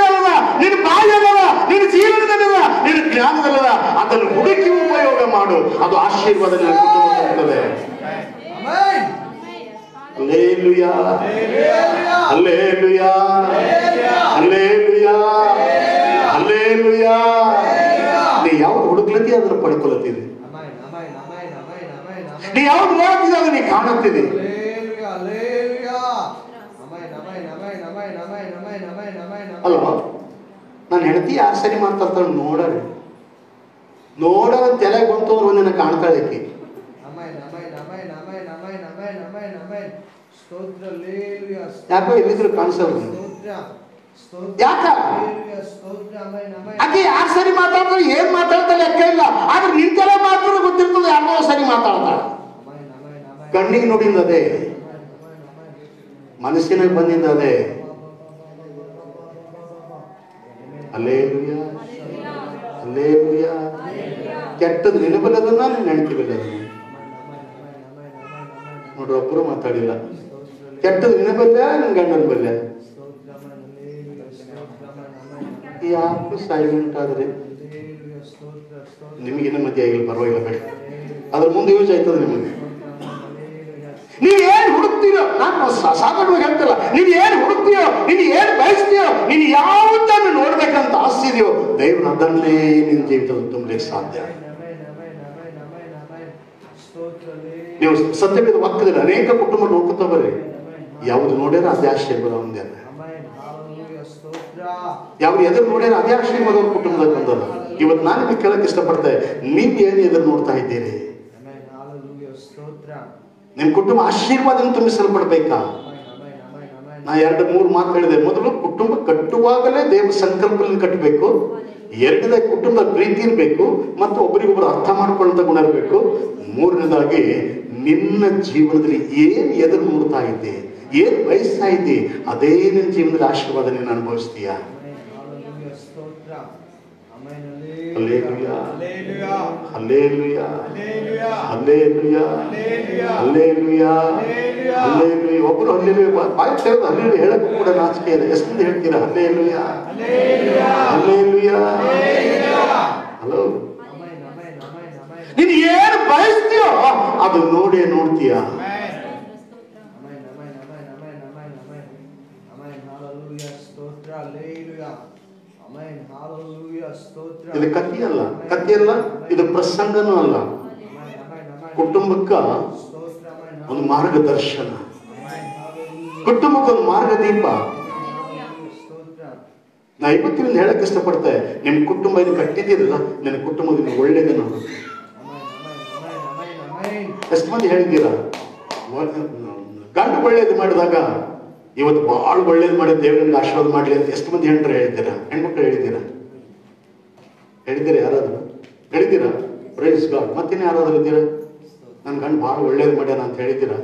ಜ್ಞಾನದಲ್ಲ ಅದನ್ನು ಹುಡುಕಿ ಉಪಯೋಗ ಮಾಡು ಅದು ಆಶೀರ್ವಾದ ನಿನ್ನ ಕುಟುಂಬಕ್ಕೆ ಬರ್ತದೆ amen hallelujah hallelujah hallelujah hallelujah ನೀ ಯಾವ್ದು ಹುಡುಕ್ಲತ್ತಿ ಅದನ್ನ ಪಡ್ಕೊಳತ್ತಿದೆ amen amen amen amen amen amen ನೀ ಯಾವ್ದು ನೋಡ್ತಿದ್ದೆ ಅದನ್ನ ನೀ ಕಾಣುತ್ತಿದೆ hallelujah hallelujah amen amen amen amen amen amen amen amen ಅಲ್ವಾ ನಾನು ಹೆಂಡತಿ ಯಾರು ಸರಿ ಮಾಡ್ತಾಳ್ತಾಳೆ ನೋಡರಿ ನೋಡರ ತಲೆಗೆ ಬಂತು ಅಂದ್ರೆ ಒಂದಿನ ಕಾಣ್ತಾಳೆ ಆಕಿ amen amen amen amen amen amen amen amen ಸ್ತೋತ್ರ ಹಲ್ಲೆಲೂಯಾ ಯಾಕೋ ಎಲ್ಲಿದ್ರು ಕಾಣಿಸಲ್ಲ ಸ್ತೋತ್ರ ಸ್ತೋತ್ರ ಯಾಕ? ಹಲ್ಲೆಲೂಯಾ ಸ್ತೋತ್ರ ಆಮೆನ್ ಆಮೆನ್ ಆಕೆ ಯಾರು ಸರಿ ಮಾತಾಡ್ತಾರೆ ಏನ್ ಮಾತಾಡ್ತಾಳೆ ಲೆಕ್ಕ ಇಲ್ಲ ಆದ್ರೆ ನಿನ್ ತಲೆ ಮಾತ್ರ ಗೊತ್ತಿರ್ತದೆ ಯಾರೋ ಸರಿ ಮಾತಾಡ್ತಾಳೆ ಆಮೆನ್ ಆಮೆನ್ ಆಮೆನ್ ಕಣ್ಣಿಗೆ ನೋಡಿಂದ ಅದೇ ಆಮೆನ್ ಆಮೆನ್ ಆಮೆನ್ ಮನಸ್ಸಿನಾಗ ಬಂದಿಂದ ಅದೇ ಅಲ್ಲೇಲುಯ್ಯ ಅಲ್ಲೇಲುಯ್ಯ ಕೆಟ್ಟದ್ ನೆನಪಲ್ಲದನ್ನ ನೀನ್ ನೆನಪಿಲ್ಲದನ್ನ ನೋಡ್ರಿ ಒಬ್ಬರು ಮಾತಾಡಿಲ್ಲ ಕೆಟ್ಟದ್ ನೆನಪಲ್ಲ ನಿನ್ ಗಂಡನ ಬಲ್ಲೆ ಯಾಕೆ ಸೈಲೆಂಟ್ ಆದ್ರೆ ನಿಮಗೆ ಇನ್ನು ಮಧ್ಯೆ ಆಗಿಲ್ಲ ಪರವಾಗಿಲ್ಲ ಬೇಡ ಅದ್ರ ಮುಂದೆ ಯೂಸ್ ಆಯ್ತದ ನಿಮಗೆ ನೀವ್ ಏನ್ ಹುಡುಕ್ತೀರೋ ನಾನು ಸಾ- ಸಾಧಾರಣವಾಗಿ ಹೇಳ್ತಿಲ್ಲ ನೀವ್ ಏನ್ ಹುಡುಕ್ತೀಯೋ ನೀನ್ ಏನ್ ಬಯಸ್ತೀಯೋ ನೀನ್ ಯಾವುದನ್ನು ನೋಡ್ಬೇಕಂತ ಆಸೆ ಇದೆಯೋ ದೇವ್ರು ಅದನ್ನೇ ನಿನ್ ಜೀವಿತದಲ್ಲಿ ತುಂಬಲಿಕ್ಕೆ ಸಾಧ್ಯ ನೀವು ಸತ್ಯವೇದ ವಾಕ್ಯದಲ್ಲಿ ಅನೇಕ ಕುಟುಂಬ ನೋಡ್ಕೊತಾ ಬರ್ರಿ ಯಾವ್ದು ನೋಡ್ಯಾರ ಅದೇ ಆಶೀರ್ವಾದ ಒಂದೇ ಅಲ್ಲ ಯಾವ್ದು ಎದುರು ನೋಡ್ಯಾರ ಅದೇ ಆಶೀರ್ವಾದ ಅವ್ರ ಕುಟುಂಬದಾಗ ಬಂದದ ಇವತ್ತು ನಾನು ನಿಮಗೆ ಕೇಳಕ್ ಇಷ್ಟಪಡ್ತೆ ನೀವ್ ಏನ್ ಎದುರು ನೋಡ್ತಾ ಇದ್ದೀರಿ ನಿಮ್ ಕುಟುಂಬ ಆಶೀರ್ವಾದ ತುಂಬಿಸಲ್ಪಡ್ಬೇಕಾ ನಾ ಎರಡು ಮೂರು ಮಾತು ಹೇಳಿದೆ ಮೊದಲು ಕುಟುಂಬ ಕಟ್ಟುವಾಗಲೇ ದೇವ ಸಂಕಲ್ಪದಲ್ಲಿ ಕಟ್ಟಬೇಕು ಎರಡನೇದಾಗಿ ಕುಟುಂಬದ ಪ್ರೀತಿ ಇರಬೇಕು ಮತ್ತು ಒಬ್ಬರಿಗೊಬ್ಬರು ಅರ್ಥ ಮಾಡ್ಕೊಳ್ಳುವಂತ ಗುಣ ಇರಬೇಕು ಮೂರನೇದಾಗಿ ನಿನ್ನ ಜೀವನದಲ್ಲಿ ಏನ್ ಎದುರು ನೋಡ್ತಾ ಇದ್ದೆ ಏನ್ ಬಯಸ್ತಾ ಇದ್ದೆ ಅದೇ ನಿನ್ನ ಜೀವನದಲ್ಲಿ ಆಶೀರ್ವಾದ ನೀನು ಅನುಭವಿಸ್ತೀಯ ಹಲ್ಲೇಲೂಯಾ. ಹಲ್ಲೇಲೂಯಾ ಹಲ್ಲೇಲೂಯಾ ಹಲ್ಲೇಲೂಯಾ ಹಲ್ಲೇಲೂಯಾ ಒಬ್ಬರು ಹಲ್ಲೇಲೂಯಾ ಬಾ- ಬಾಯಿ ತೆರೆದು ಹಲ್ಲೇಲೂಯಾ ಹೇಳಕ್ಕೂ ಕೂಡ ನಾಚಿಕೆ ಇದೆ ಎಷ್ಟು ಮಂದಿ ಹೇಳ್ತೀರಾ ಹಲ್ಲೇಲೂಯಾ ಹಲ್ಲೇಲೂಯಾ ಹಲೋ ನೀನು ಏನು ಬಯಸ್ತೀಯೋ ಅದು ನೋಡೇ ನೋಡ್ತೀಯ ಇದು ಕತ್ತಿಯಲ್ಲ ಕತ್ತಿಯಲ್ಲ ಇದು ಪ್ರಸಂಗನೂ ಅಲ್ಲ ಕುಟುಂಬಕ್ಕ ಒಂದು ಮಾರ್ಗದರ್ಶನ ಕುಟುಂಬಕ್ಕೆ ಒಂದು ಮಾರ್ಗದೀಪ ನಾ ಇವತ್ತಿನಿಂದ ಹೇಳಕ್ ಇಷ್ಟಪಡ್ತೆ ನಿಮ್ ಕುಟುಂಬ ಇದು ಕಟ್ಟಿದ್ದೀರಲ್ಲ ನಿನ್ನ ಕುಟುಂಬದಿಂದ ಒಳ್ಳೇದೇ ನೋಡು ಎಷ್ಟು ಮಂದಿ ಹೇಳಿದ್ದೀರಾ ವ- ಗಂಡು ಒಳ್ಳೇದು ಮಾಡಿದಾಗ ಇವತ್ತು ಬಹಳ ಒಳ್ಳೇದು ಮಾಡಿ ದೇವರಿಂದ ಆಶೀರ್ವಾದ ಮಾಡಲಿ ಅಂತ ಎಷ್ಟು ಮಂದಿ ಹೆಣ್ರು ಹೇಳಿದ್ದೀರಾ ಹೆಣ್ಮಕ್ಳು ಹೇಳಿದ್ದೀರಾ ಹೇಳಿದ್ದೀರಾ ಯಾರಾದ್ರು ಹೇಳಿದ್ದೀರಾ ಪ್ರೈಸ್ ಗಾಡ್ ಮತ್ತಿನ್ನ ಯಾರಾದ್ರೂ ಇದ್ದೀರಾ ನನ್ನ ಗಂಡು ಬಹಳ ಒಳ್ಳೇದು ಮಾಡ್ಯಾನ ಅಂತ ಹೇಳಿದ್ದೀರಾ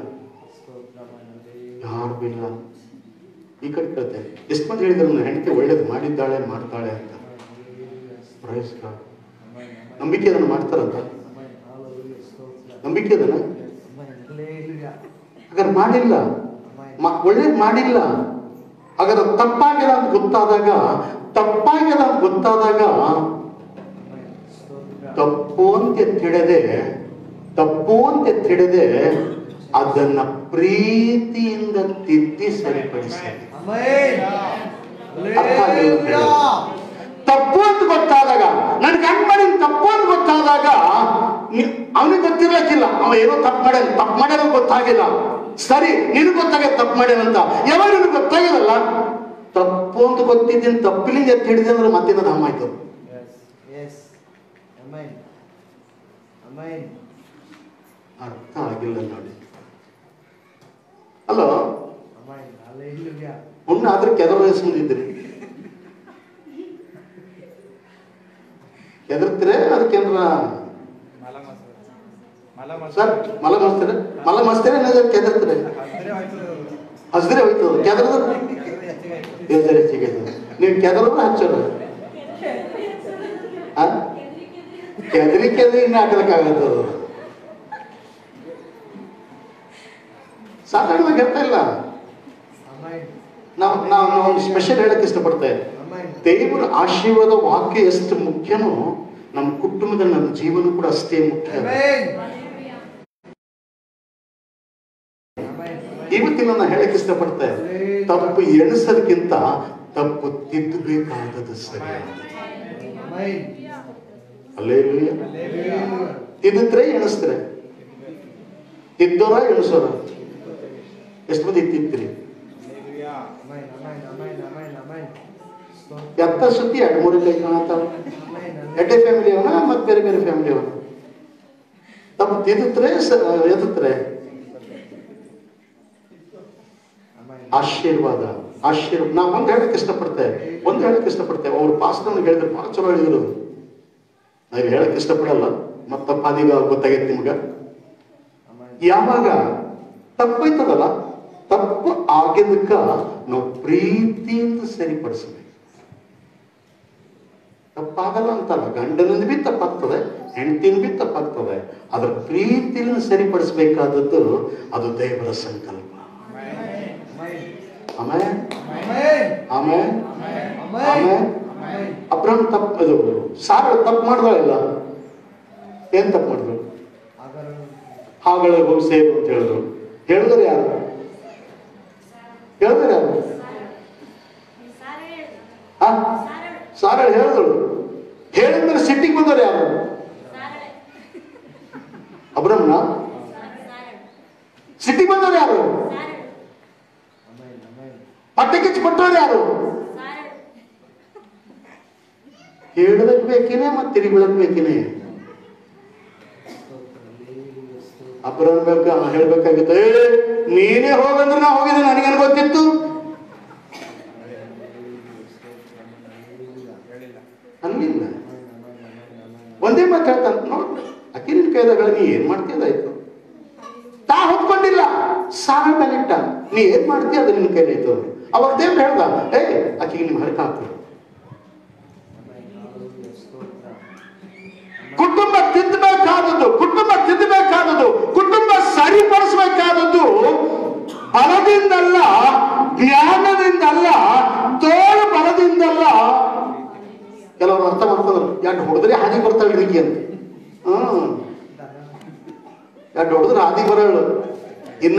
ಯಾರು ಇಲ್ಲ ಈ ಕಡೆ ಕೇಳ್ತೆ ಎಷ್ಟು ಮಂದಿ ಹೇಳಿದ್ರು ನನ್ನ ಹೆಂಡತಿ ಒಳ್ಳೇದು ಮಾಡಿದ್ದಾಳೆ ಮಾಡ್ತಾಳೆ ಅಂತ ಪ್ರೈಸ್ ಗಾಡ್ ನಂಬಿಕೆ ಅದನ್ನು ಮಾಡ್ತಾರಂತ ನಂಬಿಕೆ ಅದನ್ನ ಹಾಗಾದ್ರೆ ಮಾಡಿಲ್ಲ ಮ- ಒಳ್ಳೇದು ಮಾಡಿಲ್ಲ ಹಾಗಾದ್ರೆ ತಪ್ಪಾಗಿದೆ ಅಂತ ಗೊತ್ತಾದಾಗ ತಪ್ಪಾಗಿದೆ ಅಂತ ಗೊತ್ತಾದಾಗ ತಪ್ಪು ಅಂತ ತಿಳಿದೆ ತಪ್ಪು ಅಂತ ತಿಳಿದೆ ಅದನ್ನ ಪ್ರೀತಿಯಿಂದ ತಿದ್ದಿ ಸರಿಪಡಿಸಿ ತಪ್ಪು ಅಂತ ಗೊತ್ತಾದಾಗ ನನ್ ಗಂಡ ಮಾಡಿದ ತಪ್ಪು ಅಂತ ಗೊತ್ತಾದಾಗ ಅವನಿಗೆ ಗೊತ್ತಿರ್ಲಿಕ್ಕಿಲ್ಲ ಅವ ಏನೋ ತಪ್ಪು ಮಾಡ್ಯಾನ ತಪ್ಪು ಮಾಡ್ಯಾನ ಗೊತ್ತಾಗಿಲ್ಲ ಸರಿ ನಿನಗೆ ಗೊತ್ತಾಗ ತಪ್ಪು ಮಾಡ್ಯಾನಂತ ಯಾವಾಗ ನಿನಗೆ ಗೊತ್ತಾಗಿಲ್ಲಲ್ಲ ತಪ್ಪು ಅಂತ ಗೊತ್ತಿದ್ದೀನಿ ತಪ್ಪಿಲಿಂದ ಎತ್ತಿ ಹಿಡಿದೆ ಅಂದ್ರೆ ಮತ್ತಿನ ಧಾಮ ಆಯ್ತು ಅರ್ಥ ಆಗಿಲ್ಲ ನೋಡಿ ಅಲ್ಲ ಉಣ್ಣ ಆದ್ರೆ ಕೆದರ ಸುಮ್ಮನಿದ್ರಿ ಕೆದರ್ತೀರ ಅದಕ್ಕೇನ್ರ ಸರ್ ಮಲ ಮಸ್ತೀರ ಮಲ ಮಸ್ತೀರ ಕೆದರ್ತೀರ ಹಸಿದ್ರೆ ಹೋಯ್ತು ಕೆದರದ ಹೆಸರು ಹೆಚ್ಚಿಗೆ ನೀವು ಕೆದರದ ಹಚ್ಚೋರು ಆ? ಕೆದರಿ ಕೆದರಿ ಇನ್ನು ಹಾಕಲಿಕ್ಕಾಗತ್ತದ ಸಾಧಾರಣವಾಗಿ ಹೇಳ್ತಾ ಇಲ್ಲ ನಾವು ನಾವು ನಾವು ಒಂದು ಸ್ಪೆಷಲ್ ಹೇಳಕ್ ಇಷ್ಟಪಡ್ತೇವೆ ದೇವರ ಆಶೀರ್ವಾದ ವಾಕ್ಯ ಎಷ್ಟು ಮುಖ್ಯನೋ ನಮ್ಮ ಕುಟುಂಬದ ನಮ್ಮ ಜೀವನ ಕೂಡ ಅಷ್ಟೇ ಮುಖ್ಯ Amen. Amen. ಇವತ್ತಿನ ನಾನು ಹೇಳಕ್ ಇಷ್ಟಪಡ್ತೆ ತಪ್ಪು ಎಣಿಸೋದಕ್ಕಿಂತ ತಪ್ಪು ತಿದ್ದಬೇಕಾದದ್ದು ಸರಿ Amen. ಅಲ್ಲೇ Hallelujah. ತಿದ್ದಿದ್ರೆ ಎಣಿಸ್ತಾರೆ ತಿದ್ದೋರ ಎಣಿಸೋರ ಎಷ್ಟು ಮಂದಿ ತಿದ್ದಿರಿ Hallelujah. Amen. Amen. Amen. Amen. Amen. ಸ್ತೋತ್ರ. ಎತ್ತ ಸುದ್ದಿ ಎರಡು ಮೂರು ಕೈ ಕಾಣತಾವ Amen. ಎಡ್ಡೆ ಫ್ಯಾಮಿಲಿ ಅವನ ಮತ್ತೆ ಬೇರೆ ಬೇರೆ ಫ್ಯಾಮಿಲಿ ಅವನ ತಮ್ಮ ತಿದ್ದಿದ್ರೆ ಎದುತ್ರೆ Amen. ಆಶೀರ್ವಾದ ಆಶೀರ್ವಾದ ನಾ ಒಂದು ಹೇಳಕ್ ಇಷ್ಟಪಡ್ತೇವೆ ಒಂದು ಹೇಳಕ್ ಇಷ್ಟಪಡ್ತೇವೆ ಅವ್ರು ಪಾಸ್ಟರ್ನ ಹೇಳಿದ್ರು ಭಾಳ ಚಲೋ ಹೇಳಿದ್ರು ನಾವು ಹೇಳಕ್ ಇಷ್ಟಪಡಲ್ಲ ಮತ್ತೆ ತಪ್ಪಾದೀಗ ಗೊತ್ತಾಗೈತೆ ನಿಮ್ಗೆ Amen. ಯಾವಾಗ ತಪ್ಪೈತದಲ್ಲ ತಪ್ಪು ಆಗಿದ್ದಕ್ಕ ನಾವು ಪ್ರೀತಿಯಿಂದ ಸರಿಪಡಿಸಬೇಕು ತಪ್ಪಾಗಲ್ಲ ಅಂತಲ್ಲ ಗಂಡನಿಂದ ಬಿ ತಪ್ಪಾಗ್ತದೆ ಹೆಂಡತಿನ ಬಿ ತಪ್ಪಾಗ್ತದೆ ಅದ್ರ ಪ್ರೀತಿಯಿಂದ ಸರಿಪಡಿಸಬೇಕಾದದ್ದು ಅದು ದೇವರ ಸಂಕಲ್ಪ Amen. ಆಮೇಲೆ Amen. ಆಮೇಲೆ Amen. ಆಮೇಲೆ Amen. ಅಬ್ರಹ್ಮ ತಪ್ಪು ಇದು ಸಾರ ತಪ್ಪು ಮಾಡಿದ್ರಲ್ಲ ಏನ್ ತಪ್ಪು ಮಾಡಿದ್ರು ಆದರೂ ಹಾಗಳ ಹೋಗಿ ಸೇರು ಅಂತ ಹೇಳಿದ್ರು ಹೇಳಿದ್ರೆ ಯಾರು ಹೇಳಿದ್ರೆ ಯಾರು ಆ? ಸಾರಳ ಹೇಳಿದ್ರು ಹೇಳಿದ್ಮೇಲೆ ಸಿಟ್ಟಿಗೆ ಬಂದವರು ಯಾರು ಅಬ್ರಹ್ಮನ ಸಿಟ್ಟಿಗೆ ಬಂದವರು ಯಾರು Amen. Amen. ಪಟ್ಟೆ ಕಿಚ್ಚು ಕೊಟ್ಟವ್ರು ಯಾರು ಹೇಳದಕ್ ಬೇಕೇನೆ ಮತ್ತೆ ತಿರುಗಿ ಬೀಳಕ್ ಬೇಕೇನೆ ಸ್ತೋತ್ರ. Hallelujah. ಸ್ತೋತ್ರ. ಅಬ್ರಹ್ಮ ಬೇಕು ಹೇಳ್ಬೇಕಾಗಿತ್ತು ಏ ನೀನೇ ಹೋಗಂದ್ರೆ ನಾ ಹೋಗಿದ್ದೆ ನನಗೇನು ಗೊತ್ತಿತ್ತು ಹೇಳಿಲ್ಲ ಅನ್ನಿಲ್ಲ Amen. Amen. Amen. Amen. ಒಂದೇ ಮಾತು ಹೇಳ್ತಾನೆ ನೋಡ್ ಅಕ್ಕಿ ನಿನ್ ಕೈದಾಗ ನೀ ಏನ್ ಮಾಡ್ತೀಯದಾಯ್ತು ತಾ ಹೊತ್ಕೊಂಡಿಲ್ಲ ಸಾಲ ಮೇಲೆ ಇಟ್ಟ ನೀ ಏನ್ ಮಾಡ್ತೀಯ ಅದು ನಿನ್ ಕೈಲಾಯ್ತು ಅವಾಗ ದೇವ್ರು ಹೇಳ್ದ ಏ ಆಕಿಗೆ ನಿಮ್ ಹರಕ ಹಾಕು Amen. Hallelujah. ಸ್ತೋತ್ರ. ಕುಟುಂಬ ತಿದ್ದಬೇಕಾದದ್ದು ಕುಟುಂಬ ತಿದ್ದಬೇಕಾದದ್ದು ಕುಟುಂಬ ಸರಿಪಡಿಸಬೇಕಾದದ್ದು ಬಲದಿಂದಲ್ಲ ಜ್ಞಾನದಿಂದಲ್ಲ ತೋಳು ಬಲದಿಂದಲ್ಲ ಕೆಲವರು ಅರ್ಥ ಮಾಡ್ಕೊಂಡ್ರು ಎರಡು ಹೊಡೆದ್ರೆ ಹಾದಿ ಬರ್ತಾಳೆ ಹುಡುಗಿ ಅಂತ ಹ್ಮ್ ಎರಡು ಹೊಡೆದ್ರೆ ಹಾದಿ ಬರೋಳು ಇನ್ನ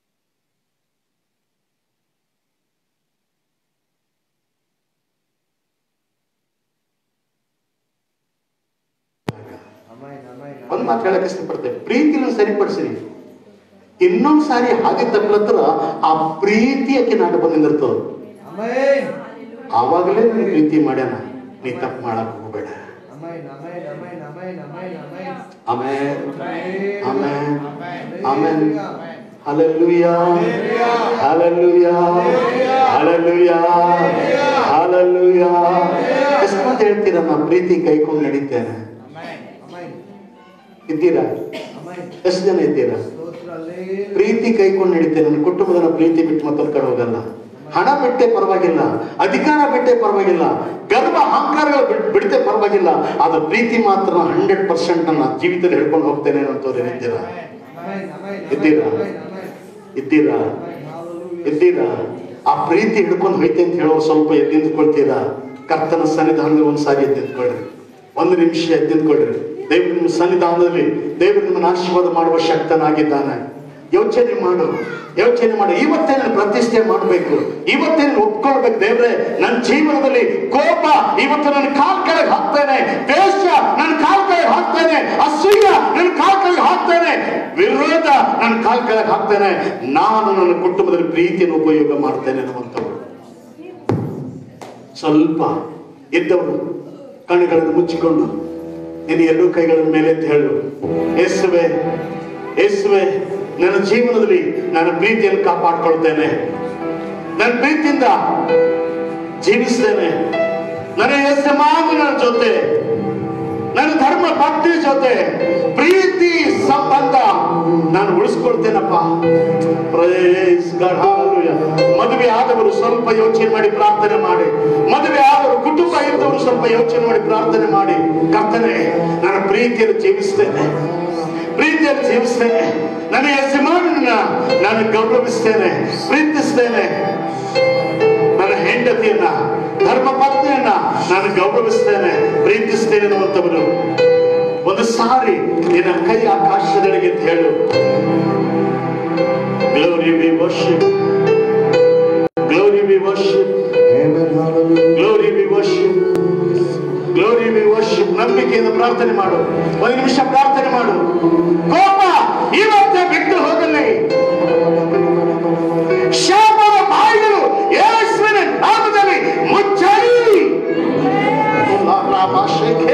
Amen. Amen. ಒಂದ್ ಮಾತು ಹೇಳಕ್ ಇಷ್ಟಪಡ್ತೇವೆ ಪ್ರೀತಿನ ಸರಿಪಡಿಸಿರಿ ಇನ್ನೊಂದ್ ಸಾರಿ ಹಾದಿ ತಪ್ಪಲತ್ರ ಆ ಪ್ರೀತಿ ಆಕೆ ನಾಟ ಬಂದಿರ್ತದ Amen. ಆವಾಗಲೇ ನೀನು ಪ್ರೀತಿ ಮಾಡ್ಯಾನ ನೀ ತಪ್ಪು ಮಾಡಕ್ ಹೋಗ್ಬೇಡ Amen. Amen. Amen. Amen. Amen. Amen. ಆಮೇಲೆ Hallelujah. ಆಮೇನ್ Amen. ಆಮೇನ್ Hallelujah. ಹಲಲುಯಾ ಹಲಲುಯಾ ಹಲಲುಯಾ ಹಲಲುಯಾ ಎಷ್ಟು ಮಂದಿ ಹೇಳ್ತೀರ ನಾ ಪ್ರೀತಿ ಕೈಕೊಂಡು ನಡೀತೇನೆ Amen. ಇದ್ದೀರಾ Amen. ಎಷ್ಟು ಜನ ಇದ್ದೀರಾ ಸ್ತೋತ್ರ. Hallelujah. ಪ್ರೀತಿ ಕೈಕೊಂಡು ನಡೀತೇನೆ ನನ್ನ ಕುಟುಂಬದ ಪ್ರೀತಿ ಬಿಟ್ಟು ಮತ್ತೊಂದು ಕಡೆ ಹೋಗಲ್ಲ ಹಣ ಬಿಟ್ಟೆ ಪರವಾಗಿಲ್ಲ ಅಧಿಕಾರ ಬಿಟ್ಟೆ ಪರವಾಗಿಲ್ಲ ಗರ್ವ ಅಹಂಕಾರಗಳು ಬಿಟ್- ಬಿಡದೆ ಪರವಾಗಿಲ್ಲ ಆದ್ರೆ ಪ್ರೀತಿ ಮಾತ್ರ ಹಂಡ್ರೆಡ್ ಪರ್ಸೆಂಟ್ ನನ್ನ ಜೀವಿತದಲ್ಲಿ ಹೇಳ್ಕೊಂಡು ಹೋಗ್ತೇನೆ ಅಂತವ್ರು ಏನಿದ್ದೀರಾ Amen. Amen. ಇದ್ದೀರಾ? Amen. Amen. ಇದ್ದೀರಾ Amen. Hallelujah. ಇದ್ದೀರಾ ಆ ಪ್ರೀತಿ ಹಿಡ್ಕೊಂಡು ಹೋಯ್ತೆ ಅಂತ ಹೇಳೋರು ಸ್ವಲ್ಪ ಎದ್ದು ನಿಂತ್ಕೊಳ್ತೀರಾ ಕರ್ತನ ಸನ್ನಿಧಾನದಲ್ಲಿ ಒಂದು ಸಾರಿ ಎದ್ದು ನಿಂತ್ಕೊಳ್ರಿ ಒಂದು ನಿಮಿಷ ಎದ್ದು ನಿಂತ್ಕೊಳ್ರಿ ದೇವರು ನಿಮ್ಮ ಸನ್ನಿಧಾನದಲ್ಲಿ ದೇವರು ನಿಮ್ಮನ್ನು ಆಶೀರ್ವಾದ ಮಾಡುವ ಶಕ್ತನಾಗಿದ್ದಾನೆ ಯೋಚನೆ ಮಾಡು ಯೋಚನೆ ಮಾಡು ಇವತ್ತೇ ನಾನು ಪ್ರತಿಷ್ಠೆ ಮಾಡಬೇಕು ಇವತ್ತೇ ನಾನು ಒಪ್ಕೊಳ್ಬೇಕು ದೇವ್ರೆ ನನ್ನ ಜೀವನದಲ್ಲಿ ಕೋಪ ಇವತ್ತು ನನ್ನ ಕಾಲ್ ಕೆಳಗೆ ಹಾಕ್ತೇನೆ ದ್ವೇಷ ನನ್ನ ಕಾಲ್ ಕೆಳಗೆ ಹಾಕ್ತೇನೆ ಅಸೂಯ ನನ್ನ ಕಾಲ್ ಕೆಳಗೆ ಹಾಕ್ತೇನೆ ವಿರೋಧ ನನ್ನ ಕಾಲ್ ಕೆಳಗೆ ಹಾಕ್ತೇನೆ ನಾನು ನನ್ನ ಕುಟುಂಬದಲ್ಲಿ ಪ್ರೀತಿಯನ್ನು ಉಪಯೋಗ ಮಾಡ್ತೇನೆ ಅನ್ನುವಂಥವ್ರು ಸ್ವಲ್ಪ ಎದ್ದವರು ಕಣ್ಣುಗಳನ್ನು ಮುಚ್ಚಿಕೊಂಡು ನಿನ್ನ ಎರಡೂ ಕೈಗಳ ಮೇಲೆ ಅಂತ ಹೇಳು ಯೇಸುವೆ ಯೇಸುವೆ ನನ್ನ ಜೀವನದಲ್ಲಿ ನನ್ನ ಪ್ರೀತಿಯನ್ನು ಕಾಪಾಡ್ಕೊಳ್ತೇನೆ ನನ್ನ ಪ್ರೀತಿಯಿಂದ ಜೀವಿಸ್ತೇನೆ ನನ್ನ ಯಜಮಾನನ ಜೊತೆ ನನ್ನ ಧರ್ಮ ಭಕ್ತಿ ಜೊತೆ ಪ್ರೀತಿ ಸಂಬಂಧ ನಾನು ಉಳಿಸ್ಕೊಳ್ತೇನಪ್ಪ Praise God, hallelujah. ಮದುವೆ ಆದವರು ಸ್ವಲ್ಪ ಯೋಚನೆ ಮಾಡಿ ಪ್ರಾರ್ಥನೆ ಮಾಡಿ ಮದುವೆ ಆದವರು ಕುಟುಂಬ ಇದ್ದವರು ಸ್ವಲ್ಪ ಯೋಚನೆ ಮಾಡಿ ಪ್ರಾರ್ಥನೆ ಮಾಡಿ ಕರ್ತನೆ ನನ್ನ ಪ್ರೀತಿಯಲ್ಲಿ ಜೀವಿಸ್ತೇನೆ ಪ್ರೀತಿಯಲ್ಲಿ ಜೀವಿಸ್ತೇನೆ ನನ್ನ ಯಜಮಾನನ ನಾನು ಗೌರವಿಸ್ತೇನೆ ಪ್ರೀತಿಸ್ತೇನೆ ನನ್ನ ನನ್ನ ಹೆಂಡತಿಯನ್ನ ಧರ್ಮ ಪತ್ನಿಯನ್ನ ನಾನು ಗೌರವಿಸ್ತೇನೆ ಪ್ರೀತಿಸ್ತೇನೆ ಅನ್ನುವಂಥವರು ಒಂದು ಸಾರಿ ನಿನ್ನ ಕೈ ಆಕಾಶದೆಡೆಗೆ ಅಂತ ಹೇಳು glory be worship glory be worship Amen. Hallelujah. Glory be worship glory be worship ನಂಬಿಕೆಯಿಂದ ಪ್ರಾರ್ಥನೆ ಮಾಡು ಒಂದು ನಿಮಿಷ ಪ್ರಾರ್ಥನೆ ಮಾಡು ಕೋಪ ಇವತ್ತೇ ಬಿಟ್ಟು ಹೋಗಲಿ ಶಾಪದ ಬಾಯಿಗಳು ಯೇಸುವಿನ ನಾಮದಲ್ಲಿ ಮುಚ್ಚಲಿ ರಾಮಾಶೇಖೆ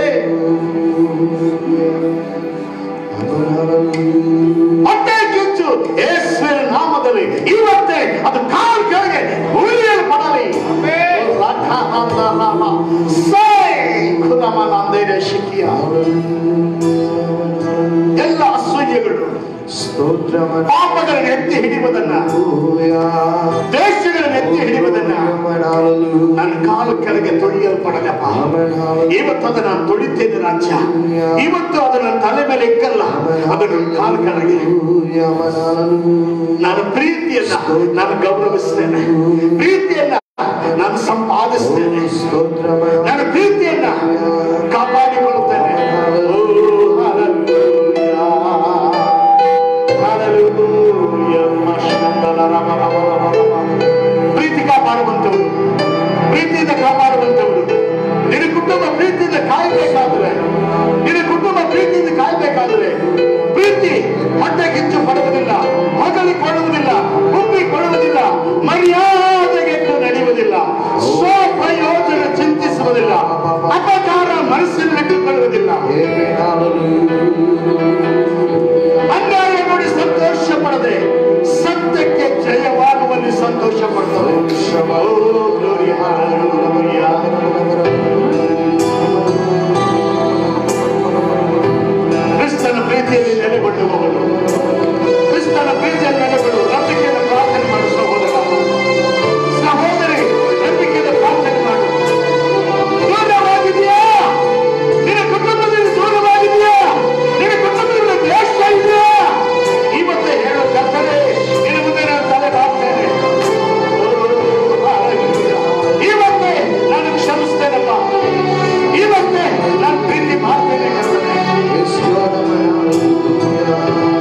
Amen. Hallelujah. ಹೊಟ್ಟೆ ಕಿಚ್ಚು ಯೇಸುವಿನ ನಾಮದಲ್ಲಿ ಇವತ್ತೇ ಅದು ಕಾಲ್ ಕೆಳಗೆ ಉಳಿಯಲ್ಪಡಲಿ ಎಲ್ಲ ಅಸೂಯೆಗಳು ಸ್ತೋತ್ರಮನ ಪಾಪಗಳನ್ನು ಎತ್ತಿ ಹಿಡಿಯುವುದನ್ನ ದೇಶಗಳನ್ನು ಎತ್ತಿ ಹಿಡಿಯುವುದನ್ನ ನನ್ನ ಕಾಲು ಕೆಳಗೆ ತೊಳಿಯಲ್ಪಡಲಪ್ಪ ಇವತ್ತು ಅದು ನಾನು ತೊಳಿತೇನೆ ರಾಜ್ಯ ಇವತ್ತು ಅದು ನನ್ನ ತಲೆ ಮೇಲೆ ಇಕ್ಕಲ್ಲ ಅದು ನನ್ನ ಕಾಲು ಕೆಳಗೆ ನಾನು ಪ್ರೀತಿಯನ್ನ ನಾನು ಗೌರವಿಸ್ತೇನೆ ಪ್ರೀತಿಯನ್ನ ನಾನು ಸಂಪಾದಿಸ್ತೇನೆ ನಾನು ಪ್ರೀತಿಯನ್ನ ಕಾಪಾಡಿಕೊಳ್ಳುತ್ತೇನೆ ಓ, hallelujah. Hallelujah. ಮಶಂದಲ ರಮ ರಮ ರಮ ರಮ. ಪ್ರೀತಿ ಕಾಪಾಡುವಂತವರು ಪ್ರೀತಿಯಿಂದ ಕಾಪಾಡುವಂತವರು ನಿನ್ನ ಕುಟುಂಬ ಪ್ರೀತಿಯಿಂದ ಕಾಯಬೇಕಾದ್ರೆ ನಿನ್ನ ಕುಟುಂಬ ಪ್ರೀತಿಯಿಂದ ಕಾಯಬೇಕಾದ್ರೆ ಪ್ರೀತಿ ಹೊಟ್ಟೆ ಕಿಚ್ಚು ಪಡುವುದಿಲ್ಲ ಹೊಗಳಿಕೊಳ್ಳುವುದಿಲ್ಲ ಒಪ್ಪಿಕೊಳ್ಳುವುದಿಲ್ಲ ಮರ್ಯಾದೆಗೆಂದು ನಡೆಯುವುದಿಲ್ಲ ಸ್ವಪ್ರಯೋಜನ ಚಿಂತಿಸುವುದಿಲ್ಲ ಅಪಕಾರ ಮನಸ್ಸಿನಲ್ಲಿಟ್ಟುಕೊಳ್ಳುವುದಿಲ್ಲ ಅನ್ಯಾಯ ನೋಡಿ ಸಂತೋಷ ಪಡದೆ ಸತ್ಯಕ್ಕೆ ಜಯವಾಗುವಲ್ಲಿ ಸಂತೋಷ ಪಡ್ತದೆ ಓ, glory, hallelujah. ಕ್ರಿಸ್ತನ ಪ್ರೀತಿಯಲ್ಲಿ ನೆಲೆಗೊಳ್ಳುವವರು ಕ್ರಿಸ್ತನ ಪ್ರೀತಿಯಲ್ಲಿ ನೆಲೆಗೊಳ್ಳು ನಂಬಿಕೆಯನ್ನು ಪ್ರಾರ್ಥನೆ ಮಾಡು ಸಹೋದರ ಸಹೋದರಿ ನಂಬಿಕೆಯನ್ನು ಪ್ರಾರ್ಥನೆ ಮಾಡು ದೂರವಾಗಿದೆಯಾ ನಿನ್ನ ಕುಟುಂಬದಲ್ಲಿ ದೂರವಾಗಿದೆಯಾ ನಿನ್ನ ಕುಟುಂಬದಲ್ಲಿ ದ್ವೇಷ ಇದೆಯಾ ಇವತ್ತೇ ಹೇಳು ಕರ್ತನೆ ನಿನ್ನ ಮುಂದೆ ನಾನು ತಲೆ ಬಾಗ್ತೇನೆ ಇವತ್ತೇ ನಾನು ಕ್ಷಮಿಸ್ತೇನಪ್ಪ ಇವತ್ತೇ ನಾನು ಪ್ರೀತಿ ಮಾಡ್ತೇನೆ ಕರ್ತನೆ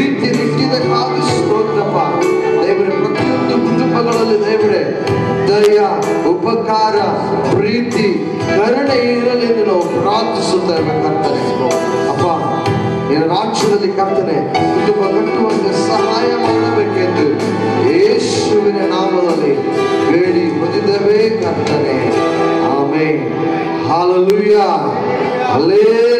ಪ್ರೀತಿ ನಿಟ್ಟಿದಕ್ಕಾಗಿ ಸ್ತೋತ್ರಪ್ಪ ದೇವರೇ ಪ್ರತಿಯೊಂದು ಕುಟುಂಬಗಳಲ್ಲಿ ದೇವರೇ ದಯ ಉಪಕಾರ ಪ್ರೀತಿ ಕರುಣೆ ಇರಲಿ ಎಂದು ನಾವು ಪ್ರಾರ್ಥಿಸುತ್ತೇವೆ ಕರ್ತನೆ ಅಪ್ಪ ನಿನ್ನ ರಾಜ್ಯದಲ್ಲಿ ಕರ್ತನೆ ಕುಟುಂಬ ಕಟ್ಟುವಂತೆ ಸಹಾಯ ಮಾಡಬೇಕೆಂದು ಯೇಸುವಿನ ನಾಮದಲ್ಲಿ ಬೇಡಿ ಹೊಂದಿದ್ದೇವೆ ಕರ್ತನೆ ಆಮೇಲೆ ಹಾಲಲುಯ್ಯ ಹಲೇ